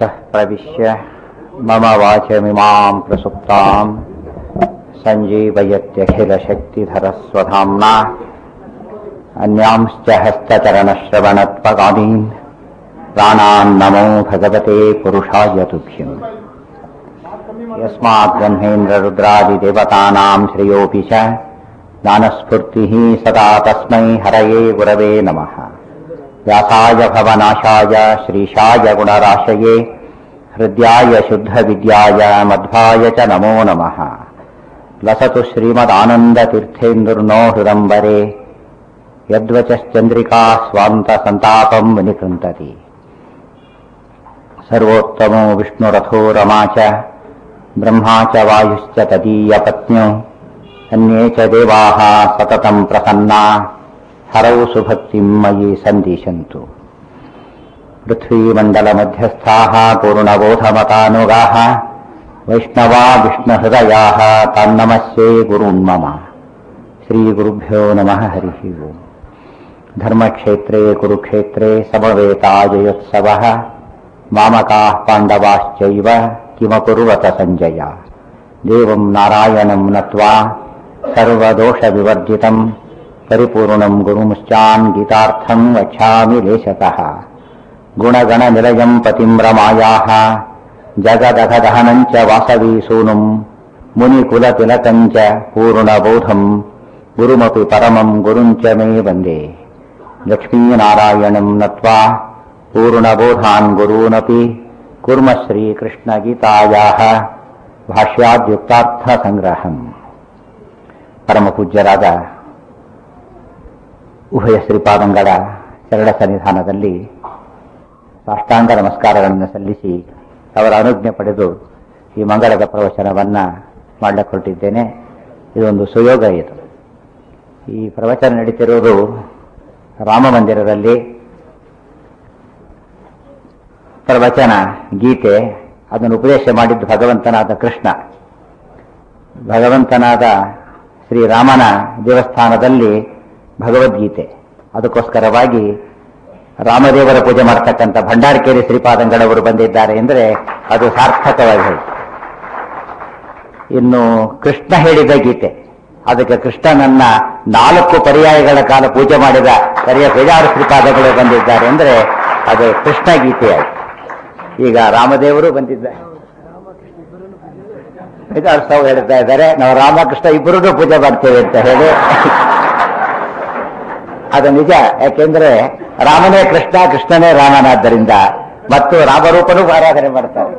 तः प्रविश्य मम वाचमिमां प्रसुप्तां सञ्जीवयत्यखिलशक्तिधरस्वधाम्ना अन्यांश्च हस्तचरणश्रवणत्वगादीन् प्राणान्नमो भगवते पुरुषाय तुभ्यम् यस्मात् ब्रह्मेन्द्ररुद्रादिदेवतानां श्रेयोऽपि च ज्ञानस्फूर्तिः सदा तस्मै हरये गुरवे नमः व्यासाय भवनाशाय श्रीशाय गुणराशये हृद्याय शुद्धविद्याय मध्वाय च नमो नमः लसतु श्रीमदानन्दतीर्थेन्दुर्नो हृदम्बरे यद्वचश्चन्द्रिका स्वान्तसन्तापम् विनिकृन्तति सर्वोत्तमो विष्णुरथो रमा च ब्रह्मा च वायुश्च तदीयपत्न्यो अन्ये च देवाः सततम् प्रसन्ना हरौ सुभक्तिम् मयि सन्दिशन्तु पृथ्वीमण्डलमध्यस्थाः पूर्णबोधमतानुगाः वैष्णवा विष्णुहृदयाः तन्नमस्ये गुरून् मम श्रीगुरुभ्यो नमः हरिः ओम् धर्मक्षेत्रे कुरुक्षेत्रे समवेताजयोत्सवः मामकाः पाण्डवाश्चैव किमकुर्वत सञ्जय देवम् नारायणम् नत्वा सर्वदोषविवर्जितम् परिपूर्णम् गुरुमुश्चान् गीतार्थम् वक्षामि लेशतः गुणगणनिलयम् पतिम् रमायाः जगदघदहनम् च वासवीसूनुम् मुनिकुलतिलकम् च पूर्णबोधम् गुरुमपि परमम् गुरुम् च मे वन्दे लक्ष्मीनारायणम् नत्वा पूर्णबोधान् गुरूनपि कुर्म श्रीकृष्णगीतायाः ಭಾಷ್ಯಾದ್ಯುಕ್ತಾರ್ಥಸಂಗ್ರಹಂ ಪರಮಪೂಜ್ಯರಾದ ಉಭಯ ಶ್ರೀಪಾದಂಗಳ ಶರಣ ಸನ್ನಿಧಾನದಲ್ಲಿ ಸಾಷ್ಟಾಂಗ ನಮಸ್ಕಾರಗಳನ್ನು ಸಲ್ಲಿಸಿ ಅವರ ಅನುಜ್ಞೆ ಪಡೆದು ಈ ಮಂಗಳದ ಪ್ರವಚನವನ್ನ ಮಾಡಲಿಕ್ಕೆ ಹೊರಟಿದ್ದೇನೆ ಇದೊಂದು ಸುಯೋಗ ಇದು ಈ ಪ್ರವಚನ ನಡೀತಿರುವುದು ರಾಮ ಮಂದಿರದಲ್ಲಿ ಪ್ರವಚನ ಗೀತೆ ಅದನ್ನು ಉಪದೇಶ ಮಾಡಿದ್ದು ಭಗವಂತನಾದ ಕೃಷ್ಣ ಭಗವಂತನಾದ ಶ್ರೀರಾಮನ ದೇವಸ್ಥಾನದಲ್ಲಿ ಭಗವದ್ಗೀತೆ ಅದಕ್ಕೋಸ್ಕರವಾಗಿ ರಾಮದೇವರ ಪೂಜೆ ಮಾಡತಕ್ಕಂಥ ಭಂಡಾರಕೇರಿ ಶ್ರೀಪಾದಂಗಳವರು ಬಂದಿದ್ದಾರೆ ಎಂದರೆ ಅದು ಸಾರ್ಥಕವಾಗಿ ಹೇಳಿ ಇನ್ನು ಕೃಷ್ಣ ಹೇಳಿದ ಗೀತೆ ಅದಕ್ಕೆ ಕೃಷ್ಣನನ್ನ ನಾಲ್ಕು ಪರ್ಯಾಯಗಳ ಕಾಲ ಪೂಜೆ ಮಾಡಿದ ಸರಿಯ ಬೇಜಾರು ಶ್ರೀಪಾದಗಳು ಬಂದಿದ್ದಾರೆ ಅಂದರೆ ಅದು ಕೃಷ್ಣ ಗೀತೆಯಾಗಿ ಈಗ ರಾಮದೇವರು ಬಂದಿದ್ದಾರೆ ಬೇಜಾರು ಸಾವು ಹೇಳ್ತಾ ಇದ್ದಾರೆ ನಾವು ರಾಮಕೃಷ್ಣ ಇಬ್ಬರೂ ಪೂಜೆ ಮಾಡ್ತೇವೆ ಅಂತ ಹೇಳಿ ಅದು ನಿಜ ಯಾಕೆಂದ್ರೆ ರಾಮನೇ ಕೃಷ್ಣ ಕೃಷ್ಣನೇ ರಾಮನಾದ್ದರಿಂದ ಮತ್ತು ರಾಮರೂಪನೂ ಆರಾಧನೆ ಮಾಡ್ತಾರೆ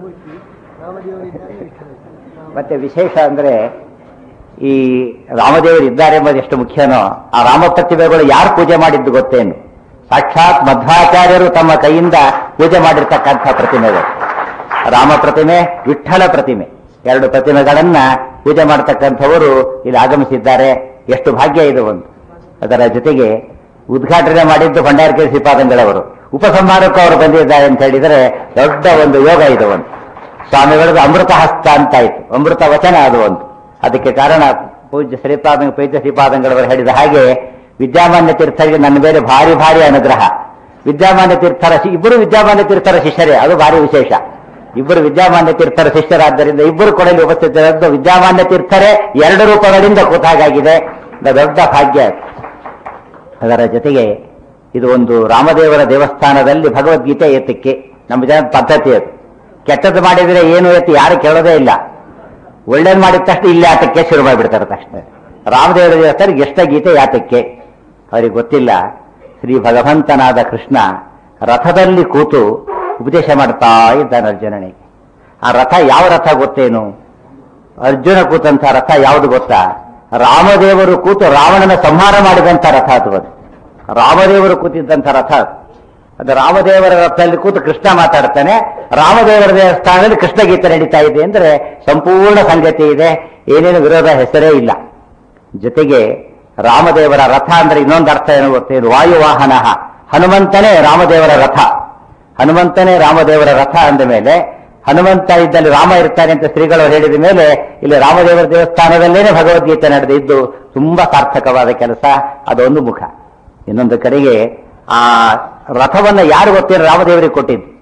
ಮತ್ತೆ ವಿಶೇಷ ಅಂದ್ರೆ ಈ ರಾಮದೇವರು ಇದ್ದಾರೆ ಎಂಬುದು ಎಷ್ಟು ಮುಖ್ಯನೋ ಆ ರಾಮ ಪ್ರತಿಭೆಗಳು ಯಾರು ಪೂಜೆ ಮಾಡಿದ್ದು ಗೊತ್ತೇನು ಸಾಕ್ಷಾತ್ ಮಧ್ವಾಚಾರ್ಯರು ತಮ್ಮ ಕೈಯಿಂದ ಪೂಜೆ ಮಾಡಿರ್ತಕ್ಕಂಥ ಪ್ರತಿಮೆಗಳು ರಾಮ ಪ್ರತಿಮೆ ವಿಠ್ಠಲ ಪ್ರತಿಮೆ ಎರಡು ಪ್ರತಿಮೆಗಳನ್ನ ಪೂಜೆ ಮಾಡತಕ್ಕಂಥವರು ಇಲ್ಲಿ ಆಗಮಿಸಿದ್ದಾರೆ ಎಷ್ಟು ಭಾಗ್ಯ ಇದು ಒಂದು ಅದರ ಜೊತೆಗೆ ಉದ್ಘಾಟನೆ ಮಾಡಿದ್ದು ಭಂಡಾರಕೆ ಶ್ರೀಪಾದಂಗಳವರು ಉಪಸಂಹಾರಕ್ಕೂ ಅವರು ಬಂದಿದ್ದಾರೆ ಅಂತ ಹೇಳಿದರೆ ದೊಡ್ಡ ಒಂದು ಯೋಗ ಇದು ಒಂದು ಸ್ವಾಮಿಗಳದ್ದು ಅಮೃತ ಹಸ್ತ ಅಂತ ಆಯ್ತು ಅಮೃತ ವಚನ ಅದು ಒಂದು ಅದಕ್ಕೆ ಕಾರಣ ಪೂಜ್ಯ ಶ್ರೀಪಾದ ಪೂಜ್ಯ ಶ್ರೀಪಾದಂಗಳವರು ಹೇಳಿದ ಹಾಗೆ ವಿದ್ಯಾಮಾನ್ಯ ತೀರ್ಥರಿಗೆ ನನ್ನ ಮೇಲೆ ಭಾರಿ ಭಾರಿ ಅನುಗ್ರಹ ವಿದ್ಯಾಮಾನ್ಯ ತೀರ್ಥರ ಇಬ್ಬರು ವಿದ್ಯಾಮಾನ್ಯ ತೀರ್ಥರ ಶಿಷ್ಯರೇ ಅದು ಭಾರಿ ವಿಶೇಷ ಇಬ್ಬರು ವಿದ್ಯಾಮಾನ್ಯ ತೀರ್ಥರ ಶಿಷ್ಯರಾದ್ದರಿಂದ ಇಬ್ಬರು ಕೊಡಲಿ ಉಪಸ್ಥಿತರಾದ ವಿದ್ಯಾಮಾನ್ಯ ತೀರ್ಥರೇ ಎರಡು ರೂಪಗಳಿಂದ ಕೂತಾಗಿದೆ ದೊಡ್ಡ ಭಾಗ್ಯ ಅದರ ಜೊತೆಗೆ ಇದು ಒಂದು ರಾಮದೇವರ ದೇವಸ್ಥಾನದಲ್ಲಿ ಭಗವದ್ಗೀತೆ ಏತಕ್ಕೆ ನಮ್ಮ ಜನ ಪದ್ಧತಿ ಅದು ಕೆಟ್ಟದ್ದು ಮಾಡಿದರೆ ಏನು ಎತ್ತಿ ಯಾರು ಕೇಳೋದೇ ಇಲ್ಲ ಒಳ್ಳೇದು ಮಾಡಿದ ತಕ್ಷಣ ಇಲ್ಲೇ ಆಟಕ್ಕೆ ಶುರು ಮಾಡಿಬಿಡ್ತಾರೆ ತಕ್ಷಣ ರಾಮದೇವರ ದೇವಸ್ಥಾನಕ್ಕೆ ಎಷ್ಟ ಗೀತೆ ಯಾತಕ್ಕೆ ಅವರಿಗೆ ಗೊತ್ತಿಲ್ಲ ಶ್ರೀ ಭಗವಂತನಾದ ಕೃಷ್ಣ ರಥದಲ್ಲಿ ಕೂತು ಉಪದೇಶ ಮಾಡ್ತಾ ಇದ್ದಾನೆ ಅರ್ಜುನನಿಗೆ ಆ ರಥ ಯಾವ ರಥ ಗೊತ್ತೇನು ಅರ್ಜುನ ಕೂತಂತ ರಥ ಯಾವುದು ಗೊತ್ತಾ ರಾಮದೇವರು ಕೂತು ರಾವಣನ ಸಂಹಾರ ಮಾಡಿದಂಥ ರಥ ಅದು ಅದು ರಾಮದೇವರು ಕೂತಿದ್ದಂಥ ರಥ ಅದು ರಾಮದೇವರ ರಥದಲ್ಲಿ ಕೂತು ಕೃಷ್ಣ ಮಾತಾಡ್ತಾನೆ ರಾಮದೇವರ ದೇವಸ್ಥಾನದಲ್ಲಿ ಕೃಷ್ಣ ಗೀತೆ ನಡೀತಾ ಇದೆ ಅಂದ್ರೆ ಸಂಪೂರ್ಣ ಸಂಗತಿ ಇದೆ ಏನೇನು ವಿರೋಧ ಹೆಸರೇ ಇಲ್ಲ ಜೊತೆಗೆ ರಾಮದೇವರ ರಥ ಅಂದ್ರೆ ಇನ್ನೊಂದು ಅರ್ಥ ಏನು ಗೊತ್ತೇನು ವಾಯುವಾಹನ ಹನುಮಂತನೇ ರಾಮದೇವರ ರಥ ಹನುಮಂತನೇ ರಾಮದೇವರ ರಥ ಅಂದ ಮೇಲೆ ಹನುಮಂತ ಇದ್ದಲ್ಲಿ ರಾಮ ಇರ್ತಾನೆ ಅಂತ ಶ್ರೀಗಳು ಹೇಳಿದ ಮೇಲೆ ಇಲ್ಲಿ ರಾಮದೇವರ ದೇವಸ್ಥಾನದಲ್ಲೇನೆ ಭಗವದ್ಗೀತೆ ನಡೆದಿದ್ದು ತುಂಬಾ ಸಾರ್ಥಕವಾದ ಕೆಲಸ ಅದೊಂದು ಮುಖ ಇನ್ನೊಂದು ಕಡೆಗೆ ಆ ರಥವನ್ನ ಯಾರು ಗೊತ್ತೇನು ರಾಮದೇವರಿಗೆ ಕೊಟ್ಟಿದ್ದು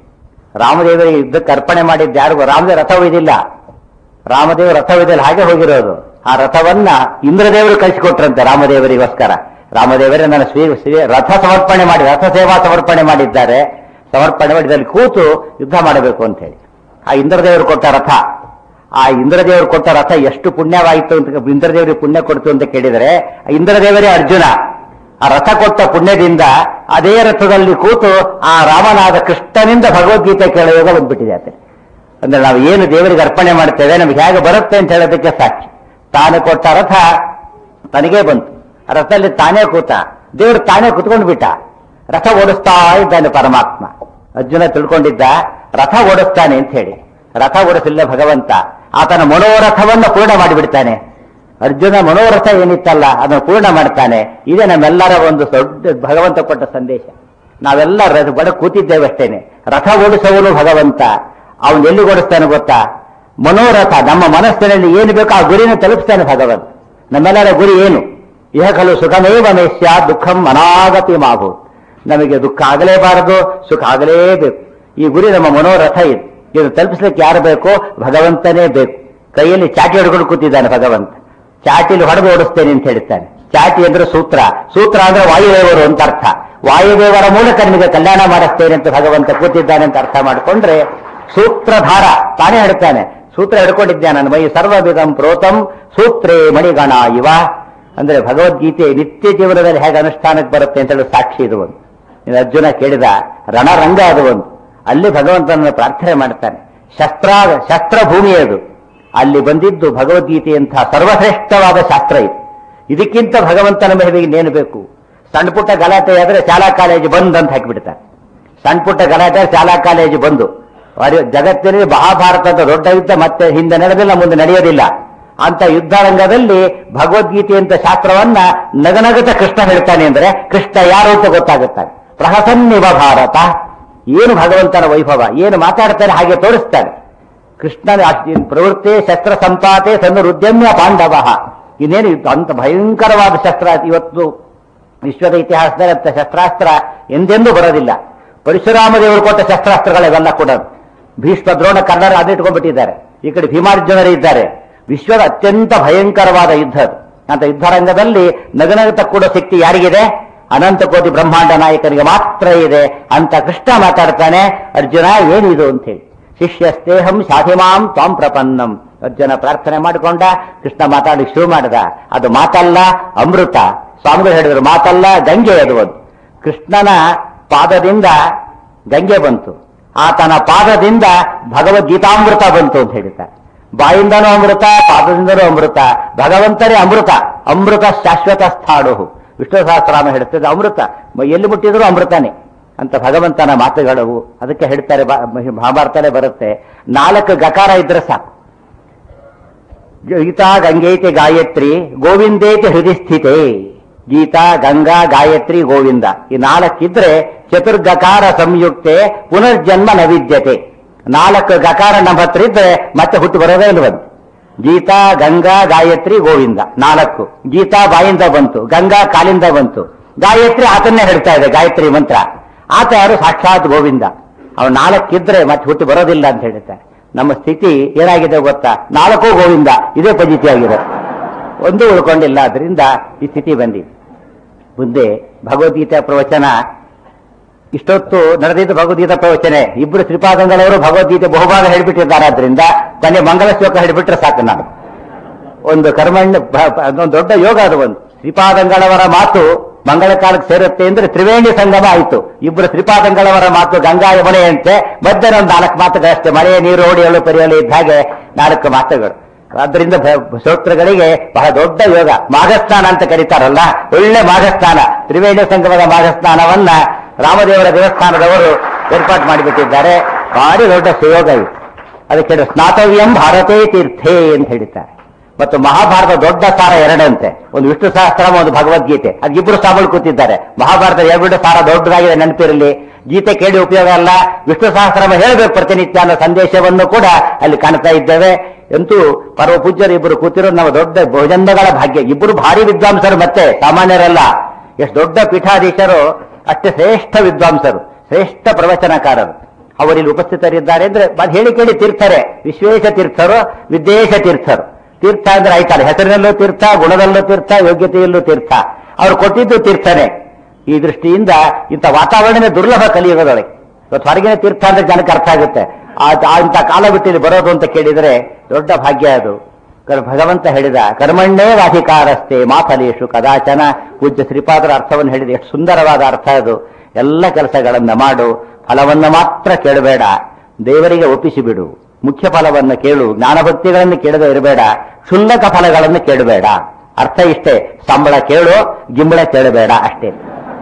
ರಾಮದೇವರಿಗೆ ಯುದ್ಧಕ್ಕೆ ಅರ್ಪಣೆ ಮಾಡಿದ್ದು ಯಾರಿಗೂ ರಾಮದೇವ ರಥ ಒಯ್ದಿಲ್ಲ ರಾಮದೇವ ರಥ ಒಯ್ದಲ್ಲಿ ಹಾಗೆ ಹೋಗಿರೋದು ಆ ರಥವನ್ನ ಇಂದ್ರದೇವರು ಕಳಿಸಿಕೊಟ್ರಂತೆ ರಾಮದೇವರಿಗೋಸ್ಕರ ರಾಮದೇವರೇ ನನ್ನ ಸ್ವೀ ಸ್ವೀ- ರಥ ಸಮರ್ಪಣೆ ಮಾಡಿ ರಥ ಸೇವಾ ಸಮರ್ಪಣೆ ಮಾಡಿದ್ದಾರೆ ಸಮರ್ಪಣೆ ಮಾಡಿ ಇದರಲ್ಲಿ ಕೂತು ಯುದ್ಧ ಮಾಡಬೇಕು ಅಂತ ಹೇಳಿ ಆ ಇಂದ್ರದೇವರು ಕೊಟ್ಟ ರಥ ಆ ಇಂದ್ರದೇವರು ಕೊಟ್ಟ ರಥ ಎಷ್ಟು ಪುಣ್ಯವಾಯಿತು ಅಂತ ಇಂದ್ರದೇವರಿಗೆ ಪುಣ್ಯ ಕೊಡ್ತು ಅಂತ ಕೇಳಿದರೆ ಆ ಇಂದ್ರದೇವರೇ ಅರ್ಜುನ ಆ ರಥ ಕೊಟ್ಟ ಪುಣ್ಯದಿಂದ ಅದೇ ರಥದಲ್ಲಿ ಕೂತು ಆ ರಾಮನಾದ ಕೃಷ್ಣನಿಂದ ಭಗವದ್ಗೀತೆ ಕೇಳುವಾಗ ಬಂದ್ಬಿಟ್ಟಿದೆ ಆತ ಅಂದ್ರೆ ನಾವು ಏನು ದೇವರಿಗೆ ಅರ್ಪಣೆ ಮಾಡ್ತೇವೆ ನಮ್ಗೆ ಹೇಗೆ ಬರುತ್ತೆ ಅಂತ ಹೇಳೋದಕ್ಕೆ ಸಾಕ್ಷಿ ತಾನು ಕೊಟ್ಟ ರಥ ತನಗೇ ಬಂತು ಆ ರಥದಲ್ಲಿ ತಾನೇ ಕೂತ ದೇವರು ತಾನೇ ಕುತ್ಕೊಂಡು ಬಿಟ್ಟ ರಥ ಓಡಿಸ್ತಾ ಇದ್ದಾನೆ ಪರಮಾತ್ಮ ಅರ್ಜುನ ತಿಳ್ಕೊಂಡಿದ್ದ ರಥ ಓಡಿಸ್ತಾನೆ ಅಂತ ಹೇಳಿ ರಥ ಓಡಿಸಿಲ್ಲ ಭಗವಂತ ಆತನ ಮನೋರಥವನ್ನು ಪೂರ್ಣ ಮಾಡಿಬಿಡ್ತಾನೆ ಅರ್ಜುನ ಮನೋರಥ ಏನಿತ್ತಲ್ಲ ಅದನ್ನು ಪೂರ್ಣ ಮಾಡ್ತಾನೆ ಇದೇ ನಮ್ಮೆಲ್ಲರ ಒಂದು ದೊಡ್ಡ ಭಗವಂತ ಕೊಟ್ಟ ಸಂದೇಶ ನಾವೆಲ್ಲ ರ- ಬಡ ಕೂತಿದ್ದೇವೆ ಅಷ್ಟೇನೆ ರಥ ಓಡಿಸುವವನು ಭಗವಂತ ಅವನು ಎಲ್ಲಿ ಓಡಿಸ್ತಾನೆ ಗೊತ್ತಾ ಮನೋರಥ ನಮ್ಮ ಮನಸ್ಸಿನಲ್ಲಿ ಏನು ಬೇಕೋ ಆ ಗುರಿನ ತಲುಪಿಸ್ತಾನೆ ಭಗವಂತ ನಮ್ಮೆಲ್ಲರ ಗುರಿ ಏನು ಇಹ ಕಲು ಸುಖಮೇವ ಮೇಷ್ಯ ದುಃಖಂ ಅನಾಗತಿ ಮಾವು ನಮಗೆ ದುಃಖ ಆಗಲೇಬಾರದು ಸುಖ ಆಗಲೇಬೇಕು ಈ ಗುರಿ ನಮ್ಮ ಮನೋರಥ ಇದು ಇದು ತಲುಪಿಸ್ಲಿಕ್ಕೆ ಯಾರು ಬೇಕೋ ಭಗವಂತನೇ ಬೇಕು ಕೈಯಲ್ಲಿ ಚಾಟಿ ಹಿಡ್ಕೊಂಡು ಕೂತಿದ್ದಾನೆ ಭಗವಂತ ಚಾಟಿಲಿ ಹೊಡೆದು ಓಡಿಸ್ತೇನೆ ಅಂತ ಹೇಳ್ತಾನೆ ಚಾಟಿ ಅಂದ್ರೆ ಸೂತ್ರ ಸೂತ್ರ ಅಂದ್ರೆ ವಾಯುದೇವರು ಅಂತ ಅರ್ಥ ವಾಯುದೇವರ ಮೂಲಕ ನಿಮಗೆ ಕಲ್ಯಾಣ ಮಾಡಿಸ್ತೇನೆ ಅಂತ ಭಗವಂತ ಕೂತಿದ್ದಾನೆ ಅಂತ ಅರ್ಥ ಮಾಡಿಕೊಂಡ್ರೆ ಸೂತ್ರಧಾರ ತಾನೇ ಹೇಳ್ತಾನೆ ಸೂತ್ರ ಹಿಡ್ಕೊಂಡಿದ್ದೆ ನನ್ನ ಮೈ ಸರ್ವವಿಧಂ ಪ್ರೋತಂ ಸೂತ್ರೇ ಮಣಿಗಣ ಇವ ಅಂದ್ರೆ ಭಗವದ್ಗೀತೆ ನಿತ್ಯ ಜೀವನದಲ್ಲಿ ಹೇಗೆ ಅನುಷ್ಠಾನಕ್ಕೆ ಬರುತ್ತೆ ಅಂತ ಹೇಳಿ ಸಾಕ್ಷಿ ಇದು ಒಂದು ಇದು ಅರ್ಜುನ ಕೇಳಿದ ರಣರಂಗ ಅದು ಒಂದು ಅಲ್ಲಿ ಭಗವಂತನನ್ನು ಪ್ರಾರ್ಥನೆ ಮಾಡ್ತಾನೆ ಶಸ್ತ್ರ ಶಸ್ತ್ರ ಭೂಮಿ ಅದು ಅಲ್ಲಿ ಬಂದಿದ್ದು ಭಗವದ್ಗೀತೆಯಂತಹ ಸರ್ವಶ್ರೇಷ್ಠವಾದ ಶಾಸ್ತ್ರ ಇದು ಇದಕ್ಕಿಂತ ಭಗವಂತನ ಮೇಲೆ ಇನ್ನೇನು ಬೇಕು ಸಣ್ಣ ಪುಟ್ಟ ಗಲಾಟೆ ಆದ್ರೆ ಶಾಲಾ ಕಾಲೇಜು ಬಂದ್ ಅಂತ ಹಾಕಿಬಿಡ್ತಾರೆ ಸಣ್ಣ ಪುಟ್ಟ ಗಲಾಟೆ ಶಾಲಾ ಕಾಲೇಜು ಬಂದು ವಾರಿ- ಜಗತ್ತಿನಲ್ಲಿ ಮಹಾಭಾರತದ ದೊಡ್ಡ ಯುದ್ಧ ಮತ್ತೆ ಹಿಂದೆ ನಡೆದಿಲ್ಲ ಮುಂದೆ ನಡೆಯೋದಿಲ್ಲ ಅಂತ ಯುದ್ಧ ರಂಗದಲ್ಲಿ ಭಗವದ್ಗೀತೆಯಂತ ಶಾಸ್ತ್ರವನ್ನ ನಗನಗತ ಕೃಷ್ಣ ಹೇಳ್ತಾನೆ ಅಂದ್ರೆ ಕೃಷ್ಣ ಯಾರು ಅಂತ ಗೊತ್ತಾಗುತ್ತಾನೆ ಪ್ರಹಸನ್ನಿವ ಭಾರತ ಏನು ಭಗವಂತನ ವೈಭವ ಏನು ಮಾತಾಡ್ತಾನೆ ಹಾಗೆ ತೋರಿಸ್ತಾನೆ ಕೃಷ್ಣನ ಅಷ್ಟ್- ಪ್ರವೃತ್ತಿ ಶಸ್ತ್ರ ಸಂಪಾತೆ ಸಣ್ಣ ರುದ್ಯಮ್ಯ ಪಾಂಡವ ಇನ್ನೇನು ಇದು ಅಂತ ಭಯಂಕರವಾದ ಶಸ್ತ್ರ ಇವತ್ತು ವಿಶ್ವದ ಇತಿಹಾಸದಲ್ಲಿ ಅಂತ ಶಸ್ತ್ರಾಸ್ತ್ರ ಎಂದೆಂದೂ ಬರೋದಿಲ್ಲ ಪರಶುರಾಮ ದೇವರು ಕೊಟ್ಟ ಶಸ್ತ್ರಾಸ್ತ್ರಗಳಿವೆಲ್ಲ ಕೂಡ ಭೀಷ್ಮ ದ್ರೋಣ ಕನ್ನಡ ಅದಿಟ್ಕೊಂಡ್ಬಿಟ್ಟಿದ್ದಾರೆ ಈ ಕಡೆ ಭೀಮಾರ್ಜುನರು ಇದ್ದಾರೆ ವಿಶ್ವದ ಅತ್ಯಂತ ಭಯಂಕರವಾದ ಯುದ್ಧ ಅದು. ಅಂತ ಯುದ್ಧ ರಂಗದಲ್ಲಿ ನಗನಗತ ಕೂಡ ಶಕ್ತಿ ಯಾರಿಗಿದೆ ಅನಂತ ಕೋಟಿ ಬ್ರಹ್ಮಾಂಡ ನಾಯಕನಿಗೆ ಮಾತ್ರ ಇದೆ ಅಂತ ಕೃಷ್ಣ ಮಾತಾಡ್ತಾನೆ ಅರ್ಜುನ ಏನಿದು ಅಂತ ಹೇಳಿ ಶಿಷ್ಯಸ್ತೇಹಂ ಶಾಧಿಮಾಂ ತ್ವಾಂ ಪ್ರಪನ್ನಂ ಅರ್ಜುನ ಪ್ರಾರ್ಥನೆ ಮಾಡಿಕೊಂಡ ಕೃಷ್ಣ ಮಾತಾಡಿ ಶುರು ಮಾಡಿದ ಅದು ಮಾತಲ್ಲ ಅಮೃತ ಸ್ವಾಮಿಗಳು ಹೇಳಿದ್ರು ಮಾತಲ್ಲ ಗಂಗೆ ಅದು ಒಂದು ಕೃಷ್ಣನ ಪಾದದಿಂದ ಗಂಗೆ ಬಂತು ಆತನ ಪಾದದಿಂದ ಭಗವದ್ಗೀತಾಮೃತ ಬಂತು ಅಂತ ಹೇಳಿದ್ದಾರೆ ಬಾಯಿಂದನೂ ಅಮೃತ ಪಾದದಿಂದನೂ ಅಮೃತ ಭಗವಂತನೇ ಅಮೃತ ಅಮೃತ ಶಾಶ್ವತ ಸ್ಥಾಡು ವಿಷ್ಣು ಸಹಸ್ರಾಮ ಹೇಳುತ್ತದೆ ಅಮೃತ ಮ- ಎಲ್ಲಿ ಮುಟ್ಟಿದ್ರು ಅಮೃತನೇ ಅಂತ ಭಗವಂತನ ಮಾತುಗಳವು ಅದಕ್ಕೆ ಹೇಳ್ತಾರೆ ಬಾ- ಮಹಾಭಾರತನೇ ಬರುತ್ತೆ ನಾಲ್ಕು ಗಕಾರ ಇದ್ರೆ ಸಾಕು ಗೀತಾ ಗಂಗೇತಿ ಗಾಯತ್ರಿ ಗೋವಿಂದೇತಿ ಹೃದಯ ಸ್ಥಿತೆ ಗೀತಾ ಗಂಗಾ ಗಾಯತ್ರಿ ಗೋವಿಂದ ಈ ನಾಲ್ಕಿದ್ರೆ ಚತುರ್ಗಕಾರ ಸಂಯುಕ್ತೆ ಪುನರ್ಜನ್ಮ ನ ವಿದ್ಯತೆ ನಾಲ್ಕು ಗಕಾರ ನಮ್ಮ ಹತ್ರ ಇದ್ರೆ ಮತ್ತೆ ಹುಟ್ಟು ಬರೋದೇ ಇಲ್ವಂತೆ ಗೀತಾ ಗಂಗಾ ಗಾಯತ್ರಿ ಗೋವಿಂದ ನಾಲ್ಕು ಗೀತಾ ಬಾಯಿಂದ ಬಂತು ಗಂಗಾ ಕಾಲಿಂದ ಬಂತು ಗಾಯತ್ರಿ ಆತನ್ನೇ ಹೇಳ್ತಾ ಇದೆ ಗಾಯತ್ರಿ ಮಂತ್ರ ಆತ ಯಾರು ಸಾಕ್ಷಾತ್ ಗೋವಿಂದ ಅವನು ನಾಲ್ಕಿದ್ರೆ ಮತ್ತೆ ಹುಟ್ಟು ಬರೋದಿಲ್ಲ ಅಂತ ಹೇಳ್ತಾರೆ ನಮ್ಮ ಸ್ಥಿತಿ ಏನಾಗಿದೆ ಗೊತ್ತಾ ನಾಲ್ಕು ಗೋವಿಂದ ಇದೇ ಪದ್ಧತಿ ಆಗಿದೆ ಒಂದು ಉಳ್ಕೊಂಡಿಲ್ಲ ಅದರಿಂದ ಈ ಸ್ಥಿತಿ ಬಂದಿದೆ ಮುಂದೆ ಭಗವದ್ಗೀತಾ ಪ್ರವಚನ ಇಷ್ಟೊತ್ತು ನಡೆದಿದ್ದು ಭಗವದ್ಗೀತಾ ಪ್ರವಚನ ಇಬ್ಬರು ಶ್ರೀಪಾದಂಗಳವರು ಭಗವದ್ಗೀತೆ ಬಹುಭಾಗ ಹೇಳಿಬಿಟ್ಟಿದ್ದಾರೆ ಆದ್ರಿಂದ ಕೊನೆ ಮಂಗಲ ಶ್ಲೋಕ ಹೇಳಿಬಿಟ್ರೆ ಸಾಕು ನಾನು ಒಂದು ಕರ್ಮಣ್ಯ ಭ- ಭ- ಅದೊಂದು ದೊಡ್ಡ ಯೋಗ ಅದು ಒಂದು ಶ್ರೀಪಾದಂಗಳವರ ಮಾತು ಮಂಗಳ ಕಾಲಕ್ಕೆ ಸೇರುತ್ತೆ ಅಂದ್ರೆ ತ್ರಿವೇಣಿ ಸಂಗಮ ಆಯಿತು ಇಬ್ಬರು ಶ್ರೀಪಾದಂಗಳವರ ಮಾತು ಗಂಗಾ ಯಮುನೆಯಂತೆ ಮಧ್ಯಾಹ್ನ ಒಂದು ನಾಲ್ಕು ಮಾತುಗಳಷ್ಟೇ ಮಳೆ ನೀರು ಓಡಿಯಲು ಪರಿಯಲು ಇದ್ದ ಹಾಗೆ ನಾಲ್ಕು ಮಾತುಗಳು ಆದ್ದರಿಂದ ಭ- ಶ್ರೋತೃಗಳಿಗೆ ಬಹಳ ದೊಡ್ಡ ಯೋಗ ಮಾಘಸ್ನಾನ ಅಂತ ಕರೀತಾರಲ್ಲ ಒಳ್ಳೆ ಮಾಘಸ್ನಾನ ತ್ರಿವೇಣಿ ಸಂಗಮದ ಮಾಘಸ್ನಾನವನ್ನ ರಾಮದೇವರ ದೇವಸ್ಥಾನದವರು ಏರ್ಪಾಡು ಮಾಡಿಬಿಟ್ಟಿದ್ದಾರೆ ಭಾರಿ ದೊಡ್ಡ ಸುಯೋಗ ಇದು ಅದಕ್ಕೆ ಹೇಳಿ ಸ್ನಾತವ್ಯಂ ಭಾರತೇ ತೀರ್ಥೇ ಅಂತ ಹೇಳಿದ್ದಾರೆ ಮತ್ತು ಮಹಾಭಾರತ ದೊಡ್ಡ ಸಾರ ಎರಡಂತೆ ಒಂದು ವಿಷ್ಣು ಸಹಸ್ರನಾಮ ಒಂದು ಭಗವದ್ಗೀತೆ ಅದಿಬ್ಬರು ಸ್ವಾಮಿಗಳು ಕೂತಿದ್ದಾರೆ ಮಹಾಭಾರತ ಎರಡು ಸಾರ ದೊಡ್ಡದಾಗಿದೆ ನೆನಪಿರಲಿ ಗೀತೆ ಕೇಳಿ ಉಪಯೋಗ ಅಲ್ಲ ವಿಷ್ಣು ಸಹಸ್ರನಾಮ ಹೇಳಬೇಕು ಪ್ರತಿನಿತ್ಯ ಅನ್ನೋ ಸಂದೇಶವನ್ನು ಕೂಡ ಅಲ್ಲಿ ಕಾಣ್ತಾ ಇದ್ದೇವೆ ಅಂತೂ ಪರಮ ಪೂಜ್ಯರು ಇಬ್ಬರು ಕೂತಿರೋ ನಾವು ದೊಡ್ಡ ಭೋಜನಗಳ ಭಾಗ್ಯ ಇಬ್ಬರು ಭಾರಿ ವಿದ್ವಾಂಸರು ಮತ್ತೆ ಸಾಮಾನ್ಯರಲ್ಲ ಎಷ್ಟು ದೊಡ್ಡ ಪೀಠಾಧೀಶರು ಅಷ್ಟೇ ಶ್ರೇಷ್ಠ ವಿದ್ವಾಂಸರು ಶ್ರೇಷ್ಠ ಪ್ರವಚನಕಾರರು ಅವರಲ್ಲಿ ಉಪಸ್ಥಿತರಿದ್ದಾರೆ ಅಂದ್ರೆ ಅದು ಹೇಳಿ ಕೇಳಿ ತೀರ್ಥರೇ ವಿಶ್ವೇಶ ತೀರ್ಥರು ವಿದೇಶ ತೀರ್ಥರು ತೀರ್ಥ ಅಂದ್ರೆ ಆಯ್ತಾರೆ ಹೆಸರಿನಲ್ಲೂ ತೀರ್ಥ ಗುಣದಲ್ಲೂ ತೀರ್ಥ ಯೋಗ್ಯತೆಯಲ್ಲೂ ತೀರ್ಥ ಅವ್ರು ಕೊಟ್ಟಿದ್ದು ತೀರ್ಥನೇ ಈ ದೃಷ್ಟಿಯಿಂದ ಇಂಥ ವಾತಾವರಣನೇ ದುರ್ಲಭ ಕಲಿಯುಗದೊಳಗೆ ಇವತ್ತು ಹೊರಗಿನ ತೀರ್ಥ ಅಂದ್ರೆ ಜನಕ್ಕೆ ಅರ್ಥ ಆಗುತ್ತೆ ಆ ಆ ಇಂಥ ಕಾಲ ಬಿಟ್ಟು ಇಲ್ಲಿ ಬರೋದು ಅಂತ ಕೇಳಿದರೆ ದೊಡ್ಡ ಭಾಗ್ಯ ಅದು ಕರ್- ಭಗವಂತ ಹೇಳಿದ ಕರ್ಮಣ್ಣೇ ವಾಧಿಕಾರಸ್ತೆ ಮಾಫಲೇಶು ಕದಾಚನ ಪೂಜ್ಯ ಶ್ರೀಪಾದರ ಅರ್ಥವನ್ನು ಹೇಳಿದ ಎಷ್ಟು ಸುಂದರವಾದ ಅರ್ಥ ಅದು ಎಲ್ಲ ಕೆಲಸಗಳನ್ನ ಮಾಡು ಫಲವನ್ನ ಮಾತ್ರ ಕೇಳಬೇಡ ದೇವರಿಗೆ ಒಪ್ಪಿಸಿ ಬಿಡು ಮುಖ್ಯ ಫಲವನ್ನು ಕೇಳು ಜ್ಞಾನಭಕ್ತಿಗಳನ್ನು ಕೇಳದೆ ಇರಬೇಡ ಕ್ಷುಲ್ಲಕ ಫಲಗಳನ್ನು ಕೇಳಬೇಡ ಅರ್ಥ ಇಷ್ಟೇ ಸಂಬಳ ಕೇಳು ಗಿಂಬಳ ಕೇಳಬೇಡ ಅಷ್ಟೇ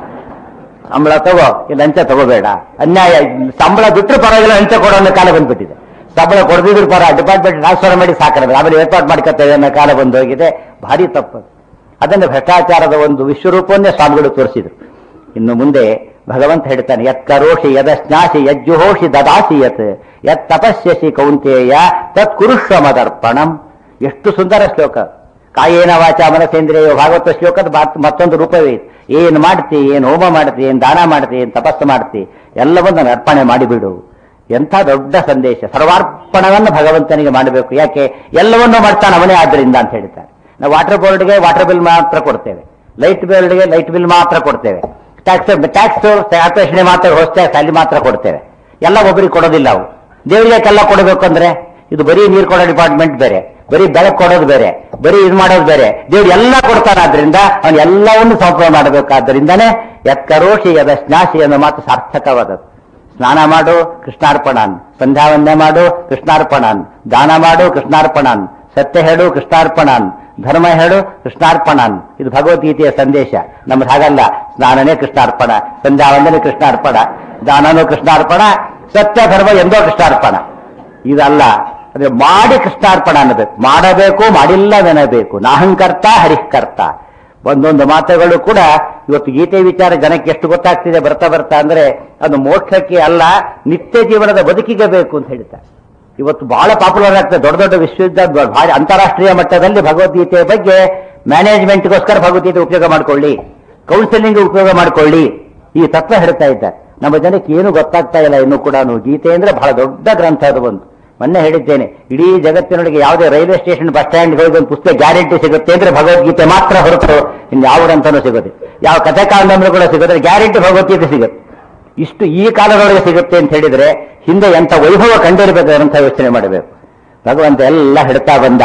ಸಂಬಳ ತಗೋ ಈ ಲಂಚ ತಗೋಬೇಡ ಅನ್ಯಾಯ ಸಂಬಳ ಬಿಟ್ಟರು ಪರವಾಗಿಲ್ಲ ಲಂಚ ಕೊಡೋ ಅನ್ನೋ ಕಾಲ ಬಂದ್ಬಿಟ್ಟಿದೆ ಸಂಬಳ ಕೊಡದಿದ್ರು ಪರ ಡಿಪಾರ್ಟ್ಮೆಂಟ್ ಟ್ರಾನ್ಸ್ಫರ್ ಮಾಡಿ ಸಾಕಲ್ಲ ಆಮೇಲೆ ಏರ್ಪಾಟ್ ಮಾಡ್ಕೊತೇವೆ ಅನ್ನೋ ಕಾಲ ಬಂದು ಹೋಗಿದೆ ಭಾರಿ ತಪ್ಪು ಅದನ್ನು ಭ್ರಷ್ಟಾಚಾರದ ಒಂದು ವಿಶ್ವರೂಪವನ್ನೇ ಸ್ವಾಮಿಗಳು ತೋರಿಸಿದ್ರು ಇನ್ನು ಮುಂದೆ ಭಗವಂತ ಹೇಳ್ತಾನೆ ಯತ್ ಕರೋಷಿ ಯದ ಸ್ನಾಸಿ ಯಜ್ಜುಹೋಷಿ ದದಾಸಿ ಯತ್ ಯತ್ ತಪಸ್ಯಸಿ ಕೌಂತೇಯ ತತ್ ಕುರುಷ್ವ ಮದರ್ಪಣಂ ಎಷ್ಟು ಸುಂದರ ಶ್ಲೋಕ ಕಾಯೇನ ವಾಚ ಮನಸೇಂದ್ರಿಯ ಭಾಗವತ ಶ್ಲೋಕದ ಮಾತ್- ಮತ್ತೊಂದು ರೂಪವೇ ಇದೆ. ಏನ್ ಮಾಡ್ತಿ ಏನ್ ಹೋಮ ಮಾಡ್ತಿ ಏನ್ ದಾನ ಮಾಡ್ತಿ ಏನ್ ತಪಸ್ಸು ಮಾಡ್ತಿ ಎಲ್ಲವನ್ನ ಅರ್ಪಣೆ ಮಾಡಿಬಿಡು ಎಂಥ ದೊಡ್ಡ ಸಂದೇಶ ಸರ್ವಾರ್ಪಣವನ್ನು ಭಗವಂತನಿಗೆ ಮಾಡಬೇಕು ಯಾಕೆ ಎಲ್ಲವನ್ನೂ ಮಾಡ್ತಾನೆ ಅವನೇ ಆದ್ರಿಂದ ಅಂತ ಹೇಳ್ತಾರೆ ನಾವು ವಾಟರ್ ಬೋರ್ಡ್ಗೆ ವಾಟರ್ ಬಿಲ್ ಮಾತ್ರ ಕೊಡ್ತೇವೆ ಲೈಟ್ ಬಿಲ್ಗೆ ಲೈಟ್ ಬಿಲ್ ಮಾತ್ರ ಕೊಡ್ತೇವೆ ಟ್ಯಾಕ್ಸ್ ಟ್ಯಾಕ್ಸ್ ಕಾರ್ಪೊರೇಷನ್ ಮಾತ್ರ ಹೊಸ ಅಲ್ಲಿ ಮಾತ್ರ ಕೊಡ್ತೇವೆ ಎಲ್ಲ ಒಬ್ಬರಿಗೆ ಕೊಡೋದಿಲ್ಲ ಅವು ದೇವರಿಗೆಲ್ಲ ಕೊಡಬೇಕು ಅಂದ್ರೆ ಇದು ಬರೀ ನೀರು ಕೊಡೋ ಡಿಪಾರ್ಟ್ಮೆಂಟ್ ಬೇರೆ ಬರೀ ಬೆಳಕು ಕೊಡೋದು ಬೇರೆ ಬರೀ ಇದು ಮಾಡೋದು ಬೇರೆ ದೇವ್ರು ಎಲ್ಲ ಕೊಡ್ತಾನಾದ್ರಿಂದ ಅವನು ಎಲ್ಲವನ್ನು ಸಮರ್ಪಣೆ ಮಾಡಬೇಕಾದ್ದರಿಂದಾನೇ ಎತ್ಕರೋಷಿ ಯದ ಸ್ನಾಸಿ ಅನ್ನೋ ಮಾತು ಸಾರ್ಥಕವಾದದ್ದು ಸ್ನಾನ ಮಾಡು ಕೃಷ್ಣಾರ್ಪಣಾನ್ ಸಂಧ್ಯಾವಂದನೆ ಮಾಡು ಕೃಷ್ಣಾರ್ಪಣಾನ್ ದಾನ ಮಾಡು ಕೃಷ್ಣಾರ್ಪಣಾನ್ ಸತ್ಯ ಹೇಳು ಕೃಷ್ಣಾರ್ಪಣಾನ್ ಧರ್ಮ ಹೇಳು ಕೃಷ್ಣಾರ್ಪಣಾನ್ ಇದು ಭಗವದ್ಗೀತೆಯ ಸಂದೇಶ ನಮ್ದು ಹಾಗಲ್ಲ ಸ್ನಾನನೇ ಕೃಷ್ಣಾರ್ಪಣ ಸಂಧ್ಯಾವಂದನೆ ಕೃಷ್ಣಾರ್ಪಣ ದಾನನೂ ಕೃಷ್ಣಾರ್ಪಣ ಸತ್ಯ ಧರ್ಮ ಎಂದೋ ಕೃಷ್ಣಾರ್ಪಣ ಇದಲ್ಲ ಅಂದ್ರೆ ಮಾಡಿ ಕೃಷ್ಣಾರ್ಪಣ ಅನ್ನಬೇಕು ಮಾಡಬೇಕು ಮಾಡಿಲ್ಲವೆನಬೇಕು ನಾಹಂಕರ್ತ ಹರಿಕರ್ತ ಒಂದೊಂದು ಮಾತುಗಳು ಕೂಡ ಇವತ್ತು ಗೀತೆ ವಿಚಾರ ಜನಕ್ಕೆ ಎಷ್ಟು ಗೊತ್ತಾಗ್ತಿದೆ ಬರ್ತಾ ಬರ್ತಾ ಅಂದ್ರೆ ಅದು ಮೋಕ್ಷಕ್ಕೆ ಅಲ್ಲ ನಿತ್ಯ ಜೀವನದ ಬದುಕಿಗೆ ಬೇಕು ಅಂತ ಹೇಳ್ತಾರೆ ಇವತ್ತು ಬಹಳ ಪಾಪ್ಯುಲರ್ ಆಗ್ತದೆ ದೊಡ್ಡ ದೊಡ್ಡ ವಿಶ್ವವಿದ್ಯಾಲಯ ಭಾರಿ ಅಂತಾರಾಷ್ಟ್ರೀಯ ಮಟ್ಟದಲ್ಲಿ ಭಗವದ್ಗೀತೆಯ ಬಗ್ಗೆ ಮ್ಯಾನೇಜ್ಮೆಂಟ್ಗೋಸ್ಕರ ಭಗವದ್ಗೀತೆ ಉಪಯೋಗ ಮಾಡ್ಕೊಳ್ಳಿ ಕೌನ್ಸಿಲಿಂಗ್ ಉಪಯೋಗ ಮಾಡ್ಕೊಳ್ಳಿ ಈ ತತ್ವ ಹೇಳ್ತಾ ಇದ್ದಾರೆ ನಮ್ಮ ಜನಕ್ಕೆ ಏನು ಗೊತ್ತಾಗ್ತಾ ಇಲ್ಲ ಇನ್ನು ಕೂಡ ಗೀತೆ ಅಂದ್ರೆ ಬಹಳ ದೊಡ್ಡ ಗ್ರಂಥ ಅದು ಒಂದು ಮೊನ್ನೆ ಹೇಳಿದ್ದೇನೆ ಇಡೀ ಜಗತ್ತಿನೊಳಗೆ ಯಾವುದೇ ರೈಲ್ವೆ ಸ್ಟೇಷನ್ ಬಸ್ ಸ್ಟ್ಯಾಂಡ್ ಹೋಗಿ ಒಂದು ಪುಸ್ತಕ ಗ್ಯಾರಂಟಿ ಸಿಗುತ್ತೆ ಅಂದ್ರೆ ಭಗವದ್ಗೀತೆ ಮಾತ್ರ ಹೊರತು ಇನ್ನು ಯಾವುದಂತಾನೂ ಸಿಗೋದೆ ಯಾವ ಕಥೆ ಕಾದಂಬರಿ ಕೂಡ ಸಿಗುತ್ತೆ ಗ್ಯಾರಂಟಿ ಭಗವದ್ಗೀತೆ ಸಿಗುತ್ತೆ ಇಷ್ಟು ಈ ಕಾಲದೊಳಗೆ ಸಿಗುತ್ತೆ ಅಂತ ಹೇಳಿದ್ರೆ ಹಿಂದೆ ಎಂತ ವೈಭವ ಕಂಡಿರಬೇಕು ಅಂತ ಯೋಚನೆ ಮಾಡಬೇಕು ಭಗವಂತ ಎಲ್ಲ ಹಿಡ್ತಾ ಬಂದ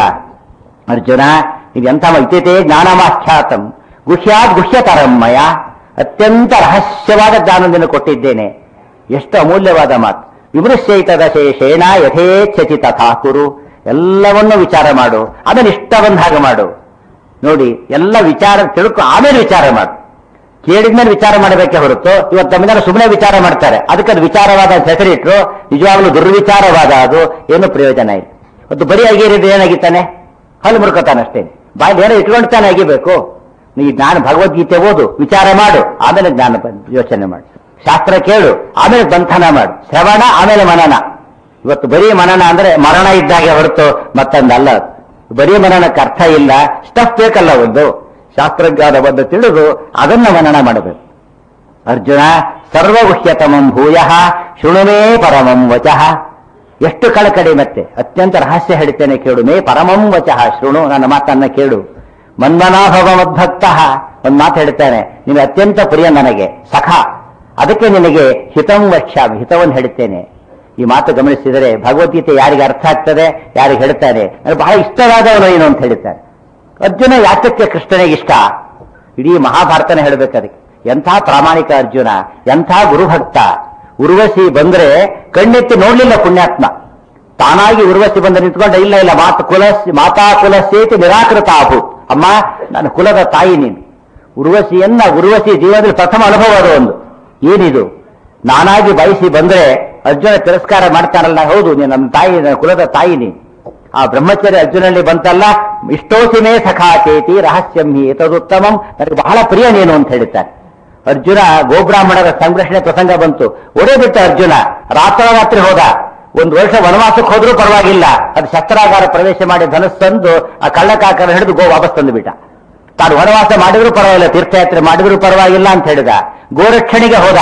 ಅರ್ಜುನ ಇದೆಂಥ ಇತಿತೆ ಜ್ಞಾನಮಾಖ್ಯಾತಂ ಗುಹ್ಯಾತ್ ಗುಹ್ಯತರಮ್ಮಯ ಅತ್ಯಂತ ರಹಸ್ಯವಾದ ಜ್ಞಾನವನ್ನು ಕೊಟ್ಟಿದ್ದೇನೆ ಎಷ್ಟು ಅಮೂಲ್ಯವಾದ ಮಾತು ವಿಮೃಶ್ಯೈತದ ಶೇಷೇಣ ಯಥೇಚ್ಛತಿ ತಥಾ ಕುರು ಎಲ್ಲವನ್ನೂ ವಿಚಾರ ಮಾಡು ಅದನ್ನ ಇಷ್ಟ ಬಂದ ಹಾಗೆ ಮಾಡು ನೋಡಿ ಎಲ್ಲ ವಿಚಾರ ತಿಳ್ಕೊ ಆಮೇಲೆ ವಿಚಾರ ಮಾಡು ಕೇಳಿದ್ಮೇಲೆ ವಿಚಾರ ಮಾಡಬೇಕೆ ಹೊರತು ಇವತ್ತು ತಮ್ಮಿಂದ ಸುಮ್ಮನೆ ವಿಚಾರ ಮಾಡ್ತಾರೆ ಅದಕ್ಕೆ ಅದು ವಿಚಾರವಾದ ಅಂತ ಹೆಸರಿಟ್ರು ನಿಜವಾಗ್ಲೂ ದುರ್ವಿಚಾರವಾದ ಅದು ಏನು ಪ್ರಯೋಜನ ಇಲ್ಲ ಮತ್ತು ಬರೀ ಅಗಿರಿದ್ರೆ ಏನಾಗಿತ್ತಾನೆ ಹಲ್ಲು ಮುರ್ಕೋತಾನೆ ಅಷ್ಟೇ ಬಾಯಲ್ಲಿ ಏನೋ ಇಟ್ಕೊಂಡ್ತಾನೆ ಅಗಿಬೇಕು ನೀ ಜ್ಞಾನ ಭಗವದ್ಗೀತೆ ಓದು ವಿಚಾರ ಮಾಡು ಆಮೇಲೆ ಜ್ಞಾನ ಬ- ಯೋಚನೆ ಮಾಡು ಶಾಸ್ತ್ರ ಕೇಳು ಆಮೇಲೆ ಬಂಧನ ಮಾಡು ಶ್ರವಣ ಆಮೇಲೆ ಮನನ ಇವತ್ತು ಬರೀ ಮನನ ಅಂದ್ರೆ ಮರಣ ಇದ್ದಾಗೆ ಹೊರತು ಮತ್ತೊಂದಲ್ಲ ಅದು. ಬರೀ ಮನನಕ್ಕೆ ಅರ್ಥ ಇಲ್ಲ ಸ್ಟಫ್ ಬೇಕಲ್ಲ ಒಂದು ಶಾಸ್ತ್ರಜ್ಞಾನವನ್ನು ತಿಳಿದು ಅದನ್ನ ಮನನ ಮಾಡಬೇಕು ಅರ್ಜುನ ಸರ್ವಗುಹ್ಯತಮಂ ಭೂಯ ಶೃಣುಮೇ ಪರಮಂ ವಚಃ ಎಷ್ಟು ಕಳಕಡಿ ಮತ್ತೆ ಅತ್ಯಂತ ರಹಸ್ಯ ಹೇಳ್ತೇನೆ ಕೇಳು ಮೇ ಪರಮಂ ವಚಃ ಶೃಣು ನನ್ನ ಮಾತನ್ನ ಕೇಳು ಮನ್ಮನಾಭವ ಮದ್ಭಕ್ತ ಒಂದು ಮಾತು ಹೇಳ್ತಾನೆ ನೀನು ಅತ್ಯಂತ ಪ್ರಿಯ ನನಗೆ ಸಖ ಅದಕ್ಕೆ ನಿನಗೆ ಹಿತಂ ವಕ್ಷ್ಯಾಮಿ ಹಿತವನ್ನು ಹೇಳ್ತೇನೆ ಈ ಮಾತು ಗಮನಿಸಿದರೆ ಭಗವದ್ಗೀತೆ ಯಾರಿಗೆ ಅರ್ಥ ಆಗ್ತದೆ ಯಾರಿಗೆ ಹೇಳ್ತಾನೆ ನನಗೆ ಬಹಳ ಇಷ್ಟವಾದವನು ಏನು ಅಂತ ಹೇಳ್ತಾನೆ ಅರ್ಜುನ ಯಾತಕ್ಕೆ ಕೃಷ್ಣನಿಗೆ ಇಷ್ಟ ಇಡೀ ಮಹಾಭಾರತನ ಹೇಳ್ಬೇಕು ಅದಕ್ಕೆ ಎಂಥ ಪ್ರಾಮಾಣಿಕ ಅರ್ಜುನ ಎಂಥ ಗುರುಭಕ್ತ ಉರ್ವಶಿ ಬಂದ್ರೆ ಕಣ್ಣೆತ್ತಿ ನೋಡ್ಲಿಲ್ಲ ಪುಣ್ಯಾತ್ಮ ತಾನಾಗಿ ಉರ್ವಶಿ ಬಂದು ನಿಂತ್ಕೊಂಡ ಇಲ್ಲ ಇಲ್ಲ ಮಾತು ಕುಲಸ್ ಮಾತಾ ಕುಲಸ್ಯೇತಿ ನಿರಾಕೃತ ಅಭೂತ್ ಅಮ್ಮ ನನ್ನ ಕುಲದ ತಾಯಿ ನೀನು ಉರ್ವಶಿಯನ್ನ ಉರ್ವಶಿ ಜೀವನದಲ್ಲಿ ಪ್ರಥಮ ಅನುಭವ ಅದು ಒಂದು ಏನಿದು ನಾನಾಗಿ ಬಯಸಿ ಬಂದ್ರೆ ಅರ್ಜುನ ತಿರಸ್ಕಾರ ಮಾಡ್ತಾನಲ್ಲ ಹೌದು ನೀನು ನಮ್ಮ ತಾಯಿ ನನ್ನ ಕುಲದ ತಾಯಿ ನೀನು ಆ ಬ್ರಹ್ಮಚರ್ಯ ಅರ್ಜುನಲ್ಲಿ ಬಂತಲ್ಲ ಇಷ್ಟೋಸಿಮೇ ಸಖಾಚೇತಿ ರಹಸ್ಯಂ ಹಿ ಏತದುತ್ತಮಂ ನನಗೆ ಬಹಳ ಪ್ರಿಯ ನೀನು ಅಂತ ಹೇಳ್ತಾರೆ ಅರ್ಜುನ ಗೋಬ್ರಾಹ್ಮಣರ ಸಂರಕ್ಷಣೆ ಪ್ರಸಂಗ ಬಂತು ಒಡೆ ಬಿಟ್ಟ ಅರ್ಜುನ ರಾತ್ರೋರಾತ್ರಿ ಹೋದ ಒಂದು ವರ್ಷ ವನವಾಸಕ್ಕೆ ಹೋದ್ರೂ ಪರವಾಗಿಲ್ಲ ಅದು ಶಸ್ತ್ರಾಗಾರ ಪ್ರವೇಶ ಮಾಡಿ ಧನಸ್ಸಂದು ಆ ಕಳ್ಳಕಾಕರ ಹಿಡಿದು ಗೋ ವಾಪಸ್ ತಂದು ಬಿಟ್ಟ ತಾನು ವನವಾಸ ಮಾಡಿದ್ರು ಪರವಾಗಿಲ್ಲ ತೀರ್ಥಯಾತ್ರೆ ಮಾಡಿದ್ರು ಪರವಾಗಿಲ್ಲ ಅಂತ ಹೇಳಿದ ಗೋರಕ್ಷಣಿಗೆ ಹೋದ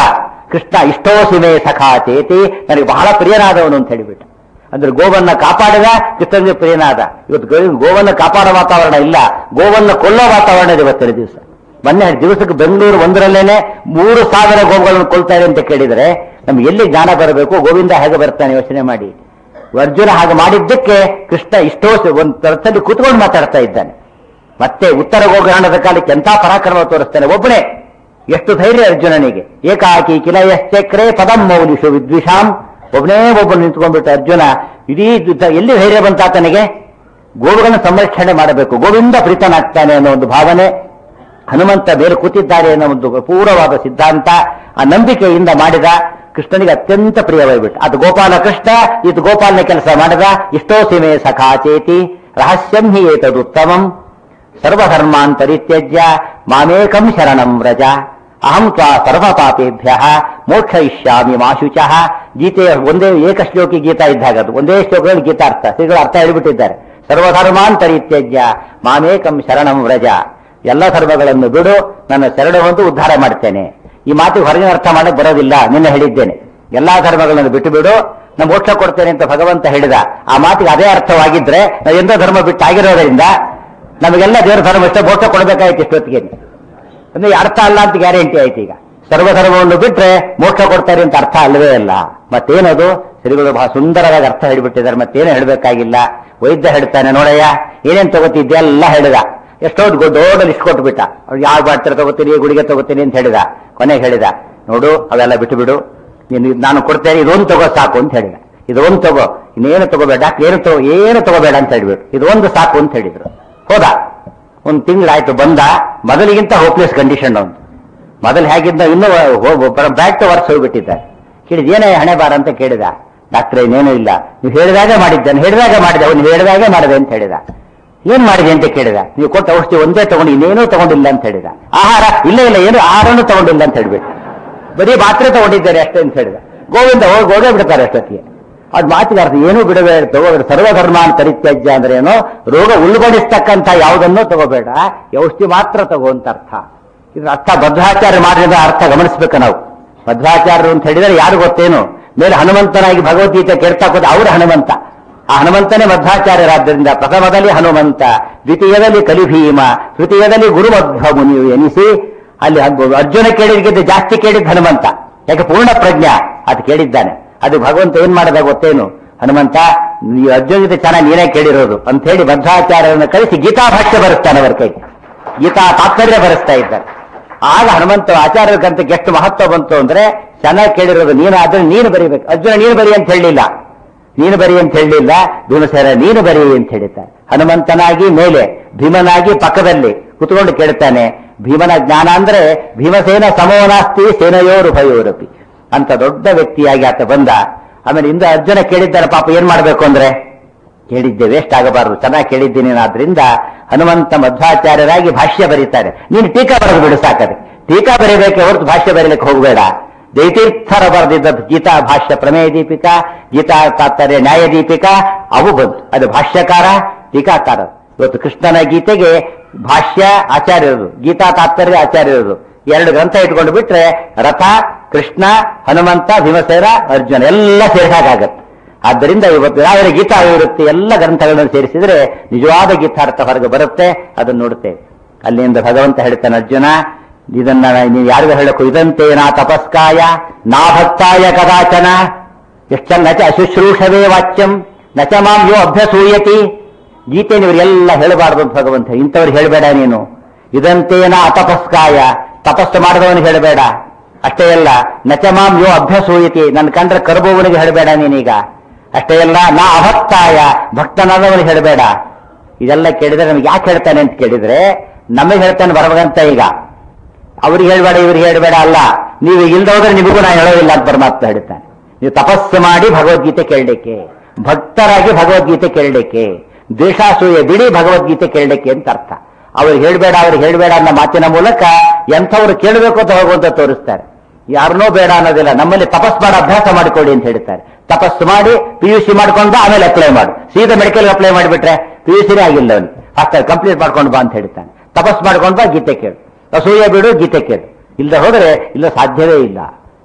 ಕೃಷ್ಣ ಇಷ್ಟೋಸಿಮೆ ಸಖಾ ಚೇತಿ ನನಗೆ ಬಹಳ ಪ್ರಿಯನಾದವನು ಅಂತ ಹೇಳಿಬಿಟ್ಟ ಅಂದ್ರೆ ಗೋವನ್ನ ಕಾಪಾಡಿದ ಕೃಷ್ಣನಿಗೆ ಪ್ರಿಯನಾದ ಇವತ್ತು ಗೋ- ಗೋವನ್ನ ಕಾಪಾಡೋ ವಾತಾವರಣ ಇಲ್ಲ ಗೋವನ್ನ ಕೊಲ್ಲೋ ವಾತಾವರಣ ಇದೆ ಇವತ್ತಿನ ದಿವಸ ಮೊನ್ನೆ ದಿವಸಕ್ಕೆ ಬೆಂಗಳೂರು ಒಂದರಲ್ಲೇನೆ ಮೂರು ಸಾವಿರ ಗೋವುಗಳನ್ನು ಕೊಲ್ತಾರೆ ಅಂತ ಕೇಳಿದರೆ ನಮ್ಗೆ ಎಲ್ಲಿ ಜ್ಞಾನ ಬರಬೇಕು ಗೋವಿಂದ ಹೇಗೆ ಬರ್ತಾನೆ ಯೋಚನೆ ಮಾಡಿ ಅರ್ಜುನ ಹಾಗೆ ಮಾಡಿದ್ದಕ್ಕೆ ಕೃಷ್ಣ ಇಷ್ಟೋ ಒಂದು ತರದಲ್ಲಿ ಕೂತ್ಕೊಂಡು ಮಾತಾಡ್ತಾ ಇದ್ದಾನೆ ಮತ್ತೆ ಉತ್ತರ ಗೋಗ್ರಹಣದ ಕಾಲಕ್ಕೆ ಎಂಥ ಪರಾಕ್ರಮ ತೋರಿಸ್ತಾನೆ ಒಬ್ಬನೇ ಎಷ್ಟು ಧೈರ್ಯ ಅರ್ಜುನನಿಗೆ ಏಕಾಕಿ ಕಿಲಯಶ್ಚಕ್ರೆ ಪದಂ ಮೌಲಿಷು ವಿದ್ವಿಷಾಂ ಒಬ್ಬನೇ ಒಬ್ಬನು ನಿಂತ್ಕೊಂಡ್ಬಿಟ್ಟ ಅರ್ಜುನ ಇಡೀ ಯುದ್ಧ ಎಲ್ಲಿ ಧೈರ್ಯ ಬಂತ ಆತನಿಗೆ ಗೋವುಗಳನ್ನು ಸಂರಕ್ಷಣೆ ಮಾಡಬೇಕು ಗೋವಿಂದ ಪ್ರೀತನಾಗ್ತಾನೆ ಅನ್ನೋ ಒಂದು ಭಾವನೆ ಹನುಮಂತ ಬೇರೆ ಕೂತಿದ್ದಾರೆ ಅನ್ನೋ ಒಂದು ಪೂರ್ವವಾದ ಸಿದ್ಧಾಂತ ಆ ನಂಬಿಕೆಯಿಂದ ಮಾಡಿದ ಕೃಷ್ಣನಿಗೆ ಅತ್ಯಂತ ಪ್ರಿಯವಾಗ್ಬಿಟ್ಟು ಅದು ಗೋಪಾಲ ಕೃಷ್ಣ ಇದು ಗೋಪಾಲನ ಕೆಲಸ ಮಾಡಿದ ಇಷ್ಟೋ ಸೀಮೆ ಸಖಾಚೇತಿ ರಹಸ್ಯಂ ಹಿ ಏತದುತ್ತಮಂ ಸರ್ವಧರ್ಮಾನ್ ಪರಿತ್ಯಜ್ಯ ಮಾಮೇಕಂ ಶರಣಂ ವ್ರಜ ಅಹಂ ತ್ವಾ ಸರ್ವ ಪಾಪೇಭ್ಯ ಮೋಕ್ಷಯಿಷ್ಯಾಮಿ ಮಾಶುಚಃ ಗೀತೆಯ ಒಂದೇ ಏಕಶ್ಲೋಕಿ ಗೀತಾ ಇದ್ದಾಗ ಅದು ಒಂದೇ ಶ್ಲೋಕದಲ್ಲಿ ಗೀತಾರ್ಥ ಶ್ರೀಗಳು ಅರ್ಥ ಹೇಳಿಬಿಟ್ಟಿದ್ದಾರೆ ಸರ್ವಧರ್ಮಾನ್ ಪರಿತ್ಯಜ್ಯ ಮಾಮೇಕಂ ಶರಣಂ ವ್ರಜ ಎಲ್ಲ ಧರ್ಮಗಳನ್ನು ಬಿಡು ನನ್ನ ಶರಣ ಹೊಂದು ಉದ್ಧಾರ ಮಾಡ್ತೇನೆ ಈ ಮಾತಿಗೆ ಹೊರಗಿನ ಅರ್ಥ ಮಾಡಕ್ ಬರೋದಿಲ್ಲ ನಿನ್ನೆ ಹೇಳಿದ್ದೇನೆ ಎಲ್ಲಾ ಧರ್ಮಗಳನ್ನು ಬಿಟ್ಟು ಬಿಡು ನಾನು ಮೋಕ್ಷ ಕೊಡ್ತೇನೆ ಅಂತ ಭಗವಂತ ಹೇಳಿದ ಆ ಮಾತಿಗೆ ಅದೇ ಅರ್ಥವಾಗಿದ್ರೆ ನಾವು ಎಂದೋ ಧರ್ಮ ಬಿಟ್ಟಾಗಿರೋದ್ರಿಂದ ನಮಗೆಲ್ಲ ದೇವರ ಧರ್ಮ ಇಷ್ಟ ಮೋಕ್ಷ ಕೊಡಬೇಕಾಯ್ತು ಇಷ್ಟೊತ್ತಿಗೆ ಅಂದ್ರೆ ಈ ಅರ್ಥ ಅಲ್ಲ ಅಂತ ಗ್ಯಾರಂಟಿ ಆಯ್ತು ಈಗ ಸರ್ವಧರ್ಮವನ್ನು ಬಿಟ್ರೆ ಮೋಕ್ಷ ಕೊಡ್ತಾರೆ ಅಂತ ಅರ್ಥ ಅಲ್ಲವೇ ಅಲ್ಲ ಮತ್ತೇನದು ಶ್ರೀಗಳು ಬಹಳ ಸುಂದರವಾಗಿ ಅರ್ಥ ಹೇಳಿಬಿಟ್ಟಿದ್ದಾರೆ ಮತ್ತೇನು ಹೇಳಬೇಕಾಗಿಲ್ಲ ವೈದ್ಯ ಹೇಳ್ತಾನೆ ನೋಡಯ್ಯ ಏನೇನ್ ತಗೋತಿದ್ದೆ ಎಲ್ಲ ಹೇಳಿದ ಎಷ್ಟೋ ದೊಡ್ಡ ಲಿಸ್ಟ್ ಕೊಟ್ಬಿಟ್ಟ ಅವ್ರು ಯಾವ ಬಾಟ್ರೆ ತಗೋತೀನಿ ಗುಳಿಗೆ ತಗೋತೀನಿ ಅಂತ ಹೇಳಿದ ಕೊನೆಗೆ ಹೇಳಿದ ನೋಡು ಅವೆಲ್ಲ ಬಿಟ್ಟು ಬಿಡು ನೀನು ಇದ್ ನಾನು ಕೊಡ್ತೇನೆ ಇದೊಂದು ತಗೋ ಸಾಕು ಅಂತ ಹೇಳಿದ ಇದೊಂದು ತಗೋ ಇನ್ನೇನು ತಗೋಬೇಡ ಏನು ತಗೋ ಏನು ತಗೋಬೇಡ ಅಂತ ಹೇಳ್ಬಿಟ್ಟು ಇದೊಂದು ಸಾಕು ಅಂತ ಹೇಳಿದ್ರು ಹೋದ ಒಂದು ತಿಂಗಳಾಯ್ತು ಬಂದ ಮೊದಲಿಗಿಂತ ಹೋಪ್ಲೆಸ್ ಕಂಡೀಷನ್ ಅವನು ಮೊದಲು ಹೇಗಿದ್ದ ಇನ್ನೂ ಬ್ಯಾಕ್ ಟು ವರ್ಕ್ಸ್ ಹೋಗ್ಬಿಟ್ಟಿದ್ದಾರೆ ಕೇಳಿದ ಏನೇ ಹಣೆ ಬಾರ ಅಂತ ಕೇಳಿದ ಡಾಕ್ಟ್ರೆ ಇನ್ನೇನೂ ಇಲ್ಲ ನೀವು ಹೇಳಿದಾಗ ಮಾಡಿದ್ದೇನೆ ಹೇಳಿದಾಗ ಮಾಡಿದೆ ಅವ್ನು ಹೇಳಿದಾಗೆ ಮಾಡಿದೆ ಅಂತ ಹೇಳಿದ ಏನ್ ಮಾಡಿದೆ ಅಂತ ಕೇಳಿದ ನೀವು ಕೊಟ್ಟ ಔಷಧಿ ಒಂದೇ ತಗೊಂಡು ಇನ್ನೇನೂ ತಗೊಂಡಿಲ್ಲ ಅಂತ ಹೇಳಿದ ಆಹಾರ ಇಲ್ಲ ಇಲ್ಲ ಏನು ಆಹಾರನೂ ತಗೊಂಡಿಲ್ಲ ಅಂತ ಹೇಳ್ಬಿಟ್ಟು ಬರೀ ಮಾತ್ರೆ ತಗೊಂಡಿದ್ದಾರೆ ಅಷ್ಟೇ ಅಂತ ಹೇಳಿದ ಗೋವಿಂದ ಹೋಗಿ ಹೋಗೇ ಬಿಡ್ತಾರೆ ಅಷ್ಟೊತ್ತಿಗೆ ಅದ್ ಮಾತಿಗೆ ಅರ್ಥ ಏನೂ ಬಿಡಬೇಡ ತಗೋಬೇಡ ಸರ್ವಧರ್ಮ ಅಂತ ಪರಿತ್ಯಾಜ್ಯ ಅಂದ್ರೆ ಏನು ರೋಗ ಉಲ್ಬಣಿಸ್ತಕ್ಕಂಥ ಯಾವುದನ್ನೂ ತಗೋಬೇಡ ಔಷಧಿ ಮಾತ್ರ ತಗೋ ಅಂತ ಅರ್ಥ ಇದ್ರ ಅರ್ಥ ಭದ್ರಾಚಾರ್ಯ ಮಾಡಿದ ಅರ್ಥ ಗಮನಿಸ್ಬೇಕು ನಾವು ಭದ್ರಾಚಾರ್ಯರು ಅಂತ ಹೇಳಿದರೆ ಯಾರು ಗೊತ್ತೇನು ಮೇಲೆ ಹನುಮಂತನಾಗಿ ಭಗವದ್ಗೀತೆ ಕೇಳ್ತಾ ಕೂತ ಅವರು ಹನುಮಂತ ಆ ಹನುಮಂತನೇ ಮಧ್ವಾಚಾರ್ಯರಾದ್ದರಿಂದ ಪ್ರಥಮದಲ್ಲಿ ಹನುಮಂತ ದ್ವಿತೀಯದಲ್ಲಿ ಕಲಿಭೀಮ ತೃತೀಯದಲ್ಲಿ ಗುರುಮಧ್ವ ಮುನಿಯು ಎನಿಸಿ ಅಲ್ಲಿ ಹಗ್ಗು- ಅರ್ಜುನ ಕೇಳಿದಕ್ಕಿಂತ ಜಾಸ್ತಿ ಕೇಳಿದ್ ಹನುಮಂತ ಯಾಕೆ ಪೂರ್ಣ ಪ್ರಜ್ಞಾ ಅದು ಕೇಳಿದ್ದಾನೆ ಅದು ಭಗವಂತ ಏನ್ ಮಾಡದ ಗೊತ್ತೇನು ಹನುಮಂತ ಈ ಅರ್ಜುನ ಜೊತೆ ಚೆನ್ನಾಗಿ ನೀನೇ ಕೇಳಿರೋದು ಅಂತ ಹೇಳಿ ಮಧ್ವಾಚಾರ್ಯರನ್ನು ಕಳಿಸಿ ಗೀತಾ ಭಾಷ್ಯ ಬರೆಸ್ತಾನೆ ಅವರ ಕೈ ಗೀತಾ ತಾತ್ಪರ್ಯ ಬರೆಸ್ತಾ ಇದ್ದಾರೆ ಆಗ ಹನುಮಂತ ಆಚಾರ್ಯರ ಗ್ರಂಥಕ್ಕೆ ಎಷ್ಟು ಮಹತ್ವ ಬಂತು ಅಂದ್ರೆ ಚೆನ್ನಾಗಿ ಕೇಳಿರೋದು ನೀನು ಆದ್ರೆ ನೀನು ಬರೀಬೇಕು ಅರ್ಜುನ ನೀನು ಬರಿ ಅಂತ ಹೇಳಲಿಲ್ಲ ನೀನು ಬರಿ ಅಂತ ಹೇಳಲಿಲ್ಲ ಭೀಮಸೇನ ನೀನು ಬರಿ ಅಂತ ಹೇಳಿದ್ದಾರೆ ಹನುಮಂತನಾಗಿ ಮೇಲೆ ಭೀಮನಾಗಿ ಪಕ್ಕದಲ್ಲಿ ಕುತ್ಕೊಂಡು ಕೇಳ್ತಾನೆ ಭೀಮನ ಜ್ಞಾನ ಅಂದ್ರೆ ಭೀಮಸೇನ ಸಮೋನಾಸ್ತಿ ಸೇನೆಯೋರು ಭಯೋರಪಿ ಅಂತ ದೊಡ್ಡ ವ್ಯಕ್ತಿಯಾಗಿ ಆತ ಬಂದ ಆಮೇಲೆ ಇಂದ ಅರ್ಜುನ ಕೇಳಿದ್ದಾನೆ ಪಾಪ ಏನ್ ಮಾಡ್ಬೇಕು ಅಂದ್ರೆ ಕೇಳಿದ್ದೆ ವೇಸ್ಟ್ ಆಗಬಾರದು ಚೆನ್ನಾಗಿ ಕೇಳಿದ್ದೀನಿ ಆದ್ರಿಂದ ಹನುಮಂತ ಮಧ್ವಾಚಾರ್ಯರಾಗಿ ಭಾಷ್ಯ ಬರೀತಾರೆ ನೀನು ಟೀಕಾ ಬರೆದು ಬಿಡು ಸಾಕದೆ ಟೀಕಾ ಬರೀಬೇಕೆ ಹೊರತು ಭಾಷ್ಯ ಬರೀಲಿಕ್ಕೆ ಹೋಗಬೇಡ ದೈತೀರ್ಥರ ಬರೆದಿದ್ದ ಗೀತಾ ಭಾಷ್ಯ ಪ್ರಮೇಯ ದೀಪಿಕಾ ಗೀತಾ ತಾತ್ಪರ್ಯ ನ್ಯಾಯ ದೀಪಿಕಾ ಅವು ಬಂತು ಅದು ಭಾಷ್ಯಕಾರ ಟೀಕಾಕಾರ ಇವತ್ತು ಕೃಷ್ಣನ ಗೀತೆಗೆ ಭಾಷ್ಯ ಆಚಾರ್ಯರು ಗೀತಾ ತಾತ್ಪರ್ಯ ಆಚಾರ್ಯರು ಎರಡು ಗ್ರಂಥ ಇಟ್ಕೊಂಡು ಬಿಟ್ರೆ ರಥ ಕೃಷ್ಣ ಹನುಮಂತ ಭೀಮಸೇನ ಅರ್ಜುನ ಎಲ್ಲ ಸೇರಿಸಾಗತ್ತೆ ಆದ್ದರಿಂದ ಇವತ್ತು ಯಾವ ಗೀತಾ ಇರುತ್ತೆ ಎಲ್ಲ ಗ್ರಂಥಗಳನ್ನು ಸೇರಿಸಿದ್ರೆ ನಿಜವಾದ ಗೀತಾರ್ಥ ಹೊರಗೆ ಬರುತ್ತೆ ಅದನ್ನು ನೋಡುತ್ತೇವೆ ಅಲ್ಲಿಂದ ಭಗವಂತ ಹೇಳ್ತಾನೆ ಅರ್ಜುನ ಇದನ್ನ ನೀವು ಯಾರಿಗೂ ಹೇಳಕ್ಕೂ ಇದಂತೆ ನಾ ತಪಸ್ಕಾಯ ನಾ ಭಕ್ತಾಯ ಕದಾಚನ ಎಷ್ಟು ಚಂದ ನಚ ಅಶುಶ್ರೂಷವೇ ವಾಚ್ಯಂ ನಚ ಮಾಂ ಯೋ ಅಭ್ಯಸೂಯತಿ ಗೀತೆ ಇವರೆಲ್ಲ ಹೇಳಬಾರ್ದು ಅಂತ ಭಗವಂತ ಇಂಥವ್ರು ಹೇಳಬೇಡ ನೀನು ಇದಂತೇನ ಅತಪಸ್ಕಾಯ ತಪಸ್ಸು ಮಾಡಿದವನಿಗೆ ಹೇಳಬೇಡ ಅಷ್ಟೇ ಅಲ್ಲ ನಚಮಾಂ ಯೋ ಅಭ್ಯಸೂಯತಿ ನನ್ನ ಕಂಡ್ರೆ ಕರ್ಬುವನಿಗೆ ಹೇಳಬೇಡ ನೀನೀಗ ಅಷ್ಟೇ ಅಲ್ಲ ನಾ ಅಭಕ್ತಾಯ ಭಕ್ತನಾದವನಿಗೆ ಹೇಳಬೇಡ ಇದೆಲ್ಲ ಕೇಳಿದ್ರೆ ನಮ್ಗೆ ಯಾಕೆ ಹೇಳ್ತಾನೆ ಅಂತ ಕೇಳಿದ್ರೆ ನಮಗೆ ಹೇಳ್ತಾನೆ ಬರಬೇಕಂತ ಈಗ ಅವ್ರಿಗೆ ಹೇಳ್ಬೇಡ ಇವ್ರಿಗೆ ಹೇಳ್ಬೇಡ ಅಲ್ಲ ನೀವು ಇಲ್ದ ಹೋದ್ರೆ ನಿಮಗೂ ನಾನು ಹೇಳೋದಿಲ್ಲ ಅಂತ ಪರಮಾತ್ಮ ಹೇಳ್ತಾನೆ ನೀವು ತಪಸ್ಸು ಮಾಡಿ ಭಗವದ್ಗೀತೆ ಕೇಳಲಿಕ್ಕೆ ಭಕ್ತರಾಗಿ ಭಗವದ್ಗೀತೆ ಕೇಳಲಿಕ್ಕೆ ದ್ವೇಷಾಸೂಯ ಬಿಡಿ ಭಗವದ್ಗೀತೆ ಕೇಳಲಿಕ್ಕೆ ಅಂತ ಅರ್ಥ ಅವ್ರಿಗೆ ಹೇಳ್ಬೇಡ ಅವ್ರಿಗೆ ಹೇಳ್ಬೇಡ ಅನ್ನೋ ಮಾತಿನ ಮೂಲಕ ಎಂಥವ್ರು ಕೇಳಬೇಕು ಅಂತ ಹೋಗುವಂತ ತೋರಿಸ್ತಾರೆ ಯಾರನ್ನೋ ಬೇಡ ಅನ್ನೋದಿಲ್ಲ ನಮ್ಮಲ್ಲಿ ತಪಸ್ ಮಾಡೋ ಅಭ್ಯಾಸ ಮಾಡಿಕೊಡಿ ಅಂತ ಹೇಳ್ತಾರೆ ತಪಸ್ಸು ಮಾಡಿ ಪಿ ಯು ಸಿ ಮಾಡ್ಕೊಂಡು ಆಮೇಲೆ ಅಪ್ಲೈ ಮಾಡು ಸೀದಾ ಮೆಡಿಕಲ್ ಅಪ್ಲೈ ಮಾಡಿಬಿಟ್ರೆ ಪಿ ಯು ಸಿನೇ ಆಗಿಲ್ಲ ಅವನು ಅಷ್ಟೇ ಕಂಪ್ಲೀಟ್ ಮಾಡ್ಕೊಂಡು ಬಾ ಅಂತ ಹೇಳ್ತಾನೆ ತಪಸ್ ಮಾಡ್ಕೊಂಡು ಬಾ ಗೀತೆ ಕೇಳು ಅಸೂಯೆ ಬಿಡು ಗೀತೆ ಕೇಳು ಇಲ್ಲದೆ ಹೋದರೆ ಇಲ್ಲ ಸಾಧ್ಯವೇ ಇಲ್ಲ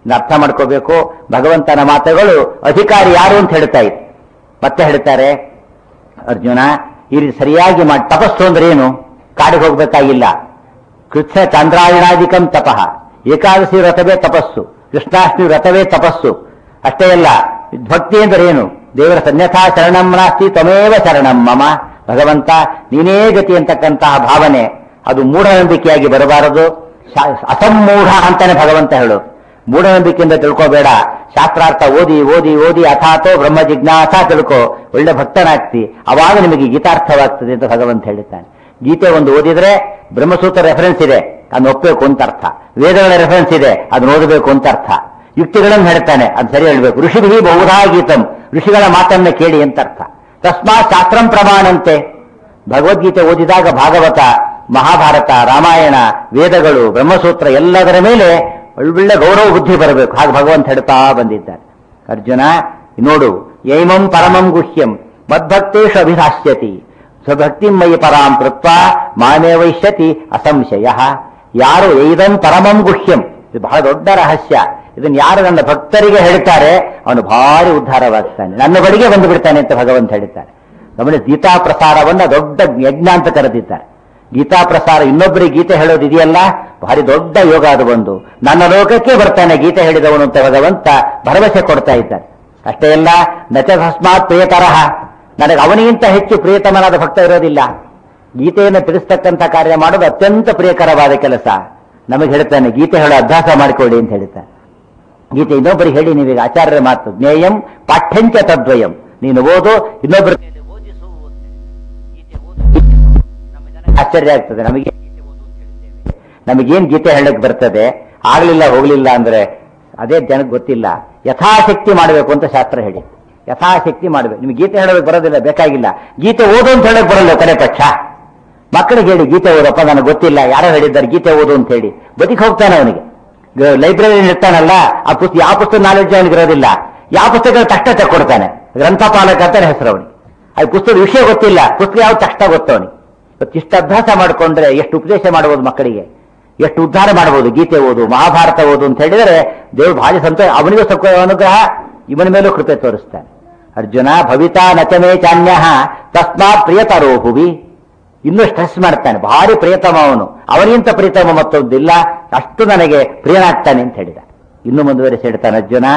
ಇದನ್ನ ಅರ್ಥ ಮಾಡ್ಕೋಬೇಕು ಭಗವಂತನ ಮಾತುಗಳು ಅಧಿಕಾರಿ ಯಾರು ಅಂತ ಹೇಳ್ತಾ ಇತ್ತು ಮತ್ತೆ ಹೇಳ್ತಾರೆ ಅರ್ಜುನ ಈ ರೀತಿ ಸರಿಯಾಗಿ ಮಾಡಿ ತಪಸ್ಸು ಅಂದ್ರೆ ಏನು ಕಾಡಿಗೆ ಹೋಗ್ಬೇಕಾಗಿಲ್ಲ ಕೃಷ್ಣ ಚಂದ್ರಾಯಣಾಧಿಕಂ ತಪಃ ಏಕಾದಶಿ ವ್ರತವೇ ತಪಸ್ಸು ಕೃಷ್ಣಾಷ್ಟಮಿ ವ್ರತವೇ ತಪಸ್ಸು ಅಷ್ಟೇ ಅಲ್ಲ ಭಕ್ತಿ ಅಂದ್ರೆ ಏನು ದೇವರ ಸನ್ಯಥಾ ಶರಣಂ ನಾಸ್ತಿ ತ್ವಮೇವ ಶರಣಂ ಮಮ ಭಗವಂತ ನೀನೇ ಗತಿ ಅಂತಕ್ಕಂತಹ ಭಾವನೆ ಅದು ಮೂಢನಂಬಿಕೆಯಾಗಿ ಬರಬಾರದು ಶಾ- ಅಸಮ್ಮೂಢ ಅಂತಾನೆ ಭಗವಂತ ಹೇಳು ಮೂಢನಂಬಿಕೆಯಿಂದ ತಿಳ್ಕೋಬೇಡ ಶಾಸ್ತ್ರಾರ್ಥ ಓದಿ ಓದಿ ಓದಿ ಅಥಾತೋ ಬ್ರಹ್ಮ ಜಿಜ್ಞಾಸ ತಿಳ್ಕೋ ಒಳ್ಳೆ ಭಕ್ತನಾಗ್ತಿ ಅವಾಗ ನಿಮಗೆ ಗೀತಾರ್ಥವಾಗ್ತದೆ ಅಂತ ಭಗವಂತ ಹೇಳಿದ್ದಾನೆ ಗೀತೆ ಒಂದು ಓದಿದ್ರೆ ಬ್ರಹ್ಮಸೂತ್ರ ರೆಫರೆನ್ಸ್ ಇದೆ ಅದನ್ನ ಒಪ್ಪಬೇಕು ಅಂತ ಅರ್ಥ ವೇದಗಳ ರೆಫರೆನ್ಸ್ ಇದೆ ಅದನ್ನ ಓದಬೇಕು ಅಂತ ಅರ್ಥ ಯುಕ್ತಿಗಳನ್ನು ಹೇಳ್ತಾನೆ ಅದು ಸರಿ ಹೇಳ್ಬೇಕು ಋಷಿಭಿ ಬಹುಧಾ ಗೀತಂ ಋಷಿಗಳ ಮಾತನ್ನ ಕೇಳಿ ಅಂತ ಅರ್ಥ ತಸ್ಮಾತ್ ಶಾಸ್ತ್ರಂ ಪ್ರಮಾಣಂತೆ ಭಗವದ್ಗೀತೆ ಓದಿದಾಗ ಭಾಗವತ ಮಹಾಭಾರತ ರಾಮಾಯಣ ವೇದಗಳು ಬ್ರಹ್ಮಸೂತ್ರ ಎಲ್ಲದರ ಮೇಲೆ ಒಳ್ಳೆ ಗೌರವ ಬುದ್ಧಿ ಬರಬೇಕು ಹಾಗೆ ಭಗವಂತ ಹೇಳ್ತಾ ಬಂದಿದ್ದಾರೆ ಅರ್ಜುನ ನೋಡು ಯೈಮಂ ಪರಮಂ ಗುಹ್ಯಂ ಮದ್ಭಕ್ತೇಶು ಅಭಿಧಾಸ್ಯತಿ ಸ್ವಭಕ್ತಿಂ ಮಯಿ ಪರಾಂ ಕೃತ್ವ ಮಾಮೇ ವೈಶ್ಯತಿ ಅಸಂಶಯ ಯಾರು ಇದಂ ಪರಮಂ ಗುಹ್ಯಂ ಇದು ಬಹಳ ದೊಡ್ಡ ರಹಸ್ಯ ಇದನ್ನು ಯಾರು ನನ್ನ ಭಕ್ತರಿಗೆ ಹೇಳ್ತಾರೆ ಅವನು ಭಾರಿ ಉದ್ಧಾರವಾಗ್ತಾನೆ ನನ್ನ ಬಳಿಗೆ ಬಂದು ಬಿಡ್ತಾನೆ ಅಂತ ಭಗವಂತ ಹೇಳ್ತಾರೆ ಗಮನಿಸಿ ಗೀತಾ ಪ್ರಸಾರವನ್ನ ದೊಡ್ಡ ಯಜ್ಞ ಅಂತ ಕರೆದಿದ್ದಾರೆ ಗೀತಾ ಪ್ರಸಾರ ಇನ್ನೊಬ್ಬರಿಗೆ ಗೀತೆ ಹೇಳೋದು ಇದೆಯಲ್ಲ ಭಾರಿ ದೊಡ್ಡ ಯೋಗ ಅದು ಬಂದು ನನ್ನ ಲೋಕಕ್ಕೆ ಬರ್ತಾನೆ ಗೀತೆ ಹೇಳಿದವನು ಅಂತ ಭಗವಂತ ಭರವಸೆ ಕೊಡ್ತಾ ಇದ್ದಾನೆ ಅಷ್ಟೇ ಅಲ್ಲ ನಚ ತಸ್ಮಾತ್ ಪ್ರಿಯತರಹ ನನಗೆ ಅವನಿಗಿಂತ ಹೆಚ್ಚು ಪ್ರಿಯತಮನಾದ ಭಕ್ತ ಇರೋದಿಲ್ಲ ಗೀತೆಯನ್ನು ತಿಳಿಸ್ತಕ್ಕಂಥ ಕಾರ್ಯ ಮಾಡೋದು ಅತ್ಯಂತ ಪ್ರಿಯಕರವಾದ ಕೆಲಸ ನಮಗೆ ಹೇಳ್ತಾನೆ ಗೀತೆ ಹೇಳೋ ಅಭ್ಯಾಸ ಮಾಡಿಕೊಳ್ಳಿ ಅಂತ ಹೇಳ್ತಾನೆ ಗೀತೆ ಇನ್ನೊಬ್ಬರಿಗೆ ಹೇಳಿ ನೀವೀಗ ಆಚಾರ್ಯರ ಮಾತು ಜ್ಞೇಯಂ ಪಾಠ್ಯಂಚ ತದ್ವಯಂ ನೀನು ಓದು ಇನ್ನೊಬ್ಬರ ಆಶ್ಚರ್ಯ ಆಗ್ತದೆ ನಮಗೆ ನಮಗೇನ್ ಗೀತೆ ಹೇಳಕ್ ಬರ್ತದೆ ಆಗ್ಲಿಲ್ಲ ಹೋಗ್ಲಿಲ್ಲ ಅಂದ್ರೆ ಅದೇ ಜನಕ್ಕೆ ಗೊತ್ತಿಲ್ಲ ಯಥಾಶಕ್ತಿ ಮಾಡಬೇಕು ಅಂತ ಶಾಸ್ತ್ರ ಹೇಳಿ ಯಥಾಶಕ್ತಿ ಮಾಡಬೇಕು ನಿಮ್ಗೆ ಗೀತೆ ಹೇಳೋದಕ್ಕೆ ಬರೋದಿಲ್ಲ ಬೇಕಾಗಿಲ್ಲ ಗೀತೆ ಓದು ಅಂತ ಹೇಳಕ್ ಬರಲ್ಲ ಕರೆ ಪಕ್ಷ ಮಕ್ಕಳಿಗೆ ಹೇಳಿ ಗೀತೆ ಓದಪ್ಪ ನನಗೆ ಗೊತ್ತಿಲ್ಲ ಯಾರೋ ಹೇಳಿದ್ದಾರೆ ಗೀತೆ ಓದು ಅಂತ ಹೇಳಿ ಬದುಕಿ ಹೋಗ್ತಾನೆ ಅವನಿಗೆ ಲೈಬ್ರರಿ ಇರ್ತಾನಲ್ಲ ಆ ಪುಸ್ತಕ ಯಾವ ಪುಸ್ತಕ ನಾಲೆಡ್ಜ್ ಅವನಿಗೆ ಇರೋದಿಲ್ಲ ಯಾವ ಪುಸ್ತಕ ತಕ್ಷಣ ತಕ್ಕೊಡ್ತಾನೆ ಗ್ರಂಥಪಾಲಕ ಅಂತಾನೆ ಹೆಸರು ಅವನಿಗೆ ಆ ಪುಸ್ತಕದ ವಿಷಯ ಗೊತ್ತಿಲ್ಲ ಪುಸ್ತಕ ಯಾವ ತಕ್ಷಣ ಗೊತ್ತವನಿಗೆ ಇವತ್ತು ಇಷ್ಟು ಅಭ್ಯಾಸ ಮಾಡಿಕೊಂಡ್ರೆ ಎಷ್ಟು ಉಪದೇಶ ಮಾಡಬಹುದು ಮಕ್ಕಳಿಗೆ ಎಷ್ಟು ಉದ್ಧಾರ ಮಾಡಬಹುದು ಗೀತೆ ಓದು ಮಹಾಭಾರತ ಓದು ಅಂತ ಹೇಳಿದರೆ ದೇವರು ಭಾರಿ ಸಂತೋಷ ಅವನಿಗೂ ಸ್ವಲ್ಪ ಅನುಗ್ರಹ ಇವನ ಮೇಲೂ ಕೃಪೆ ತೋರಿಸ್ತಾನೆ ಅರ್ಜುನ ಭವಿತಾ ನಚಮೇ ಚಾನ್ಯ ತಸ್ಮಾತ್ ಪ್ರಿಯತರೋ ಭುವಿ ಇನ್ನೂ ಸ್ಟ್ರೆಸ್ ಮಾಡ್ತಾನೆ ಭಾರಿ ಪ್ರಿಯತಮ ಅವನು ಅವನಿಗಿಂತ ಪ್ರಿಯತಮ ಮತ್ತೊಂದಿಲ್ಲ ಅಷ್ಟು ನನಗೆ ಪ್ರಿಯನಾಗ್ತಾನೆ ಅಂತ ಹೇಳಿದ ಇನ್ನು ಮುಂದುವರಿಸಿ ಹೇಳ್ತಾನೆ ಅರ್ಜುನ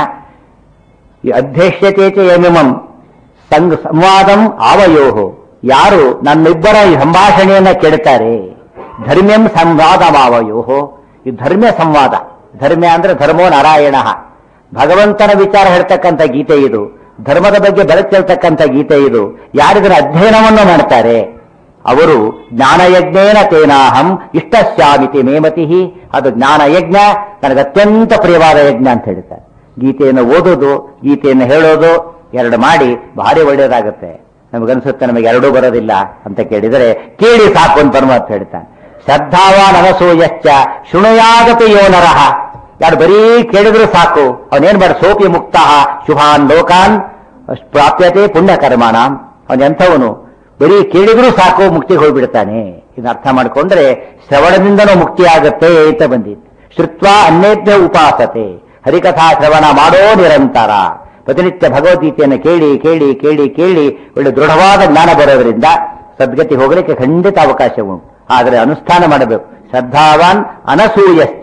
ಈ ಅಧ್ಯಕ್ಷತೆ ಯಮಿಮಂ ಸಂಗ್ ಸಂವಾದಂ ಆವಯೋಹು ಯಾರು ನನ್ನಿಬ್ಬರ ಈ ಸಂಭಾಷಣೆಯನ್ನ ಕೇಳ್ತಾರೆ ಧರ್ಮ್ಯಂ ಸಂವಾದಮಾವಯೋಹೋ ಈ ಧರ್ಮ್ಯ ಸಂವಾದ ಧರ್ಮ್ಯ ಅಂದ್ರೆ ಧರ್ಮೋ ನಾರಾಯಣ ಭಗವಂತನ ವಿಚಾರ ಹೇಳ್ತಕ್ಕಂಥ ಗೀತೆ ಇದು ಧರ್ಮದ ಬಗ್ಗೆ ಬೆಳಕು ಚೆಲ್ತಕ್ಕಂಥ ಗೀತೆ ಇದು ಯಾರಿದರ ಅಧ್ಯಯನವನ್ನು ಮಾಡ್ತಾರೆ ಅವರು ಜ್ಞಾನಯಜ್ಞೇನ ತೇನಾಹಂ ಇಷ್ಟಶ್ಯಾಮಿತಿ ಮೇಮತಿ ಅದು ಜ್ಞಾನಯಜ್ಞ ನನಗೆ ಅತ್ಯಂತ ಪ್ರಿಯವಾದ ಯಜ್ಞ ಅಂತ ಹೇಳ್ತಾರೆ ಗೀತೆಯನ್ನು ಓದೋದು ಗೀತೆಯನ್ನು ಹೇಳೋದು ಎರಡು ಮಾಡಿ ಭಾರಿ ಒಳ್ಳೆಯದಾಗುತ್ತೆ ನಮಗನ್ಸುತ್ತೆ ನಮಗೆ ಎರಡೂ ಬರೋದಿಲ್ಲ ಅಂತ ಕೇಳಿದರೆ ಕೇಳಿ ಸಾಕು ಅಂತ ಪರಮಾತ್ಮ ಹೇಳ್ತಾನೆ ಶ್ರದ್ಧಾವಾನ್ ಅನಸೂಯಶ್ಚ ಶೃಣುಯಾಗತಿ ಯೋ ನರಹ ಯಾರು ಬರೀ ಕೇಳಿದ್ರು ಸಾಕು ಅವನೇನ್ ಮಾಡ ಸೋಪಿ ಮುಕ್ತ ಶುಭಾನ್ ಲೋಕಾನ್ ಪ್ರಾಪ್ಯತೆ ಪುಣ್ಯ ಕರ್ಮಾಣಂ ಅವನ ಎಂಥವನು ಬರೀ ಕೇಳಿದ್ರು ಸಾಕು ಮುಕ್ತಿಗೆ ಹೋಗ್ಬಿಡ್ತಾನೆ ಇದನ್ನ ಅರ್ಥ ಮಾಡಿಕೊಂಡ್ರೆ ಶ್ರವಣದಿಂದನೂ ಮುಕ್ತಿ ಆಗುತ್ತೆ ಅಂತ ಬಂದಿತ್ತು ಶ್ರುತ್ವ ಅನ್ಯಜ್ಞ ಉಪಾಸತೆ ಹರಿಕಥಾ ಶ್ರವಣ ಮಾಡೋ ನಿರಂತರ ಪ್ರತಿನಿತ್ಯ ಭಗವದ್ಗೀತೆಯನ್ನು ಕೇಳಿ ಕೇಳಿ ಕೇಳಿ ಕೇಳಿ ಒಳ್ಳೆ ದೃಢವಾದ ಜ್ಞಾನ ಬರೋದ್ರಿಂದ ಸದ್ಗತಿ ಹೋಗಲಿಕ್ಕೆ ಖಂಡಿತ ಅವಕಾಶ ಉಂಟು ಆದರೆ ಅನುಷ್ಠಾನ ಮಾಡಬೇಕು ಶ್ರದ್ಧಾವಾನ್ ಅನಸೂಯಶ್ಚ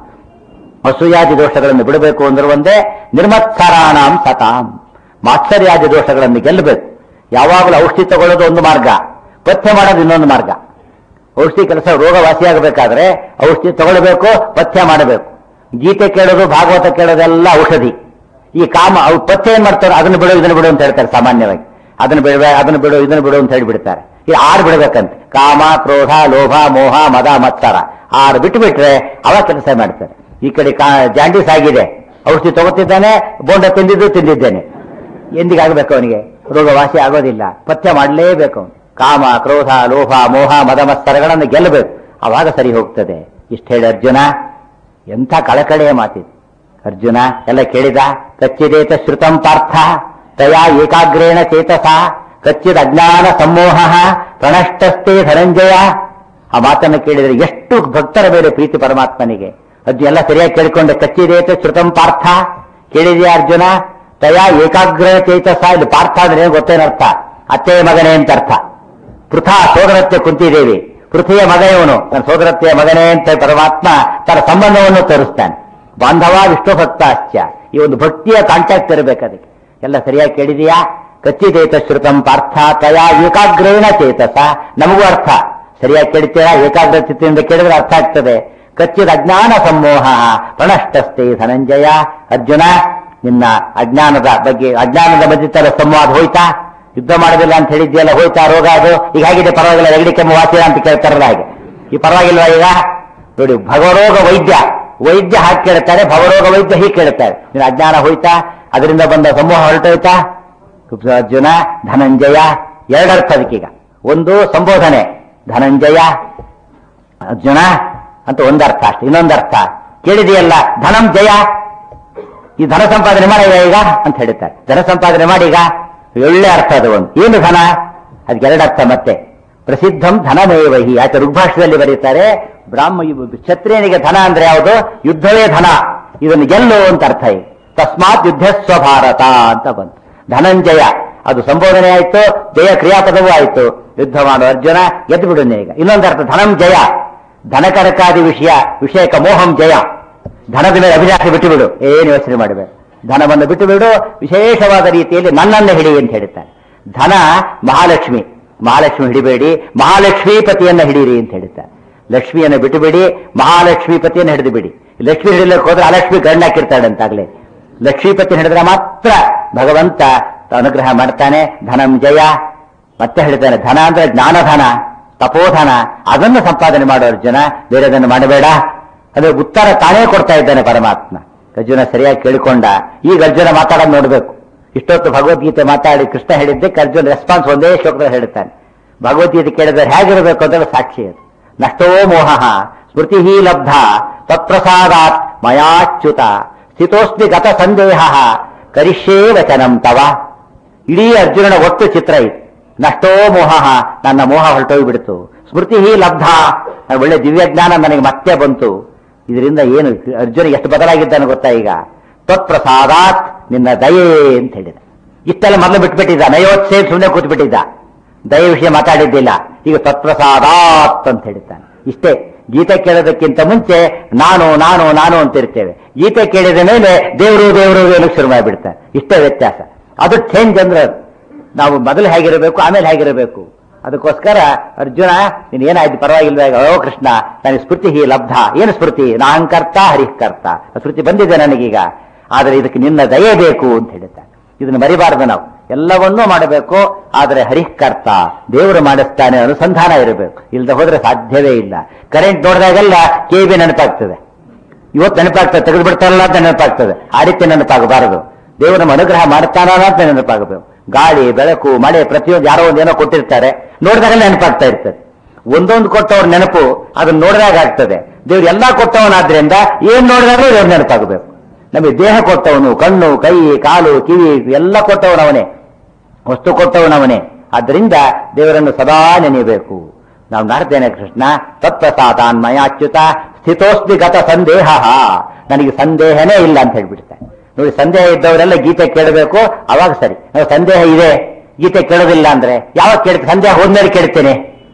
ಅಸೂಯಾದಿ ದೋಷಗಳನ್ನು ಬಿಡಬೇಕು ಅಂದ್ರೆ ಒಂದೇ ನಿರ್ಮತ್ಸರಾಣಾಂ ಸತಾಂ ಮಾತ್ಸರ್ಯಾದಿ ದೋಷಗಳನ್ನು ಗೆಲ್ಲಬೇಕು ಯಾವಾಗಲೂ ಔಷಧಿ ತಗೊಳ್ಳೋದು ಒಂದು ಮಾರ್ಗ ಪಥ್ಯ ಮಾಡೋದು ಇನ್ನೊಂದು ಮಾರ್ಗ ಔಷಧಿ ಕೆಲಸ ರೋಗ ವಾಸಿಯಾಗಬೇಕಾದ್ರೆ ಔಷಧಿ ತಗೊಳ್ಬೇಕು ಪಥ್ಯ ಮಾಡಬೇಕು ಗೀತೆ ಕೇಳೋದು ಭಾಗವತ ಕೇಳೋದೆಲ್ಲ ಔಷಧಿ ಈ ಕಾಮ ಅವು ಪಥ್ಯ ಏನ್ ಮಾಡ್ತಾರೆ ಅದನ್ನು ಬಿಡು ಇದನ್ನು ಬಿಡು ಅಂತ ಹೇಳ್ತಾರೆ ಸಾಮಾನ್ಯವಾಗಿ ಅದನ್ನು ಬಿಡಬೇ ಅದನ್ನು ಬಿಡು ಇದನ್ನು ಬಿಡು ಅಂತ ಹೇಳಿಬಿಡ್ತಾರೆ ಈ ಆರು ಬಿಡಬೇಕಂತೆ ಕಾಮ ಕ್ರೋಧ ಲೋಭ ಮೋಹ ಮದ ಮತ್ಸರ ಆರು ಬಿಟ್ಟು ಬಿಟ್ರೆ ಅವ ಕೆಲಸ ಮಾಡ್ತಾರೆ ಈ ಕಡೆ ಕಾ ಜಾಂಡೀಸ್ ಆಗಿದೆ ಔಷಧಿ ತಗೋತಿದ್ದಾನೆ ಬೋಂಡ ತಿಂದಿದ್ದು ತಿಂದಿದ್ದೇನೆ ಎಂದಿಗಾಗಬೇಕು ಅವನಿಗೆ ರೋಗವಾಸಿ ಆಗೋದಿಲ್ಲ ಪಥ್ಯ ಮಾಡಲೇಬೇಕು ಅವನು ಕಾಮ ಕ್ರೋಧ ಲೋಭ ಮೋಹ ಮದ ಮತ್ಸರಗಳನ್ನು ಗೆಲ್ಲಬೇಕು ಅವಾಗ ಸರಿ ಹೋಗ್ತದೆ ಇಷ್ಟ ಹೇಳಿ ಅರ್ಜುನ ಎಂಥ ಕಳಕಳೆಯ ಮಾತಿದು ಅರ್ಜುನ ಎಲ್ಲ ಕೇಳಿದ ಕಚ್ಚಿದೇತ ಶ್ರುತಂ ಪಾರ್ಥ ತಯಾ ಏಕಾಗ್ರೇಣ ಚೇತಸ ಕಚ್ಚಿದ ಅಜ್ಞಾನ ಸಮೋಹ ಪ್ರಣಷ್ಟಸ್ಥೆ ಧನಂಜಯ ಆ ಮಾತನ್ನು ಕೇಳಿದರೆ ಎಷ್ಟು ಭಕ್ತರ ಮೇಲೆ ಪ್ರೀತಿ ಪರಮಾತ್ಮನಿಗೆ ಅದು ಎಲ್ಲ ಸರಿಯಾಗಿ ಕೇಳಿಕೊಂಡೆ ಕಚ್ಚಿದೇತ ಶ್ರುತಂ ಪಾರ್ಥ ಕೇಳಿದೆಯಾ ಅರ್ಜುನ ತಯ ಏಕಾಗ್ರ ಚೇತಸ ಇಲ್ಲಿ ಪಾರ್ಥ ಅಂದ್ರೆ ಏನು ಗೊತ್ತೇನರ್ಥ ಅತ್ತೆಯ ಮಗನೇ ಅಂತ ಅರ್ಥ ಪೃಥಾ ಸೋದರತ್ತೆ ಕುಂತಿದೇವಿ ಪೃಥ್ವಿಯ ಮಗ ಇವನು ತನ್ನ ಸೋದರತ್ತೆಯ ಮಗನೇ ಅಂತ ಪರಮಾತ್ಮ ತನ್ನ ಸಂಬಂಧವನ್ನು ತೋರಿಸ್ತಾನೆ ಬಾಂಧವ ವಿಷ್ಣು ಭಕ್ತಾಶ್ಚ ಈ ಒಂದು ಭಕ್ತಿಯ ಕಾಂಟ್ಯಾಕ್ಟ್ ಇರಬೇಕು ಅದಕ್ಕೆ ಎಲ್ಲ ಸರಿಯಾಗಿ ಕೇಳಿದೆಯಾ ಕಚ್ಚಿದೇತ ಶ್ರುತಂ ಪಾರ್ಥ ತಯ ಏಕಾಗ್ರೇಣ ಚೇತಸ ನಮಗೂ ಅರ್ಥ ಸರಿಯಾಗಿ ಕೇಳ್ತೀರಾ ಏಕಾಗ್ರ ಚಿತ್ತದಿಂದ ಕೇಳಿದ್ರೆ ಅರ್ಥ ಆಗ್ತದೆ ಕಚ್ಚಿದ ಅಜ್ಞಾನ ಸಮೋಹ ಪ್ರಣಷ್ಟಸ್ತೆ ಧನಂಜಯ ಅರ್ಜುನ ನಿನ್ನ ಅಜ್ಞಾನದ ಬಗ್ಗೆ ಅಜ್ಞಾನದ ಮಧ್ಯತರ ಸಂವಾದ ಹೋಯ್ತಾ ಯುದ್ಧ ಮಾಡೋದಿಲ್ಲ ಅಂತ ಹೇಳಿದ್ಯಲ್ಲ ಹೋಯ್ತಾ ರೋಗ ಅದು ಈಗ ಹೇಗಿದೆ ಪರವಾಗಿಲ್ಲ ನೆಗಡಿ ಕೆಮ್ಮು ವಾಸಿಲ್ಲ ಅಂತ ಕೇಳ್ತಾರಲ್ಲ ಹಾಗೆ ಈ ಪರವಾಗಿಲ್ವಾ ಈಗ ನೋಡಿ ಭವರೋಗ ವೈದ್ಯ ವೈದ್ಯ ಹಾಗೆ ಕೇಳ್ತಾರೆ ಭವರೋಗ ವೈದ್ಯ ಹೀಗೆ ಕೇಳ್ತಾರೆ ನಿನ್ನ ಅಜ್ಞಾನ ಹೋಯ್ತಾ ಅದರಿಂದ ಬಂದ ಸಮೂಹ ಹೊರಟೋಯ್ತಾ ಅರ್ಜುನ ಧನಂಜಯ ಎರಡರ್ಥ ಅದಕ್ಕೀಗ ಒಂದು ಸಂಬೋಧನೆ ಧನಂಜಯ ಅರ್ಜುನ ಅಂತ ಒಂದರ್ಥ ಅಷ್ಟೇ ಇನ್ನೊಂದರ್ಥ ಕೇಳಿದೆಯಲ್ಲ ಧನಂ ಜಯ ಈ ಧನ ಸಂಪಾದನೆ ಮಾಡ ಈಗ ಅಂತ ಹೇಳ್ತಾರೆ ಧನ ಸಂಪಾದನೆ ಮಾಡಿ ಈಗ ಒಳ್ಳೆ ಅರ್ಥ ಅದು ಒಂದು ಏನು ಧನ ಅದಕ್ಕೆ ಎರಡರ್ಥ ಮತ್ತೆ ಪ್ರಸಿದ್ಧಂ ಧನಮೇವಹಿ ಆಚೆ ಋಗ್ಭಾಷದಲ್ಲಿ ಬರೀತಾರೆ ಬ್ರಾಹ್ಮ ಇವು ಕ್ಷತ್ರಿಯನಿಗೆ ಧನ ಅಂದ್ರೆ ಯಾವುದು ಯುದ್ಧವೇ ಧನ ಇದನ್ನು ಗೆಲ್ಲು ಅಂತ ಅರ್ಥ ಇದೆ ತಸ್ಮಾತ್ ಯುದ್ಧಸ್ವ ಭಾರತ ಅಂತ ಬಂತು ಧನಂಜಯ ಅದು ಸಂಬೋಧನೆ ಆಯ್ತು ಜಯ ಕ್ರಿಯಾಪದವೂ ಆಯ್ತು ಯುದ್ಧ ಮಾಡು ಅರ್ಜುನ ಗೆದ್ದು ಬಿಡು ಈಗ ಇನ್ನೊಂದು ಅರ್ಥ ಧನಂ ಜಯ ಧನಕರಕಾದಿ ವಿಷಯ ವಿಷಯಕ ಮೋಹಂ ಜಯ ಧನದ ಮೇಲೆ ಅಭಿಲಾಷೆ ಬಿಟ್ಟು ಬಿಡು ಏನು ಯೋಚನೆ ಮಾಡಬೇಡ ಧನವನ್ನು ಬಿಟ್ಟು ಬಿಡು ವಿಶೇಷವಾದ ರೀತಿಯಲ್ಲಿ ನನ್ನನ್ನು ಹಿಡಿ ಅಂತ ಹೇಳ್ತಾರೆ ಧನ ಮಹಾಲಕ್ಷ್ಮಿ ಮಹಾಲಕ್ಷ್ಮಿ ಹಿಡಿಬೇಡಿ ಮಹಾಲಕ್ಷ್ಮೀಪತಿಯನ್ನ ಹಿಡೀರಿ ಅಂತ ಹೇಳ್ತಾರೆ ಲಕ್ಷ್ಮಿಯನ್ನು ಬಿಟ್ಟು ಬಿಡಿ ಮಹಾಲಕ್ಷ್ಮೀಪತಿಯನ್ನು ಹಿಡಿದು ಬಿಡಿ ಲಕ್ಷ್ಮಿ ಹಿಡಿಲಿಕ್ಕೆ ಹೋದ್ರೆ ಅಲಕ್ಷ್ಮಿ ಗಂಡ ಹಾಕಿರ್ತಾಳೆ ಅಂತಾಗ್ಲೇ ಲಕ್ಷ್ಮೀಪತಿ ಹಿಡಿದ್ರೆ ಮಾತ್ರ ಭಗವಂತ ಅನುಗ್ರಹ ಮಾಡ್ತಾನೆ ಧನಂ ಜಯ ಮತ್ತೆ ಹೇಳ್ತಾನೆ ಧನ ಅಂದ್ರೆ ಜ್ಞಾನಧನ ತಪೋಧನ ಅದನ್ನು ಸಂಪಾದನೆ ಮಾಡೋ ಅರ್ಜುನ ಬೇರೆದನ್ನು ಮಾಡಬೇಡ ಅದು ಉತ್ತರ ತಾನೇ ಕೊಡ್ತಾ ಇದ್ದಾನೆ ಪರಮಾತ್ಮ ಅರ್ಜುನ ಸರಿಯಾಗಿ ಕೇಳಿಕೊಂಡ ಈಗ ಅರ್ಜುನ ಮಾತಾಡೋದು ನೋಡ್ಬೇಕು ಇಷ್ಟೊತ್ತು ಭಗವದ್ಗೀತೆ ಮಾತಾಡಿ ಕೃಷ್ಣ ಹೇಳಿದ್ದಕ್ಕೆ ಅರ್ಜುನ ರೆಸ್ಪಾನ್ಸ್ ಒಂದೇ ಶ್ಲೋಕದಲ್ಲಿ ಹೇಳ್ತಾನೆ ಭಗವದ್ಗೀತೆ ಕೇಳಿದ್ರೆ ಹೇಗಿರಬೇಕು ಅಂತ ಸಾಕ್ಷಿ ಅದು ನಷ್ಟೋ ಮೋಹ ಸ್ಮೃತಿ ಲಬ್ಧ ತತ್ಪ್ರಸಾದಾತ್ ಮಯಾಚ್ಯುತ ಸ್ಥಿತೋಸ್ಮಿ ಗತ ಸಂದೇಹ ಕರಿಷ್ಯೇ ವಚನಂ ತವ ಇಡೀ ಅರ್ಜುನನ ಒಟ್ಟು ಚಿತ್ರ ಇದು ನಷ್ಟೋ ಮೋಹ ನನ್ನ ಮೋಹ ಹೊರಟೋಗ್ಬಿಡ್ತು ಸ್ಮೃತಿ ಲಬ್ಧ ನನ್ನ ಒಳ್ಳೆ ದಿವ್ಯಜ್ಞಾನ ನನಗೆ ಮತ್ತೆ ಬಂತು ಇದರಿಂದ ಏನು ಅರ್ಜುನ ಎಷ್ಟು ಬದಲಾಗಿದ್ದಾನೆ ಗೊತ್ತಾ ಈಗ ತ್ವತ್ಪ್ರಸಾದಾತ್ ನಿನ್ನ ದಯೆ ಅಂತ ಹೇಳಿದ ಇಷ್ಟೆಲ್ಲ ಮೊದಲು ಬಿಟ್ಬಿಟ್ಟಿದ್ದ ನಯೋತ್ಸೇ ಸುಮ್ಮನೆ ಕೂತ್ಬಿಟ್ಟಿದ್ದ ದಯ ವಿಷಯ ಮಾತಾಡಿದ್ದಿಲ್ಲ ಈಗ ತತ್ಪ್ರಸಾದಾತ್ ಅಂತ ಹೇಳಿದ್ದಾನೆ ಇಷ್ಟೇ ಗೀತೆ ಕೇಳೋದಕ್ಕಿಂತ ಮುಂಚೆ ನಾನು ನಾನು ನಾನು ಅಂತ ಇರ್ತೇವೆ ಗೀತೆ ಕೇಳಿದ ಮೇಲೆ ದೇವರು ದೇವರು ಏನು ಶುರು ಮಾಡಿಬಿಡ್ತಾರೆ ಇಷ್ಟೇ ವ್ಯತ್ಯಾಸ ಅದು ಚೇಂಜ್ ಅಂದ್ರೆ ಅದು. ನಾವು ಮೊದಲು ಹೇಗಿರಬೇಕು ಆಮೇಲೆ ಹೇಗಿರಬೇಕು ಅದಕ್ಕೋಸ್ಕರ ಅರ್ಜುನ ನೀನು ಏನಾಯ್ತು ಪರವಾಗಿಲ್ವ ಈಗ ಓ ಕೃಷ್ಣ ನನಗೆ ಸ್ಮೃತಿ ಹಿ ಲಬ್ಧ ಏನು ಸ್ಮೃತಿ ನಾಂಕರ್ತ ಹರಿಕರ್ತ ಸ್ಮೃತಿ ಬಂದಿದೆ ನನಗೀಗ ಆದರೆ ಇದಕ್ಕೆ ನಿನ್ನ ದಯೆ ಬೇಕು ಅಂತ ಹೇಳ್ತಾರೆ ಇದನ್ನು ಮರಿಬಾರದು ನಾವು ಎಲ್ಲವನ್ನೂ ಮಾಡಬೇಕು ಆದರೆ ಹರಿಕರ್ತ ದೇವರು ಮಾಡಿಸ್ತಾನೆ ಅನುಸಂಧಾನ ಇರಬೇಕು ಇಲ್ಲದೆ ಹೋದ್ರೆ ಸಾಧ್ಯವೇ ಇಲ್ಲ ಕರೆಂಟ್ ನೋಡಿದಾಗೆಲ್ಲ ಕೆ ಬಿ ನೆನಪಾಗ್ತದೆ ಇವತ್ತು ನೆನಪಾಗ್ತದೆ ತೆಗೆದು ಬಿಡ್ತಾರಲ್ಲ ಅಂತ ನೆನಪಾಗ್ತದೆ ಆ ರೀತಿ ನೆನಪಾಗಬಾರದು ದೇವರು ನಮ್ಮ ಅನುಗ್ರಹ ಮಾಡ್ತಾನಲ್ಲ ಅಂತ ನೆನಪಾಗಬೇಕು ಗಾಳಿ ಬೆಳಕು ಮಳೆ ಪ್ರತಿಯೊಂದು ಯಾರೋ ಒಂದು ಏನೋ ಕೊಟ್ಟಿರ್ತಾರೆ ನೋಡಿದಾಗಲೇ ನೆನಪಾಗ್ತಾ ಇರ್ತದೆ ಒಂದೊಂದು ಕೊಟ್ಟವ್ರ ನೆನಪು ಅದನ್ನ ನೋಡಿದಾಗ ಆಗ್ತದೆ ದೇವ್ರು ಎಲ್ಲಾ ಕೊಟ್ಟವನಾದ್ರಿಂದ ಏನ್ ನೋಡಿದಾಗಲೂ ದೇವ್ರು ನೆನಪಾಗಬೇಕು ನಮಗೆ ದೇಹ ಕೊಟ್ಟವನು ಕಣ್ಣು ಕೈ ಕಾಲು ಕಿವಿ ಎಲ್ಲ ಕೊಟ್ಟವನವನೇ ವಸ್ತು ಕೊಟ್ಟವನವನೇ ಆದ್ದರಿಂದ ದೇವರನ್ನು ಸದಾ ನೆನೆಯಬೇಕು ನಾವು ನಾಡ್ತೇನೆ ಕೃಷ್ಣ ತತ್ವಸಾತಾನ್ಮಯ ಅಚ್ಯುತ ಸ್ಥಿತೋಸ್ತಿ ಗತ ಸಂದೇಹ ನನಗೆ ಸಂದೇಹನೇ ಇಲ್ಲ ಅಂತ ಹೇಳ್ಬಿಡ್ತಾನೆ ನೋಡಿ ಸಂದೇಹ ಇದ್ದವರೆಲ್ಲ ಗೀತೆ ಕೇಳಬೇಕು ಅವಾಗ ಸರಿ ನಾವು ಸಂದೇಹ ಇದೆ ಗೀತೆ ಕೇಳೋದಿಲ್ಲ ಅಂದ್ರೆ ಯಾವಾಗ ಕೇಳ್ತೀನಿ ಸಂದೇಹ ಹೋದ್ಮೇಲೆ ಕೇಳ್ತೇನೆ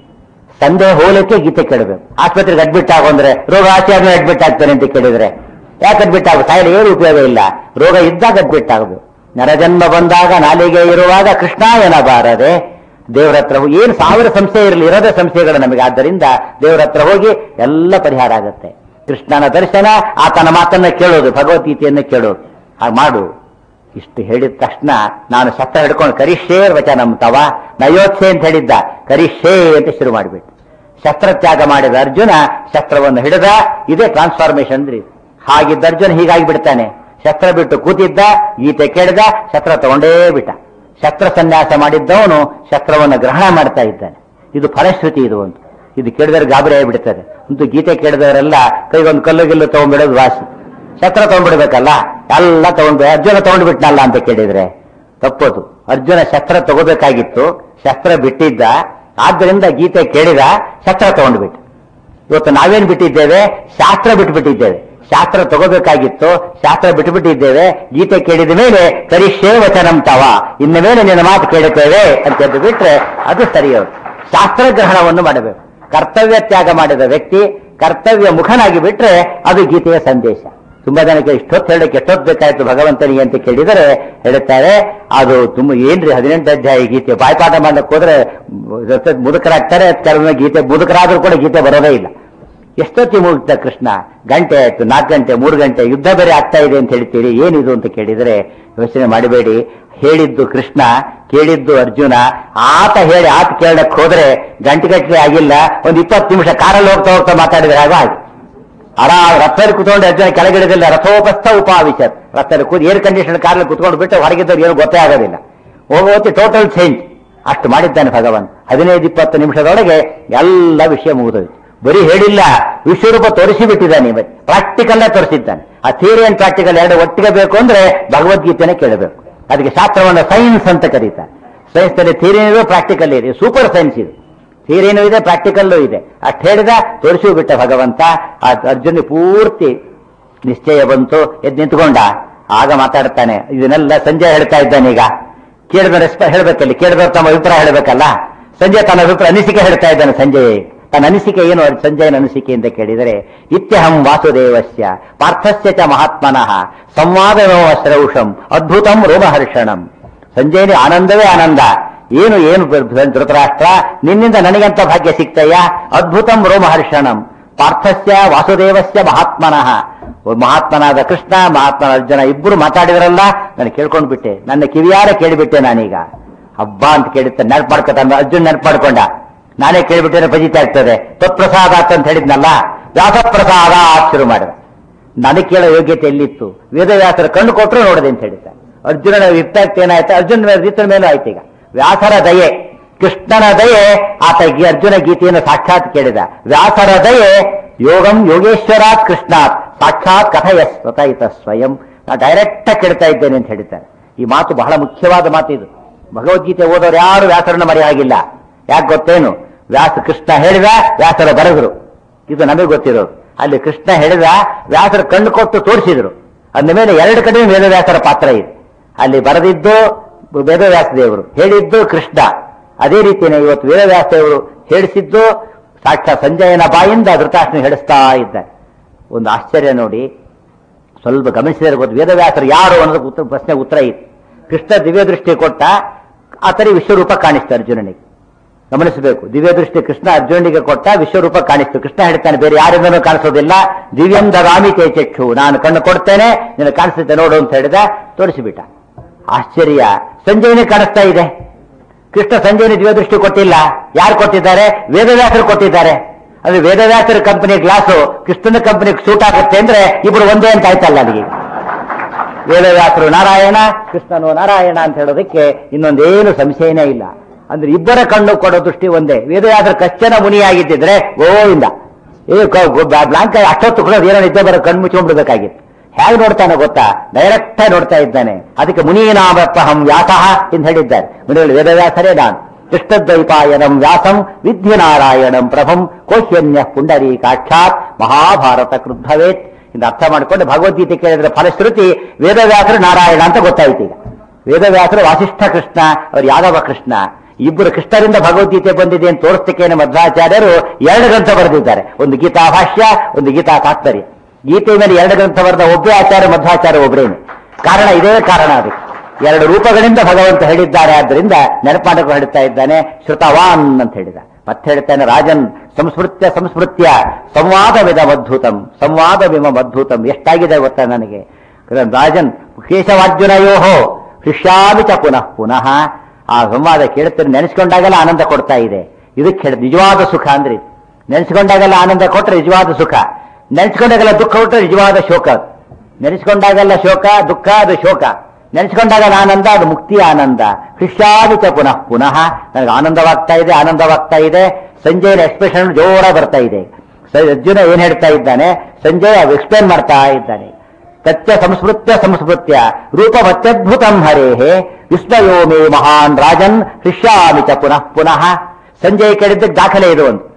ಸಂದೇಹ ಹೋಲಿಕ್ಕೆ ಗೀತೆ ಕೇಳಬೇಕು ಆಸ್ಪತ್ರೆಗೆ ಅಡ್ಮಿಟ್ ಆಗೋ ಅಂದ್ರೆ ರೋಗ ಆಚೆ ಆದ್ಮೇಲೆ ಅಡ್ಮಿಟ್ ಆಗ್ತಾನೆ ಅಂತ ಕೇಳಿದ್ರೆ ಯಾಕೆ ಅಡ್ಮಿಟ್ ಆಗ ಸಾಯಲು ಏನು ಉಪಯೋಗ ಇಲ್ಲ ರೋಗ ಇದ್ದಾಗ ಅಡ್ಮಿಟ್ ಆಗಬೇಕು ನರಜನ್ಮ ಬಂದಾಗ ನಾಲಿಗೆ ಇರುವಾಗ ಕೃಷ್ಣ ಏನಬಾರದೆ ದೇವರ ಹತ್ರ ಹೋಗಿ ಏನು ಸಾವಿರ ಸಂಶಯ ಇರಲಿ ಇರೋದೇ ಸಂಶಯಗಳು ನಮಗೆ ಆದ್ದರಿಂದ ದೇವರ ಹತ್ರ ಹೋಗಿ ಎಲ್ಲ ಪರಿಹಾರ ಆಗುತ್ತೆ ಕೃಷ್ಣನ ದರ್ಶನ ಆತನ ಮಾತನ್ನ ಕೇಳೋದು ಭಗವದ್ಗೀತೆಯನ್ನು ಕೇಳೋದು ಹಾಗೆ ಮಾಡು ಇಷ್ಟು ಹೇಳಿದ ತಕ್ಷಣ ನಾನು ಶಸ್ತ್ರ ಹಿಡ್ಕೊಂಡು ಕರಿಷ್ಯೇ ವಚನಂ ತವ ನಯೋತ್ಸೆ ಅಂತ ಹೇಳಿದ್ದ ಕರಿಷ್ಯೇ ಅಂತ ಶುರು ಮಾಡಿಬಿಟ್ಟು ಶಸ್ತ್ರತ್ಯಾಗ ಮಾಡಿದ ಅರ್ಜುನ ಶಸ್ತ್ರವನ್ನು ಹಿಡಿದ ಇದೇ ಟ್ರಾನ್ಸ್ಫಾರ್ಮೇಶನ್ ಅಂದ್ರೆ ಇದು. ಹಾಗಿದ್ದ ಅರ್ಜುನ ಹೀಗಾಗಿ ಬಿಡ್ತಾನೆ ಶಸ್ತ್ರ ಬಿಟ್ಟು ಕೂತಿದ್ದ ಗೀತೆ ಕೇಳಿದ ಶಸ್ತ್ರ ತಗೊಂಡೇ ಬಿಟ್ಟ ಶಸ್ತ್ರ ಸನ್ಯಾಸ ಮಾಡಿದ್ದವನು ಶಸ್ತ್ರವನ್ನು ಗ್ರಹಣ ಮಾಡ್ತಾ ಇದ್ದಾನೆ ಇದು ಫಲಶ್ರುತಿ ಇದು ಒಂದು ಇದು ಕೇಳಿದರೆ ಗಾಬರಿ ಆಗಿಬಿಡ್ತದೆ ಅಂತೂ ಗೀತೆ ಕೇಳಿದವರೆಲ್ಲ ಕೈಗೊಂದು ಕಲ್ಲು ಗಿಲ್ಲು ತಗೊಂಡ್ಬಿಡೋದು ವಾಸಿ ಶಸ್ತ್ರ ತಗೊಂಡ್ಬಿಡ್ಬೇಕಲ್ಲ ಎಲ್ಲ ತಗೊಂಡು ಅರ್ಜುನ ತಗೊಂಡ್ಬಿಟ್ನಲ್ಲ ಅಂತ ಕೇಳಿದ್ರೆ ತಪ್ಪೋದು ಅರ್ಜುನ ಶಸ್ತ್ರ ತಗೋಬೇಕಾಗಿತ್ತು ಶಸ್ತ್ರ ಬಿಟ್ಟಿದ್ದ ಆದ್ದರಿಂದ ಗೀತೆ ಕೇಳಿದ ಶಸ್ತ್ರ ತಗೊಂಡ್ಬಿಟ್ಟು ಇವತ್ತು ನಾವೇನ್ ಬಿಟ್ಟಿದ್ದೇವೆ ಶಾಸ್ತ್ರ ಬಿಟ್ಬಿಟ್ಟಿದ್ದೇವೆ ಶಾಸ್ತ್ರ ತಗೋಬೇಕಾಗಿತ್ತು ಶಾಸ್ತ್ರ ಬಿಟ್ಟುಬಿಟ್ಟಿದ್ದೇವೆ ಗೀತೆ ಕೇಳಿದ ಮೇಲೆ ಕರಿಷ್ಯೇ ವಚನಂ ತವ ಇನ್ನ ಮೇಲೆ ನಿನ್ನ ಮಾತು ಕೇಳುತ್ತೇವೆ ಅಂತ ಹೇಳಿದ್ದು ಬಿಟ್ರೆ ಅದು ಸರಿಯೋದು ಶಾಸ್ತ್ರ ಗ್ರಹಣವನ್ನು ಮಾಡಬೇಕು ಕರ್ತವ್ಯ ತ್ಯಾಗ ಮಾಡಿದ ವ್ಯಕ್ತಿ ಕರ್ತವ್ಯ ಮುಖನಾಗಿ ಬಿಟ್ರೆ ಅದು ಗೀತೆಯ ಸಂದೇಶ ತುಂಬಾ ಜನಕ್ಕೆ ಇಷ್ಟೊತ್ತು ಹೇಳಕ್ಕೆ ಎಷ್ಟೊತ್ತು ಬೇಕಾಯ್ತು ಭಗವಂತನಿಗೆ ಅಂತ ಕೇಳಿದರೆ ಹೇಳುತ್ತಾರೆ ಅದು ತುಂಬ ಏನ್ರಿ ಹದಿನೆಂಟು ಅಧ್ಯಾಯ ಗೀತೆ ಬಾಯ್ಪಾಠ ಮಾಡಕ್ಕೆ ಹೋದ್ರೆ ಜೊತೆ ಮುದುಕರಾಗ್ತಾರೆ ಕೆಲವೊಮ್ಮೆ ಗೀತೆ ಮುದುಕರಾದ್ರೂ ಕೂಡ ಗೀತೆ ಬರೋದೇ ಇಲ್ಲ ಎಷ್ಟೊತ್ತಿ ಮುಗಿತ ಕೃಷ್ಣ ಗಂಟೆ ಆಯ್ತು ನಾಲ್ಕು ಗಂಟೆ ಮೂರು ಗಂಟೆ ಯುದ್ಧ ಬೇರೆ ಆಗ್ತಾ ಇದೆ ಅಂತ ಹೇಳ್ತೀರಿ ಏನಿದು ಅಂತ ಕೇಳಿದರೆ ಯೋಚನೆ ಮಾಡಬೇಡಿ ಹೇಳಿದ್ದು ಕೃಷ್ಣ ಕೇಳಿದ್ದು ಅರ್ಜುನ ಆತ ಹೇಳಿ ಆತ ಕೇಳಕ್ ಹೋದ್ರೆ ಗಂಟೆಗಟ್ಟಲೆ ಆಗಿಲ್ಲ ಒಂದು ಇಪ್ಪತ್ತು ನಿಮಿಷ ಕಾರಲ್ಲಿ ಹೋಗ್ತಾ ಹೋಗ್ತಾ ಮಾತಾಡಿದ್ರೆ ಆಗ ಆಗಿ ಆರಾಮ್ ರಥದಲ್ಲಿ ಕುತ್ಕೊಂಡು ಅರ್ಜುನ ಕೆಳಗಿಡದಿಲ್ಲ ರಥೋಪಸ್ಥ ಉಪಾವಿಶತ್ ರಥದಲ್ಲಿ ಕೂತ್ ಏರ್ ಕಂಡೀಷನ್ ಕಾರಲ್ಲಿ ಕುತ್ಕೊಂಡು ಬಿಟ್ಟು ಹೊರಗಿದ್ದವ್ರು ಏನು ಗೊತ್ತೇ ಆಗೋದಿಲ್ಲ ಹೋಗೋತಿ ಟೋಟಲ್ ಚೇಂಜ್ ಅಷ್ಟು ಮಾಡಿದ್ದಾನೆ ಭಗವಾನ್ ಹದಿನೈದು ಇಪ್ಪತ್ತು ನಿಮಿಷದೊಳಗೆ ಎಲ್ಲ ವಿಷಯ ಮುಗಿದೋಯ್ತು ಬರೀ ಹೇಳಿಲ್ಲ ವಿಶ್ವರೂಪ ತೋರಿಸಿ ಬಿಟ್ಟಿದ್ದಾನೆ ಇವತ್ತು ಪ್ರಾಕ್ಟಿಕಲ್ ತೋರಿಸಿದ್ದಾನೆ ಆ ಥಿಯರಿ ಅಂಡ್ ಪ್ರಾಕ್ಟಿಕಲ್ ಎರಡು ಒಟ್ಟಿಗೆ ಬೇಕು ಅಂದ್ರೆ ಭಗವದ್ಗೀತೆನೇ ಕೇಳಬೇಕು ಅದಕ್ಕೆ ಶಾಸ್ತ್ರವನ್ನು ಸೈನ್ಸ್ ಅಂತ ಕರೀತಾರೆ ಸೈನ್ಸ್ ನಲ್ಲಿ ಥಿಯರಿ ಇದೆ ಪ್ರಾಕ್ಟಿಕಲ್ ಇದೆ ಸೂಪರ್ ಸೈನ್ಸ್ ಇದೆ ಥಿಯರಿನೂ ಇದೆ ಪ್ರಾಕ್ಟಿಕಲ್ಲೂ ಇದೆ ಅಷ್ಟು ಹೇಳಿದ ತೋರಿಸಿ ಬಿಟ್ಟ ಭಗವಂತ ಆ ಅರ್ಜುನ ಪೂರ್ತಿ ನಿಶ್ಚಯ ಬಂತು ಎದ್ದು ನಿಂತ್ಕೊಂಡ ಆಗ ಮಾತಾಡ್ತಾನೆ ಇದನ್ನೆಲ್ಲ ಸಂಜೆ ಹೇಳ್ತಾ ಇದ್ದಾನೆ ಈಗ ಕೇಳಿದ ರೆಸ್ಪ ಹೇಳ್ಬೇಕಲ್ಲಿ ಕೇಳಿದವ್ರು ತಮ್ಮ ಅಭಿಪ್ರಾಯ ಹೇಳ್ಬೇಕಲ್ಲ ಸಂಜೆ ತನ್ನ ಅಭಿಪ್ರಾಯ ಅನಿಸಿಕೆ ಹೇಳ್ತಾ ಇದ್ದಾನೆ ಸಂಜೆ ತನ್ನ ಅನಿಸಿಕೆ ಏನು ಸಂಜಯನ ಅನಿಸಿಕೆ ಅಂತ ಕೇಳಿದರೆ ಇತ್ಯಹಂ ವಾಸುದೇವಸ್ಯ ಪಾರ್ಥಸ್ಯ ಚ ಮಹಾತ್ಮನಃ ಸಂವಾದನೋ ಶ್ರೌಷಂ ಅದ್ಭುತಂ ರೋಮಹರ್ಷಣಂ ಸಂಜಯನಿ ಆನಂದವೇ ಆನಂದ ಏನು ಏನು ಧೃತರಾಷ್ಟ್ರ ನಿನ್ನಿಂದ ನನಗಂತ ಭಾಗ್ಯ ಸಿಗ್ತಯ್ಯ ಅದ್ಭುತಂ ರೋಮಹರ್ಷಣಂ ಪಾರ್ಥಸ್ಯ ವಾಸುದೇವಸ್ಯ ಮಹಾತ್ಮನಃ ಮಹಾತ್ಮನಾದ ಕೃಷ್ಣ ಮಹಾತ್ಮನ ಅರ್ಜುನ ಇಬ್ಬರು ಮಾತಾಡಿದ್ರಲ್ಲ ನಾನು ಕೇಳ್ಕೊಂಡು ಬಿಟ್ಟೆ ನನ್ನ ಕಿವಿಯಾರ ಕೇಳಿಬಿಟ್ಟೆ ನಾನೀಗ ಹಬ್ಬ ಅಂತ ಕೇಳುತ್ತೆ ನೆನಪು ಮಾಡ್ಕೊತಾನೆ ಅರ್ಜುನ್ ನೆನಪು ಮಾಡ್ಕೊಂಡ ನಾನೇ ಕೇಳಿಬಿಟ್ಟರೆ ಫಜಿತಾ ಇರ್ತದೆ ತತ್ಪ್ರಸಾದ ಅಂತ ಹೇಳಿದ್ನಲ್ಲ ವ್ಯಾಸಪ್ರಸಾದ ಶುರು ಮಾಡಿದ ನನಗೆ ಕೇಳೋ ಯೋಗ್ಯತೆ ಎಲ್ಲಿತ್ತು ವೇದವ್ಯಾಸರ ಕಣ್ಣು ಕೊಟ್ಟರು ನೋಡಿದೆ ಅಂತ ಹೇಳಿದ್ದ ಅರ್ಜುನನ ವಿಪ್ತಾಕ್ತ ಏನಾಯ್ತು ಅರ್ಜುನ ರೀತಿಯ ಮೇಲೂ ಆಯ್ತು ಈಗ ವ್ಯಾಸರ ದಯೆ ಕೃಷ್ಣನ ದಯೆ ಆತ ಗಿ- ಅರ್ಜುನ ಗೀತೆಯನ್ನು ಸಾಕ್ಷಾತ್ ಕೇಳಿದ ವ್ಯಾಸರ ದಯೆ ಯೋಗಂ ಯೋಗೇಶ್ವರಾತ್ ಕೃಷ್ಣಾತ್ ಸಾಕ್ಷಾತ್ ಕಥಯ ಸ್ವತಃ ಸ್ವಯಂ ನಾ ಡೈರೆಕ್ಟ್ ಆಗಿ ಕೇಳ್ತಾ ಇದ್ದೇನೆ ಅಂತ ಹೇಳಿದ್ದಾರೆ ಈ ಮಾತು ಬಹಳ ಮುಖ್ಯವಾದ ಮಾತು ಇದು ಭಗವದ್ಗೀತೆ ಓದೋರು ಯಾರು ವ್ಯಾಸರನ್ನ ಮರೆಯಾಗಿಲ್ಲ ಯಾಕೆ ಗೊತ್ತೇನು ವ್ಯಾಸ ಕೃಷ್ಣ ಹೇಳಿದ ವ್ಯಾಸರ ಬರೆದರು ಇದು ನಮಗೆ ಗೊತ್ತಿರೋದು ಅಲ್ಲಿ ಕೃಷ್ಣ ಹೇಳಿದ ವ್ಯಾಸರ ಕಣ್ಣು ಕೊಟ್ಟು ತೋರಿಸಿದ್ರು ಅಂದ ಮೇಲೆ ಎರಡು ಕಡೆ ವೇದವ್ಯಾಸರ ಪಾತ್ರ ಇದೆ ಅಲ್ಲಿ ಬರೆದಿದ್ದು ವೇದವ್ಯಾಸ ದೇವರು ಹೇಳಿದ್ದು ಕೃಷ್ಣ ಅದೇ ರೀತಿಯೇ ಇವತ್ತು ವೇದವ್ಯಾಸ ದೇವರು ಹೇಳಿಸಿದ್ದು ಸಾಕ್ಷಾತ್ ಸಂಜಯನ ಬಾಯಿಂದ ಧೃತಾಷ್ಟ್ರ ಹೇಳಿಸ್ತಾ ಇದ್ದಾರೆ ಒಂದು ಆಶ್ಚರ್ಯ ನೋಡಿ ಸ್ವಲ್ಪ ಗಮನಿಸಿದರೆ ಗೊತ್ತು ವೇದವ್ಯಾಸರು ಯಾರು ಅನ್ನೋದಕ್ಕೆ ಉತ್ತರ ಪ್ರಶ್ನೆಗೆ ಉತ್ತರ ಇತ್ತು ಕೃಷ್ಣ ದಿವ್ಯ ದೃಷ್ಟಿ ಕೊಟ್ಟ ಆತರಿ ವಿಶ್ವರೂಪ ಕಾಣಿಸ್ತು ಅರ್ಜುನನಿಗೆ ಗಮನಿಸಬೇಕು ದಿವ್ಯ ದೃಷ್ಟಿ ಕೃಷ್ಣ ಅರ್ಜುನನಿಗೆ ಕೊಟ್ಟ ವಿಶ್ವರೂಪ ಕಾಣಿಸ್ತು ಕೃಷ್ಣ ಹೇಳ್ತಾನೆ ಬೇರೆ ಯಾರಿಂದನೂ ಕಾಣಿಸೋದಿಲ್ಲ ದಿವ್ಯಂ ದಗಾಮಿ ಚೇಚಕ್ಷು ನಾನು ಕಣ್ಣು ಕೊಡ್ತೇನೆ ನಿನಗೆ ಕಾಣಿಸುತ್ತೆ ನೋಡು ಅಂತ ಹೇಳಿದ ತೋರಿಸಿಬಿಟ್ಟ ಆಶ್ಚರ್ಯ ಸಂಜಯನೇ ಕಾಣಿಸ್ತಾ ಇದೆ ಕೃಷ್ಣ ಸಂಜಯನ ದಿವ್ಯ ದೃಷ್ಟಿ ಕೊಟ್ಟಿಲ್ಲ ಯಾರು ಕೊಟ್ಟಿದ್ದಾರೆ ವೇದವ್ಯಾಸರು ಕೊಟ್ಟಿದ್ದಾರೆ ಅಂದ್ರೆ ವೇದವ್ಯಾಸರ ಕಂಪನಿ ಗ್ಲಾಸು ಕೃಷ್ಣನ ಕಂಪನಿಗೆ ಸೂಟ್ ಆಗುತ್ತೆ ಅಂದ್ರೆ ಇಬ್ರು ಒಂದೇ ಅಂತ ಆಯ್ತಲ್ಲ ಅಲ್ಲಿಗೆ ವೇದವ್ಯಾಸರು ನಾರಾಯಣ ಕೃಷ್ಣನು ನಾರಾಯಣ ಅಂತ ಹೇಳೋದಕ್ಕೆ ಇನ್ನೊಂದೇನು ಸಂಶಯನೇ ಇಲ್ಲ ಅಂದ್ರೆ ಇಬ್ಬರ ಕಣ್ಣು ಕೊಡೋ ದೃಷ್ಟಿ ಒಂದೇ ವೇದವ್ಯಾಸರು ಕಚ್ಚನ ಮುನಿಯಾಗಿದ್ದಿದ್ರೆ ಗೋವಿಂದ ಏ ಬ್ಲಾಂಕ್ ಅಷ್ಟೊತ್ತು ಕೂಡ ಏನೋ ನಿದ್ದೆ ಬರೋ ಕಣ್ಣು ಮುಚ್ಕೊಂಡ್ಬಿಡ್ಬೇಕಾಗಿತ್ತು ಹೇಗೆ ನೋಡ್ತಾನೆ ಗೊತ್ತಾ ಡೈರೆಕ್ಟ್ ನೋಡ್ತಾ ಇದ್ದಾನೆ ಅದಕ್ಕೆ ಮುನೀನಾಮಪ್ಪಹಂ ವ್ಯಾಸಃ ಎಂದು ಹೇಳಿದ್ದಾರೆ ಮುನಿಗಳು ವೇದವ್ಯಾಸರೇ ನಾನು ಕೃಷ್ಣದ್ವೈಪಾಯನಂ ವ್ಯಾಸಂ ವಿದ್ಯುನಾರಾಯಣಂ ಪ್ರಭಂ ಕೋಹ್ಯನ್ಯ ಪುಂಡರೀ ಸಾಕ್ಷಾತ್ ಮಹಾಭಾರತ ಕೃದ್ಭವೇತ್ ಇಂದ ಅರ್ಥ ಮಾಡಿಕೊಂಡು ಭಗವದ್ಗೀತೆ ಕೇಳಿದ್ರೆ ಫಲಶ್ರುತಿ ವೇದವ್ಯಾಸರು ನಾರಾಯಣ ಅಂತ ಗೊತ್ತಾಯ್ತು ಈಗ ವೇದವ್ಯಾಸರು ವಾಸಿಷ್ಠ ಕೃಷ್ಣ ಅವರು ಯಾದವ ಕೃಷ್ಣ ಇಬ್ಬರು ಕೃಷ್ಣರಿಂದ ಭಗವದ್ಗೀತೆ ಬಂದಿದೆ ಅಂತ ತೋರಿಸ್ತಕ್ಕೇನೆ ಮಧ್ವಾಚಾರ್ಯರು ಎರಡು ಗ್ರಂಥ ಬರೆದಿದ್ದಾರೆ ಒಂದು ಗೀತಾ ಭಾಷ್ಯ ಒಂದು ಗೀತಾ ತಾತ್ಪರ್ಯ ಗೀತೆ ಮೇಲೆ ಎರಡು ಗ್ರಂಥ ಬರೆದ ಒಬ್ಬೇ ಆಚಾರ್ಯ ಮಧ್ವಾಚಾರ್ಯ ಒಬ್ಬರೇನು ಕಾರಣ ಇದೇ ಕಾರಣ ಅದಕ್ಕೆ ಎರಡು ರೂಪಗಳಿಂದ ಭಗವಂತ ಹೇಳಿದ್ದಾರೆ ಆದ್ದರಿಂದ ನೆನಪಾಡಕ್ಕೆ ಹೇಳ್ತಾ ಇದ್ದಾನೆ ಶ್ರುತವಾನ್ ಅಂತ ಹೇಳಿದ ಮತ್ತೆ ಹೇಳ್ತಾನೆ ರಾಜನ್ ಸಂಸ್ಮೃತ್ಯ ಸಂಸ್ಮೃತ್ಯ ಸಂವಾದವಿದ ಮದ್ಭುತಂ ಸಂವಾದವಿಮ ಮದ್ಭುತಂ ಎಷ್ಟಾಗಿದೆ ಗೊತ್ತಾ ನನಗೆ ರಾಜನ್ ಕೇಶವಾರ್ಜುನಯೋಹೋ ಶಿಷ್ಯಾಮಿ ಚ ಪುನಃ ಪುನಃ ಆ ಸಂವಾದ ಕೇಳುತ್ತಾರೆ ನೆನೆಸ್ಕೊಂಡಾಗೆಲ್ಲ ಆನಂದ ಕೊಡ್ತಾ ಇದೆ ಇದಕ್ಕೆ ಹೇಳ ನಿಜವಾದ ಸುಖ ಅಂದ್ರೆ ಇದು. ನೆನೆಸ್ಕೊಂಡಾಗೆಲ್ಲ ಆನಂದ ಕೊಟ್ಟರೆ ನಿಜವಾದ ಸುಖ ನೆನೆಸ್ಕೊಂಡಾಗೆಲ್ಲ ದುಃಖ ಕೊಟ್ಟರೆ ನಿಜವಾದ ಶೋಕ ಅದು. ನೆನೆಸ್ಕೊಂಡಾಗೆಲ್ಲ ಶೋಕ ದುಃಖ ಅದು ಶೋಕ ನೆನೆಸ್ಕೊಂಡಾಗ ಆನಂದ ಅದು ಮುಕ್ತಿ ಆನಂದ ಶಿಷ್ಯಾದಿತ ಪುನಃ ಪುನಃ ನನಗೆ ಆನಂದವಾಗ್ತಾ ಇದೆ ಆನಂದವಾಗ್ತಾ ಇದೆ ಸಂಜಯನ ಎಕ್ಸ್ಪ್ರೆಷನ್ ಜೋರ ಬರ್ತಾ ಇದೆ ಸ- ಅರ್ಜುನ ಏನ್ ಹೇಳ್ತಾ ಇದ್ದಾನೆ ಸಂಜಯ್ ಅದು ಎಕ್ಸ್ಪ್ಲೇನ್ ಮಾಡ್ತಾ ಇದ್ದಾನೆ ತತ್ಯ ಸಂಸ್ಮೃತ್ಯ ಸಂಸ್ಮೃತ್ಯ ರೂಪವತ್ಯದ್ಭುತಂ ಹರೇಹೇ ವಿಸ್ಮಯೋ ಮೇ ಮಹಾನ್ ರಾಜನ್ ಶಿಷ್ಯಾಮಿ ಚ ಪುನಃ ಪುನಃ ಸಂಜಯ್ ಕೇಳಿದ್ದಕ್ಕೆ ದಾಖಲೆ ಇದು ಒಂದು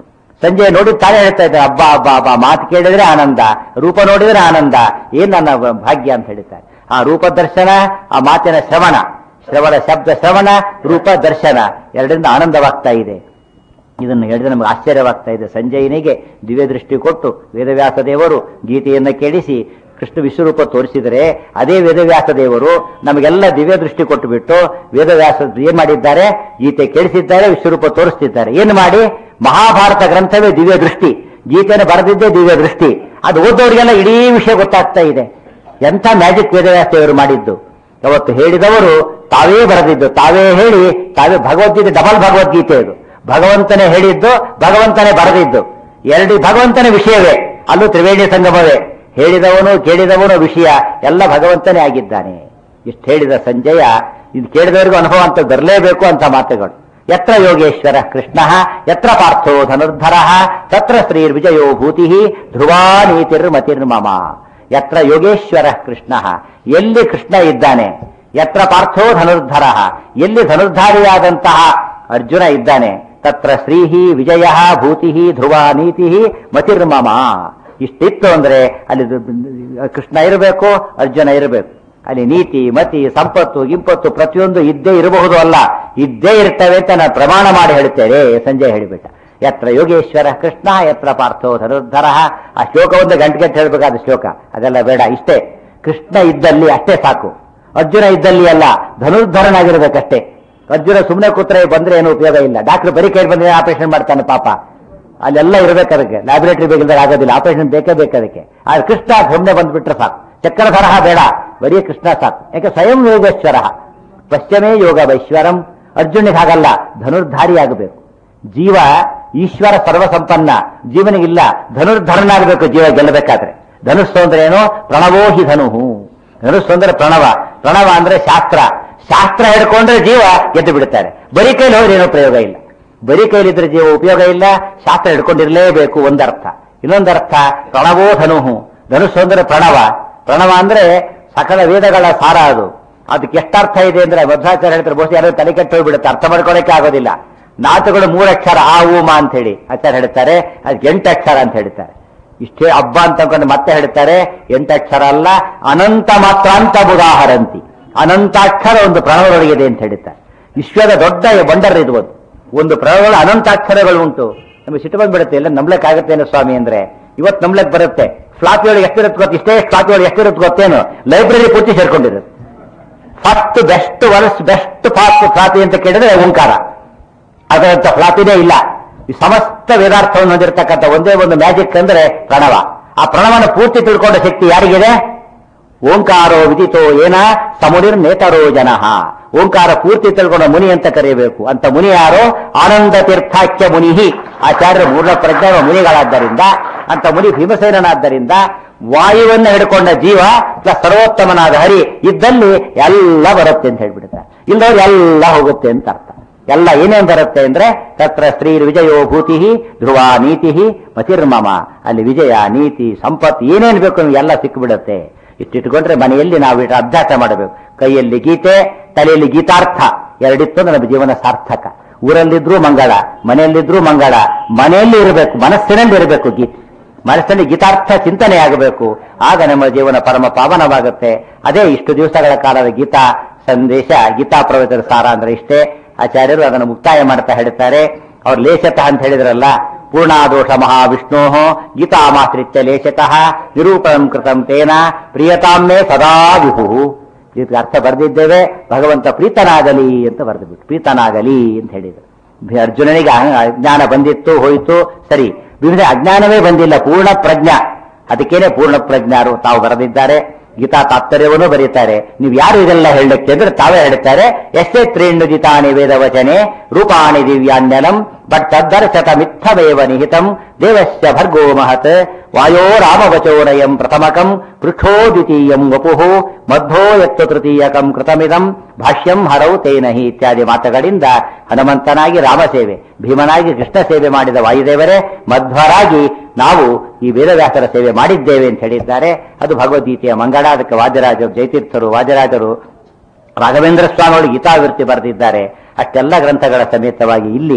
ಸಂಜೆ ನೋಡಿ ತಾನೇ ಹೇಳ್ತಾ ಇದ್ದಾರೆ ಹಬ್ಬ ಹಬ್ಬ ಹಬ್ಬ ಮಾತು ಕೇಳಿದ್ರೆ ಆನಂದ ರೂಪ ನೋಡಿದ್ರೆ ಆನಂದ ಏನ್ ನನ್ನ ಭಾಗ್ಯ ಅಂತ ಹೇಳ್ತಾರೆ ಆ ರೂಪ ದರ್ಶನ ಆ ಮಾತಿನ ಶ್ರವಣ ಶ್ರವಣ ಶಬ್ದ ಶ್ರವಣ ರೂಪ ದರ್ಶನ ಎರಡರಿಂದ ಆನಂದವಾಗ್ತಾ ಇದೆ ಇದನ್ನು ಹೇಳಿದ್ರೆ ನಮಗೆ ಆಶ್ಚರ್ಯವಾಗ್ತಾ ಇದೆ ಸಂಜಯನಿಗೆ ದಿವ್ಯ ದೃಷ್ಟಿ ಕೊಟ್ಟು ವೇದವ್ಯಾಸ ದೇವರು ಗೀತೆಯನ್ನ ಕೇಳಿಸಿ ಕೃಷ್ಣ ವಿಶ್ವರೂಪ ತೋರಿಸಿದರೆ ಅದೇ ವೇದವ್ಯಾಸ ದೇವರು ನಮಗೆಲ್ಲ ದಿವ್ಯ ದೃಷ್ಟಿ ಕೊಟ್ಟು ಬಿಟ್ಟು ವೇದವ್ಯಾಸ ಏನ್ ಮಾಡಿದ್ದಾರೆ ಗೀತೆ ಕೇಳಿಸಿದ್ದಾರೆ ವಿಶ್ವರೂಪ ತೋರಿಸ್ತಿದ್ದಾರೆ ಏನು ಮಾಡಿ ಮಹಾಭಾರತ ಗ್ರಂಥವೇ ದಿವ್ಯ ದೃಷ್ಟಿ ಗೀತೆಯನ್ನು ಬರೆದಿದ್ದೇ ದಿವ್ಯ ದೃಷ್ಟಿ ಅದು ಓದೋರಿಗೆಲ್ಲ ಇಡೀ ವಿಷಯ ಗೊತ್ತಾಗ್ತಾ ಇದೆ ಎಂಥ ಮ್ಯಾಜಿಕ್ ವೇದವ್ಯಾಸ ದೇವರು ಮಾಡಿದ್ದು ಅವತ್ತು ಹೇಳಿದವರು ತಾವೇ ಬರೆದಿದ್ದು ತಾವೇ ಹೇಳಿ ತಾವೇ ಭಗವದ್ಗೀತೆ ಡಬಲ್ ಭಗವದ್ಗೀತೆ ಇದು ಭಗವಂತನೇ ಹೇಳಿದ್ದು ಭಗವಂತನೇ ಬರೆದಿದ್ದು ಎರಡು ಭಗವಂತನ ವಿಷಯವೇ ಅಲ್ಲೂ ತ್ರಿವೇಣಿ ಸಂಗಮವೇ ಹೇಳಿದವನು ಕೇಳಿದವನು ವಿಷಯ ಎಲ್ಲ ಭಗವಂತನೇ ಆಗಿದ್ದಾನೆ ಇಷ್ಟು ಹೇಳಿದ ಸಂಜಯ ಇದು ಕೇಳಿದವರಿಗೂ ಅನುಭವ ಅಂತ ಬರಲೇಬೇಕು ಅಂತ ಮಾತುಗಳು ಯತ್ರ ಯೋಗೇಶ್ವರ ಕೃಷ್ಣ ಯತ್ರ ಪಾರ್ಥೋ ಧನುರ್ಧರ ತತ್ರ ಶ್ರೀರ್ವಿಜಯೋ ಭೂತಿ ಧ್ರುವ ನೀತಿರ್ಮತಿರ್ಮಮ ಯತ್ರ ಯೋಗೇಶ್ವರ ಕೃಷ್ಣ ಎಲ್ಲಿ ಕೃಷ್ಣ ಇದ್ದಾನೆ ಯತ್ರ ಪಾರ್ಥೋ ಧನುರ್ಧರ ಎಲ್ಲಿ ಧನುರ್ಧಾರಿಯಾದಂತಹ ಅರ್ಜುನ ಇದ್ದಾನೆ ತತ್ರ ಶ್ರೀಹಿ ವಿಜಯ ಭೂತಿ ಧ್ರುವ ನೀತಿ ಮತಿರ್ಮಮ ಇಷ್ಟಿತ್ತು ಅಂದ್ರೆ ಅಲ್ಲಿ ಕೃಷ್ಣ ಇರಬೇಕು ಅರ್ಜುನ ಇರಬೇಕು ಅಲ್ಲಿ ನೀತಿ ಮತಿ ಸಂಪತ್ತು ಗಿಂಪತ್ತು ಪ್ರತಿಯೊಂದು ಇದ್ದೇ ಇರಬಹುದು ಅಲ್ಲ ಇದ್ದೇ ಇರ್ತವೆ ಅಂತ ನಾನು ಪ್ರಮಾಣ ಮಾಡಿ ಹೇಳ್ತೇನೆ ಸಂಜಯ್ ಹೇಳಿಬಿಟ್ಟ ಯತ್ರ ಯೋಗೇಶ್ವರ ಕೃಷ್ಣ ಯತ್ರ ಪಾರ್ಥೋ ಧನುರ್ಧರ ಆ ಶ್ಲೋಕ ಒಂದು ಗಂಟೆಗೆ ಹೇಳ್ಬೇಕಾದ ಶ್ಲೋಕ ಅದೆಲ್ಲ ಬೇಡ ಇಷ್ಟೇ ಕೃಷ್ಣ ಇದ್ದಲ್ಲಿ ಅಷ್ಟೇ ಸಾಕು ಅರ್ಜುನ ಇದ್ದಲ್ಲಿ ಅಲ್ಲ ಧನುರ್ಧರನಾಗಿರ್ಬೇಕಷ್ಟೇ ಅರ್ಜುನ ಸುಮ್ಮನೆ ಕೂತ್ರೆ ಬಂದ್ರೆ ಏನು ಉಪಯೋಗ ಇಲ್ಲ ಡಾಕ್ಟರ್ ಬರೀ ಕೈ ಬಂದ್ರೆ ಆಪರೇಷನ್ ಮಾಡ್ತಾನೆ ಪಾಪ ಅಲ್ಲೆಲ್ಲ ಇರ್ಬೇಕು ಅದಕ್ಕೆ ಲ್ಯಾಬೊರೇಟರಿ ಬೇಕಿದ್ರೆ ಆಗೋದಿಲ್ಲ ಆಪರೇಷನ್ ಬೇಕೇ ಬೇಕು ಅದಕ್ಕೆ ಆದ್ರೆ ಕೃಷ್ಣ ಸುಮ್ಮನೆ ಬಂದ್ಬಿಟ್ರೆ ಸಾಕು ಚಕ್ರ ತರಹ ಬೇಡ ಬರೀ ಕೃಷ್ಣ ಸಾಕು ಯಾಕೆ ಸ್ವಯಂ ಯೋಗೇಶ್ವರ ಪಶ್ಚಿಮೇ ಯೋಗ ವೈಶ್ವರಂ ಅರ್ಜುನಿಗೆ ಹಾಗಲ್ಲ ಧನುರ್ಧಾರಿ ಆಗಬೇಕು ಜೀವ ಈಶ್ವರ ಸರ್ವಸಂಪನ್ನ ಜೀವನಿಗಿಲ್ಲ ಧನುರ್ಧರನಾಗಬೇಕು ಜೀವ ಗೆಲ್ಲಬೇಕಾದ್ರೆ ಧನುಸ್ಸು ಅಂದ್ರೆ ಏನು ಪ್ರಣವೋ ಹಿ ಧನುಹು ಧನುಸ್ಸು ಅಂದ್ರೆ ಪ್ರಣವ ಪ್ರಣವ ಅಂದ್ರೆ ಶಾಸ್ತ್ರ ಶಾಸ್ತ್ರ ಹಿಡ್ಕೊಂಡ್ರೆ ಜೀವ ಗೆದ್ದು ಬಿಡುತ್ತಾರೆ ಬರೀ ಕೈಲಿ ಹೋದ್ರೆ ಏನೋ ಪ್ರಯೋಗ ಇಲ್ಲ ಬರೀ ಕೈಲಿದ್ರೆ ಜೀವ ಉಪಯೋಗ ಇಲ್ಲ ಶಾಸ್ತ್ರ ಹಿಡ್ಕೊಂಡಿರ್ಲೇಬೇಕು ಒಂದರ್ಥ ಇನ್ನೊಂದರ್ಥ ಪ್ರಣವೋ ಧನುಹು ಧನುಸ್ಸು ಅಂದ್ರೆ ಪ್ರಣವ ಪ್ರಣವ ಅಂದ್ರೆ ಸಕಲ ವೇದಗಳ ಸಾರ ಅದು ಅದಕ್ಕೆ ಎಷ್ಟರ್ಥ ಇದೆ ಅಂದ್ರೆ ಮಧ್ವಾಚಾರ್ಯ ಹೇಳ್ತಾರೆ ಬಹುಶಃ ಯಾರು ತಲೆ ಕೆಟ್ಟು ಹೋಗ್ಬಿಡುತ್ತೆ ಅರ್ಥ ಮಾಡ್ಕೊಳಕ್ಕೆ ಆಗೋದಿಲ್ಲ ನಾತುಗಳು ಮೂರಕ್ಷರ ಆ ಊಮ ಅಂತ ಹೇಳಿ ಆಚಾರ್ಯ ಹೇಳ್ತಾರೆ ಅದಕ್ಕೆ ಎಂಟು ಅಕ್ಷರ ಅಂತ ಹೇಳ್ತಾರೆ ಇಷ್ಟೇ ಹಬ್ಬ ಅಂತ ಅನ್ಕೊಂಡು ಮತ್ತೆ ಹೇಳ್ತಾರೆ ಎಂಟಕ್ಷರ ಅಲ್ಲ ಅನಂತ ಮಾತ್ರ ಅಂತ ಉದಾಹರಂತಿ ಅನಂತಾಕ್ಷರ ಒಂದು ಪ್ರಣವದೊಳಗಿದೆ ಅಂತ ಹೇಳ್ತಾರೆ ವಿಶ್ವದ ದೊಡ್ಡ ಬಂಡರ್ ಇದು ಒಂದು ಒಂದು ಪ್ರಣವಗಳು ಅನಂತಾಕ್ಷರಗಳು ಉಂಟು ನಮಗೆ ಸಿಟ್ಟು ಬಂದ್ಬಿಡುತ್ತೆ ಎಲ್ಲ ನಂಬ್ಲಕ್ಕಾಗತ್ತೇನೋ ಸ್ವಾಮಿ ಅಂದ್ರೆ ಇವತ್ತು ನಂಬ್ಲಕ್ ಬರುತ್ತೆ ಫ್ಲಾಪಿ ಒಳಗೆ ಎಷ್ಟಿರುತ್ತೆ ಗೊತ್ತು ಇಷ್ಟೇ ಫ್ಲಾಪಿ ಒಳಗೆ ಎಷ್ಟಿರುತ್ತೆ ಗೊತ್ತೇನು ಲೈಬ್ರರಿ ಪೂರ್ತಿ ಸೇರ್ಕೊಂಡಿರುತ್ತೆ first best worse best fast floppy ಅಂತ ಕೇಳಿದ್ರೆ ಓಂಕಾರ ಅದರಂತ ಫ್ಲಾಪಿನೇ ಇಲ್ಲ ಈ ಸಮಸ್ತ ವೇದಾರ್ಥವನ್ನು ಹೊಂದಿರತಕ್ಕಂಥ ಒಂದೇ ಒಂದು ಮ್ಯಾಜಿಕ್ ಅಂದ್ರೆ ಪ್ರಣವ ಆ ಪ್ರಣವನ ಪೂರ್ತಿ ತಿಳ್ಕೊಂಡ ಶಕ್ತಿ ಯಾರಿಗಿದೆ ಓಂಕಾರೋ ವಿದಿತೋ ಏನ ಸಮುನಿರ್ ನೇತರೋ ಜನಃ ಓಂಕಾರ ಪೂರ್ತಿ ತಿಳ್ಕೊಂಡ ಮುನಿ ಅಂತ ಕರೆಯಬೇಕು ಅಂತ ಮುನಿ ಯಾರೋ ಆನಂದ ತೀರ್ಥಾಖ್ಯ ಮುನಿಹಿ ಆಚಾರ್ಯ ಮೂಲ ಪ್ರಜ್ಞಾ ಮುನಿಗಳಾದ್ದರಿಂದ ಅಂತ ಮುನಿ ಭೀಮಸೇನನಾದ್ದರಿಂದ ವಾಯುವನ್ನು ಹಿಡ್ಕೊಂಡ ಜೀವ ಪ್ಲಸ್ ಸರ್ವೋತ್ತಮನಾದ ಹರಿ ಇದ್ದಲ್ಲಿ ಎಲ್ಲ ಬರುತ್ತೆ ಅಂತ ಹೇಳ್ಬಿಡುತ್ತೆ ಇಲ್ಲದವ್ರು ಎಲ್ಲ ಹೋಗುತ್ತೆ ಅಂತ ಅರ್ಥ ಎಲ್ಲ ಏನೇನ್ ಬರುತ್ತೆ ಅಂದ್ರೆ ತತ್ರ ಸ್ತ್ರೀ ವಿಜಯೋ ಭೂತಿ ಧ್ರುವ ನೀತಿ ಮತಿರ್ಮಮ ಅಲ್ಲಿ ವಿಜಯ ನೀತಿ ಸಂಪತ್ತು ಏನೇನ್ ಬೇಕು ನಿಮ್ಗೆ ಎಲ್ಲ ಸಿಕ್ಕಿಬಿಡುತ್ತೆ ಇಷ್ಟಿಟ್ಕೊಂಡ್ರೆ ಮನೆಯಲ್ಲಿ ನಾವು ಇಟ್ಟು ಅಭ್ಯಾಸ ಮಾಡಬೇಕು ಕೈಯಲ್ಲಿ ಗೀತೆ ತಲೆಯಲ್ಲಿ ಗೀತಾರ್ಥ ಎರಡಿತ್ತು ಅಂದ್ರೆ ನಮ್ಮ ಜೀವನ ಸಾರ್ಥಕ ಊರಲ್ಲಿದ್ರೂ ಮಂಗಳ ಮನೆಯಲ್ಲಿದ್ರೂ ಮಂಗಳ ಮನೆಯಲ್ಲಿ ಇರಬೇಕು ಮನಸ್ಸಿನಲ್ಲಿ ಇರಬೇಕು ಗೀತೆ ಮನಸ್ಸಲ್ಲಿ ಗೀತಾರ್ಥ ಚಿಂತನೆ ಆಗಬೇಕು ಆಗ ನಮ್ಮ ಜೀವನ ಪರಮ ಪಾವನವಾಗುತ್ತೆ ಅದೇ ಇಷ್ಟು ದಿವಸಗಳ ಕಾಲದ ಗೀತಾ ಸಂದೇಶ ಗೀತಾ ಪ್ರವಚನ ಸಾರ ಅಂದ್ರೆ ಇಷ್ಟೇ ಆಚಾರ್ಯರು ಅದನ್ನು ಮುಕ್ತಾಯ ಮಾಡ್ತಾ ಹೇಳ್ತಾರೆ ಅವ್ರು ಲೇಷತಃ ಅಂತ ಹೇಳಿದ್ರಲ್ಲ ಪೂರ್ಣಾದೋಷ ಮಹಾವಿಷ್ಣೋ ಗೀತಾಮಾಶ್ರಿತ್ಯ ಲೇಷತಃ ನಿರೂಪಣಂ ಕೃತಂ ತೇನ ಪ್ರಿಯತಾಮೇ ಸದಾ ವಿಭು ಇದಕ್ಕೆ ಅರ್ಥ ಬರೆದಿದ್ದೇವೆ ಭಗವಂತ ಪ್ರೀತನಾಗಲಿ ಅಂತ ಬರೆದುಬಿಟ್ಟು ಪ್ರೀತನಾಗಲಿ ಅಂತ ಹೇಳಿದರು ಭಿ- ಅರ್ಜುನನಿಗೆ ಅಹಂ- ಅಜ್ಞಾನ ಬಂದಿತ್ತು ಹೋಯಿತು ಸರಿ ವಿವಿಧ ಅಜ್ಞಾನವೇ ಬಂದಿಲ್ಲ ಪೂರ್ಣ ಪ್ರಜ್ಞಾ ಅದಕ್ಕೇನೆ ಪೂರ್ಣ ಪ್ರಜ್ಞಾರು ತಾವು ಬರೆದಿದ್ದಾರೆ ಗೀತಾ ತಾತ್ಪರ್ಯವನ್ನು ಬರೀತಾರೆ ನೀವು ಯಾರು ಇದೆಲ್ಲ ಹೇಳಕ್ಕೆ ಅಂದ್ರೆ ತಾವೇ ಹೇಳ್ತಾರೆ ಎಷ್ಟೇ ತ್ರೀಣ್ಣು ಗೀತಾನಿ ವೇದ ವಚನೆ ರೂಪಾಣಿ ದಿವ್ಯಾನ್ಯನಂ ಬಟ್ ತದ್ದರ್ಶತ ಮಿಥಮೇವ ನಿಹಿತಂ ದೇವಸ್ಯ ಭರ್ಗೋ ಮಹತ್ ವಾಯೋ ರಾಮವಚೋನಯಂ ಪ್ರಥಮಕಂ ಪೃಷ್ಠೋ ದ್ವಿತೀಯಂ ವಪುಃ ಮಧ್ವೋ ಯತ್ತು ತೃತೀಯಕಂ ಕೃತಮಿದಂ ಭಾಷ್ಯಂ ಹರೌ ತೇನಹಿ ಇತ್ಯಾದಿ ಮಾತುಗಳಿಂದ ಹನುಮಂತನಾಗಿ ರಾಮಸೇವೆ ಭೀಮನಾಗಿ ಕೃಷ್ಣ ಸೇವೆ ಮಾಡಿದ ವಾಯುದೇವರೇ ಮಧ್ವರಾಗಿ ನಾವು ಈ ವೇದವ್ಯಾಸರ ಸೇವೆ ಮಾಡಿದ್ದೇವೆ ಅಂತ ಹೇಳಿದ್ದಾರೆ ಅದು ಭಗವದ್ಗೀತೆಯ ಮಂಗಳ ಅದಕ್ಕೆ ವಾದ್ಯರಾಜರು ಜಯತೀರ್ಥರು ವಾದ್ಯರಾಜರು ರಾಘವೇಂದ್ರ ಸ್ವಾಮಿಗಳು ಗೀತಾವೃತ್ತಿ ಬರೆದಿದ್ದಾರೆ ಅಷ್ಟೆಲ್ಲ ಗ್ರಂಥಗಳ ಸಮೇತವಾಗಿ ಇಲ್ಲಿ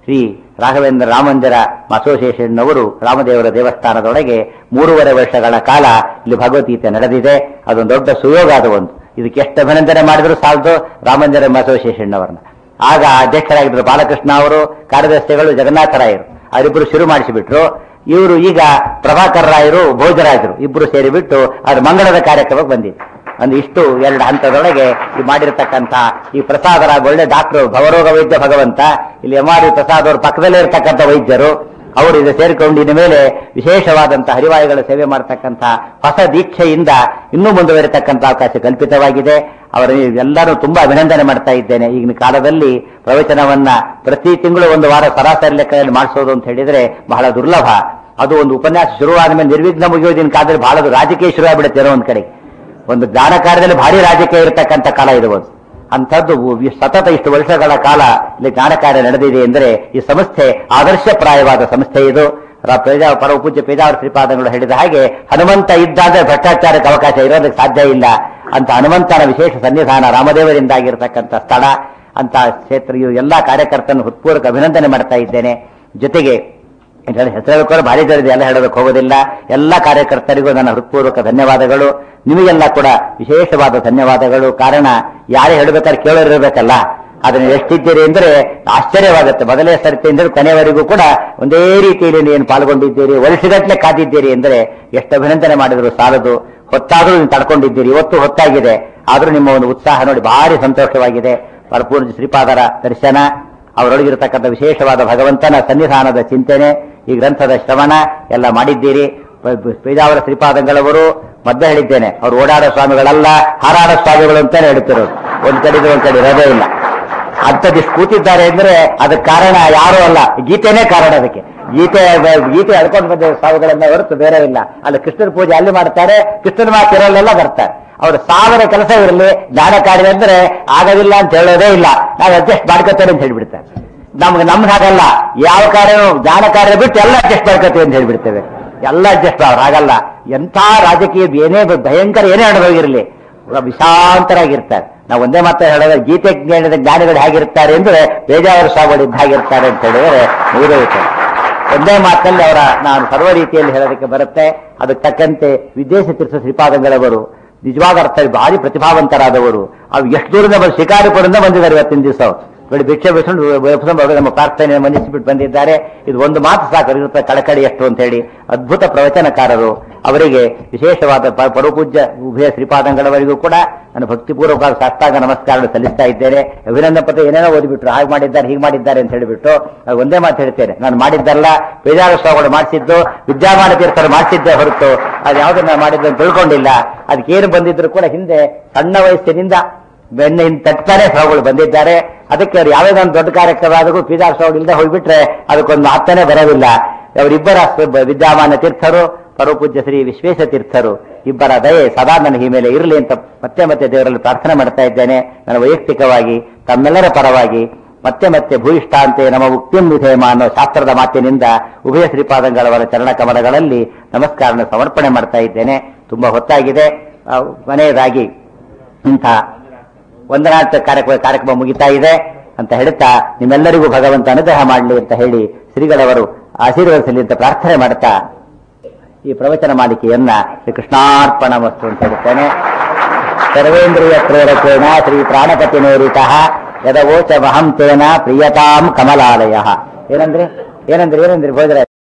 ಶ್ರೀ ರಾಘವೇಂದ್ರ ರಾಮಂದಿರ ಅಸೋಸಿಯೇಷನ್ ಅವರು ರಾಮದೇವರ ದೇವಸ್ಥಾನದೊಳಗೆ ಮೂರುವರೆ ವರ್ಷಗಳ ಕಾಲ ಇಲ್ಲಿ ಭಗವದ್ಗೀತೆ ನಡೆದಿದೆ ಅದೊಂದು ದೊಡ್ಡ ಸುಯೋಗ ಅದು ಒಂದು ಇದಕ್ಕೆ ಎಷ್ಟು ಅಭಿನಂದನೆ ಮಾಡಿದ್ರು ಸಾಲದು ರಾಮಂದಿರ ಅಸೋಸಿಯೇಷನ್ ಅವರನ್ನ ಆಗ ಅಧ್ಯಕ್ಷರಾಗಿದ್ದರು ಬಾಲಕೃಷ್ಣ ಅವರು ಕಾರ್ಯದರ್ಶಿಗಳು ಜಗನ್ನಾಥರಾಯರು ಅವರಿಬ್ಬರು ಶುರು ಮಾಡಿಸಿಬಿಟ್ರು ಇವರು ಈಗ ಪ್ರಭಾಕರ್ ರಾಯರು ಭೋಜರಾಜರು ಇಬ್ಬರು ಸೇರಿಬಿಟ್ಟು ಅದು ಮಂಗಳದ ಕಾರ್ಯಕ್ರಮಕ್ಕೆ ಬಂದಿದೆ ಒಂದು ಇಷ್ಟು ಎರಡು ಹಂತದೊಳಗೆ ಈ ಮಾಡಿರ್ತಕ್ಕಂಥ ಈ ಪ್ರಸಾದರ ಒಳ್ಳೆ ಡಾಕ್ಟರ್ ಭವರೋಗ ವೈದ್ಯ ಭಗವಂತ ಇಲ್ಲಿ ಎಂ ಆರ್ ಪ್ರಸಾದ್ ಅವ್ರ ಪಕ್ಕದಲ್ಲೇ ಇರ್ತಕ್ಕಂಥ ವೈದ್ಯರು ಅವರು ಇದು ಸೇರಿಕೊಂಡು ಇನ್ನು ಮೇಲೆ ವಿಶೇಷವಾದಂಥ ಹರಿವಾಯುಗಳ ಸೇವೆ ಮಾಡತಕ್ಕಂಥ ಹೊಸ ದೀಕ್ಷೆಯಿಂದ ಇನ್ನೂ ಮುಂದುವರಿತಕ್ಕಂಥ ಅವಕಾಶ ಕಲ್ಪಿತವಾಗಿದೆ ಅವರ ಎಲ್ಲರೂ ತುಂಬಾ ಅಭಿನಂದನೆ ಮಾಡ್ತಾ ಇದ್ದೇನೆ ಈಗಿನ ಕಾಲದಲ್ಲಿ ಪ್ರವಚನವನ್ನ ಪ್ರತಿ ತಿಂಗಳು ಒಂದು ವಾರ ಸರಾಸರಿ ಲೆಕ್ಕದಲ್ಲಿ ಮಾಡಿಸೋದು ಅಂತ ಹೇಳಿದ್ರೆ ಬಹಳ ದುರ್ಲಭ ಅದು ಒಂದು ಉಪನ್ಯಾಸ ಶುರುವಾದ ಮೇಲೆ ನಿರ್ವಿಘ್ನ ಮುಗಿಯೋದಿನ ಕಾಲದಲ್ಲಿ ಬಹಳ ರಾಜಕೀಯ ಶುರುವಾಗ್ಬಿಡುತ್ತೆ ಏನೋ ಒಂದ್ ಕಡೆ ಒಂದು ಜ್ಞಾನ ಕಾರ್ಯದಲ್ಲಿ ಭಾರಿ ರಾಜಕೀಯ ಇರತಕ್ಕಂಥ ಕಾಲ ಇದು ಒಂದು ಅಂಥದ್ದು ವಿ- ಸತತ ಇಷ್ಟು ವರ್ಷಗಳ ಕಾಲ ಇಲ್ಲಿ ಜ್ಞಾನ ಕಾರ್ಯ ನಡೆದಿದೆ ಎಂದರೆ ಈ ಸಂಸ್ಥೆ ಆದರ್ಶಪ್ರಾಯವಾದ ಸಂಸ್ಥೆ ಇದು ರ- ಪೇಜಾ ಪರಮ ಪೂಜ್ಯ ಪೇಜಾವರ ಶ್ರೀಪಾದಗಳು ಹೇಳಿದ ಹಾಗೆ ಹನುಮಂತ ಇದ್ದ ಅಂದ್ರೆ ಭ್ರಷ್ಟಾಚಾರಕ್ಕೆ ಅವಕಾಶ ಇರೋದಕ್ಕೆ ಸಾಧ್ಯ ಇಲ್ಲ ಅಂತ ಹನುಮಂತನ ವಿಶೇಷ ಸನ್ನಿಧಾನ ರಾಮದೇವರಿಂದಾಗಿರ್ತಕ್ಕಂಥ ಸ್ಥಳ ಅಂತ ಕ್ಷೇತ್ರ ಇವು ಎಲ್ಲಾ ಕಾರ್ಯಕರ್ತರನ್ನು ಹೃತ್ಪೂರ್ವಕ ಅಭಿನಂದನೆ ಮಾಡ್ತಾ ಇದ್ದೇನೆ ಜೊತೆಗೆ ಇದರ ಹೆಸರು ಕೂಡ ಭಾರಿ ಜರಿದೆ ಎಲ್ಲ ಹೇಳೋದಕ್ಕೆ ಹೋಗೋದಿಲ್ಲ ಎಲ್ಲ ಕಾರ್ಯಕರ್ತರಿಗೂ ನನ್ನ ಹೃತ್ಪೂರ್ವಕ ಧನ್ಯವಾದಗಳು ನಿಮಗೆಲ್ಲ ಕೂಡ ವಿಶೇಷವಾದ ಧನ್ಯವಾದಗಳು ಕಾರಣ ಯಾರೇ ಹೇಳಬೇಕಾದ್ರೆ ಕೇಳೋರಿರ್ಬೇಕಲ್ಲ ಅದನ್ನು ಎಷ್ಟಿದ್ದೀರಿ ಅಂದ್ರೆ ಆಶ್ಚರ್ಯವಾಗುತ್ತೆ ಮೊದಲೇ ಸರ್ತಿ ಅಂದ್ರೆ ಕೊನೆಯವರೆಗೂ ಕೂಡ ಒಂದೇ ರೀತಿಯಲ್ಲಿ ನೀವು ಪಾಲ್ಗೊಂಡಿದ್ದೀರಿ ವರ್ಷಗಟ್ಟಲೆ ಕಾದಿದ್ದೀರಿ ಅಂದ್ರೆ ಎಷ್ಟು ಅಭಿನಂದನೆ ಮಾಡಿದ್ರು ಸಾಲದು ಹೊತ್ತಾದ್ರೂ ನೀವು ತಡ್ಕೊಂಡಿದ್ದೀರಿ ಇವತ್ತು ಹೊತ್ತಾಗಿದೆ ಆದ್ರೂ ನಿಮ್ಮ ಒಂದು ಉತ್ಸಾಹ ನೋಡಿ ಭಾರಿ ಸಂತೋಷವಾಗಿದೆ ಪರಪೂರ್ಣ ಶ್ರೀಪಾದರ ದರ್ಶನ ಅವರೊಳಗಿರತಕ್ಕಂಥ ವಿಶೇಷವಾದ ಭಗವಂತನ ಸನ್ನಿಧಾನದ ಚಿಂತನೆ ಈ ಗ್ರಂಥದ ಶ್ರವಣ ಎಲ್ಲ ಮಾಡಿದ್ದೀರಿ ಪ- ಪ- ಪೇಜಾವರ ಶ್ರೀಪಾದಂಗಳವರು ಮದ್ದ ಹೇಳಿದ್ದೇನೆ ಅವರು ಓಡಾಡೋ ಸ್ವಾಮಿಗಳಲ್ಲ ಹಾರಾಡೋ ಸ್ವಾಮಿಗಳು ಅಂತಾನೆ ಹೇಳ್ತಿರೋದು ಒಂದ್ ಕಡೆದು ಒಂದ್ ಕಡೆ ಇರೋದೇ ಇಲ್ಲ ಅಂಥದ್ದಿಷ್ಟು ಕೂತಿದ್ದಾರೆ ಅಂದ್ರೆ ಅದಕ್ಕೆ ಕಾರಣ ಯಾರೂ ಅಲ್ಲ ಗೀತೆನೇ ಕಾರಣ ಅದಕ್ಕೆ ಗೀತೆ ಗೀತೆ ಎಳ್ಕೊಂಡು ಬಂದ ಸ್ವಾಮಿಗಳನ್ನ ಹೊರತು ಬೇರೆ ಇಲ್ಲ ಅಲ್ಲಿ ಕೃಷ್ಣನ ಪೂಜೆ ಅಲ್ಲಿ ಮಾಡ್ತಾರೆ ಕೃಷ್ಣನ ಮಾತಿರಲ್ಲೆಲ್ಲ ಬರ್ತಾರೆ ಅವ್ರ ಸಾವಿರ ಕೆಲಸ ಇರಲಿ ಜ್ಞಾನ ಕಾರ್ಯ ಅಂದ್ರೆ ಆಗೋದಿಲ್ಲ ಅಂತ ಹೇಳೋದೇ ಇಲ್ಲ ನಾವು ಅಡ್ಜಸ್ಟ್ ಮಾಡ್ಕೋತೇವೆ ಅಂತ ಹೇಳ್ಬಿಡ್ತಾರೆ ನಮ್ಗೆ ನಮ್ಗೆ ಹಾಗಲ್ಲ ಯಾವ ಕಾರ್ಯನೂ ಜ್ಞಾನ ಕಾರ್ಯ ಬಿಟ್ಟು ಎಲ್ಲ ಅಡ್ಜಸ್ಟ್ ಮಾಡ್ಕೋತೀವಿ ಅಂತ ಹೇಳ್ಬಿಡ್ತೇವೆ ಎಲ್ಲ ಅಡ್ಜಸ್ಟ್ ಅವ್ರು ಹಾಗಲ್ಲ ಎಂಥ ರಾಜಕೀಯ ಏನೇ ಭಯಂಕರ ಏನೇ ನಡೆದೋಗಿರಲಿ ವಿಶಾಂತರಾಗಿರ್ತಾರೆ ನಾವು ಒಂದೇ ಮಾತ್ರ ಹೇಳಿದ್ರೆ ಗೀತೆ ಜ್ಞಾನದ ಜ್ಞಾನಿಗಳು ಹೇಗಿರ್ತಾರೆ ಅಂದ್ರೆ ಬೇಜಾವರ ಸ್ವಾಮಿಗಳು ಇದ್ದ ಹಾಗಿರ್ತಾರೆ ಅಂತ ಹೇಳಿದ್ರೆ ಮುಗಿದೋಯ್ತಾರೆ ಒಂದೇ ಮಾತಲ್ಲಿ ಅವರ ನಾನು ಸರ್ವ ರೀತಿಯಲ್ಲಿ ಹೇಳೋದಕ್ಕೆ ಬರುತ್ತೆ ಅದಕ್ಕೆ ತಕ್ಕಂತೆ ವಿದೇಶ ತೀರ್ಥ ಶ್ರೀಪಾದಂಗಳವರು ನಿಜವಾದ ಅರ್ಥ ಭಾರಿ ಪ್ರತಿಭಾವಂತರಾದವರು ಅವು ಎಷ್ಟು ದೂರದಿಂದ ಬಂದು ಶಿಕಾರಿಪುರದಿಂದ ಬಂದಿದ್ದಾರೆ ಇವತ್ತಿನ ದಿವಸ ನೋಡಿ ಭಿಕ್ಷೆ ಬಿಸ್ಕೊಂಡು ವ್ಯವಸಾಯ ಅವರು ನಮ್ಮ ಪ್ರಾರ್ಥನೆ ಮನ್ನಿಸಿಬಿಟ್ಟು ಬಂದಿದ್ದಾರೆ ಇದು ಒಂದು ಮಾತು ಸಾಕು ಇರುತ್ತೆ ಕಳಕಳಿ ಎಷ್ಟು ಅಂತ ಹೇಳಿ ಅದ್ಭುತ ಪ್ರವಚನಕಾರರು ಅವರಿಗೆ ವಿಶೇಷವಾದ ಪ- ಪರಮಪೂಜ್ಯ ಉಭಯ ಶ್ರೀಪಾದಂಗಳವರಿಗೂ ಕೂಡ ನಾನು ಭಕ್ತಿಪೂರ್ವಕವಾದ ಸಾಷ್ಟಾಂಗ ನಮಸ್ಕಾರ ಸಲ್ಲಿಸ್ತಾ ಇದ್ದೇನೆ ಅಭಿನಂದನ ಪತ್ರ ಏನೇನೋ ಓದಿಬಿಟ್ರು ಹಾಗೆ ಮಾಡಿದ್ದಾರೆ ಹೀಗೆ ಮಾಡಿದ್ದಾರೆ ಅಂತ ಹೇಳಿಬಿಟ್ಟು ಅದು ಒಂದೇ ಮಾತು ಹೇಳ್ತೇನೆ ನಾನು ಮಾಡಿದ್ದಲ್ಲ ಬೇಜಾರು ಸ್ವಾಮಿಗಳು ಮಾಡಿಸಿದ್ದು ವಿದ್ಯಾಮಾನ ತೀರ್ಥರು ಮಾಡಿಸಿದ್ದೆ ಹೊರತು ಅದು ಯಾವುದನ್ನ ಮಾಡಿದ್ದು ಅಂತ ತಿಳ್ಕೊಂಡಿಲ್ಲ ಅದಕ್ಕೇನು ಬಂದಿದ್ರು ಕೂಡ ಹಿಂದೆ ಸಣ್ಣ ವಯಸ್ಸಿನಿಂದ ಬೆಣ್ಣೆ ತಟ್ತಾರೆ ಸ್ವಾಮಿಗಳು ಬಂದಿದ್ದಾರೆ ಅದಕ್ಕೆ ಅವ್ರು ಯಾವುದೇ ಒಂದು ದೊಡ್ಡ ಕಾರ್ಯಕ್ರಮ ಆದರೂ ಪೀಜಾರ್ ಸ್ವಾಮಿಗಳು ಇಲ್ಲದೆ ಹೋಗ್ಬಿಟ್ರೆ ಅದಕ್ಕೊಂದು ಮಾತನೇ ಬರೋದಿಲ್ಲ ಅವರಿಬ್ಬರ ಸ- ವಿದ್ಯಾಮಾನ ತೀರ್ಥರು ಪರಮಪೂಜ್ಯ ಶ್ರೀ ವಿಶ್ವೇಶ ತೀರ್ಥರು ಇಬ್ಬರ ದಯೆ ಸದಾ ನನಗೆ ಈ ಮೇಲೆ ಇರಲಿ ಅಂತ ಮತ್ತೆ ಮತ್ತೆ ದೇವರಲ್ಲಿ ಪ್ರಾರ್ಥನೆ ಮಾಡ್ತಾ ಇದ್ದೇನೆ ನನ್ನ ವೈಯಕ್ತಿಕವಾಗಿ ತಮ್ಮೆಲ್ಲರ ಪರವಾಗಿ ಮತ್ತೆ ಮತ್ತೆ ಭೂಯಿಷ್ಠಾಂತೆ ನಮ್ಮ ಉಕ್ತಿಂ ವಿಧೇಮ ಅನ್ನೋ ಶಾಸ್ತ್ರದ ಮಾತಿನಿಂದ ಉಭಯ ಶ್ರೀಪಾದಂಗಳವರ ಚರಣ ಕಮಲಗಳಲ್ಲಿ ನಮಸ್ಕಾರ ಸಮರ್ಪಣೆ ಮಾಡ್ತಾ ಇದ್ದೇನೆ ತುಂಬಾ ಹೊತ್ತಾಗಿದೆ ಆ, ಕೊನೆಯದಾಗಿ ಇಂಥ ವಂದನಾರ್ಥ ಕಾರ್ಯಕ್ರಮ ಕಾರ್ಯಕ್ರಮ ಮುಗಿತಾ ಇದೆ ಅಂತ ಹೇಳ್ತಾ ನಿಮ್ಮೆಲ್ಲರಿಗೂ ಭಗವಂತ ಅನುಗ್ರಹ ಮಾಡಲಿ ಅಂತ ಹೇಳಿ ಶ್ರೀಗಳವರು ಆಶೀರ್ವದಿಸಲಿ ಅಂತ ಪ್ರಾರ್ಥನೆ ಮಾಡ್ತಾ ಈ ಪ್ರವಚನ ಮಾಲಿಕೆಯನ್ನ ಶ್ರೀ ಕೃಷ್ಣಾರ್ಪಣ ವಸ್ತು ಅಂತ ಹೇಳುತ್ತೇನೆ ಸರ್ವೇಂದ್ರಿಯ ಪ್ರೇರಕೇಣ ಶ್ರೀ ಪ್ರಾಣಪತಿ ನೇರಿತ ಯದವೋಚ ಮಹಂ ತೇನ ಪ್ರಿಯತಾಂ ಕಮಲಾಲಯ ಏನಂದ್ರಿ ಏನಂದ್ರಿ ಏನಂದ್ರಿ ಭೋಜರ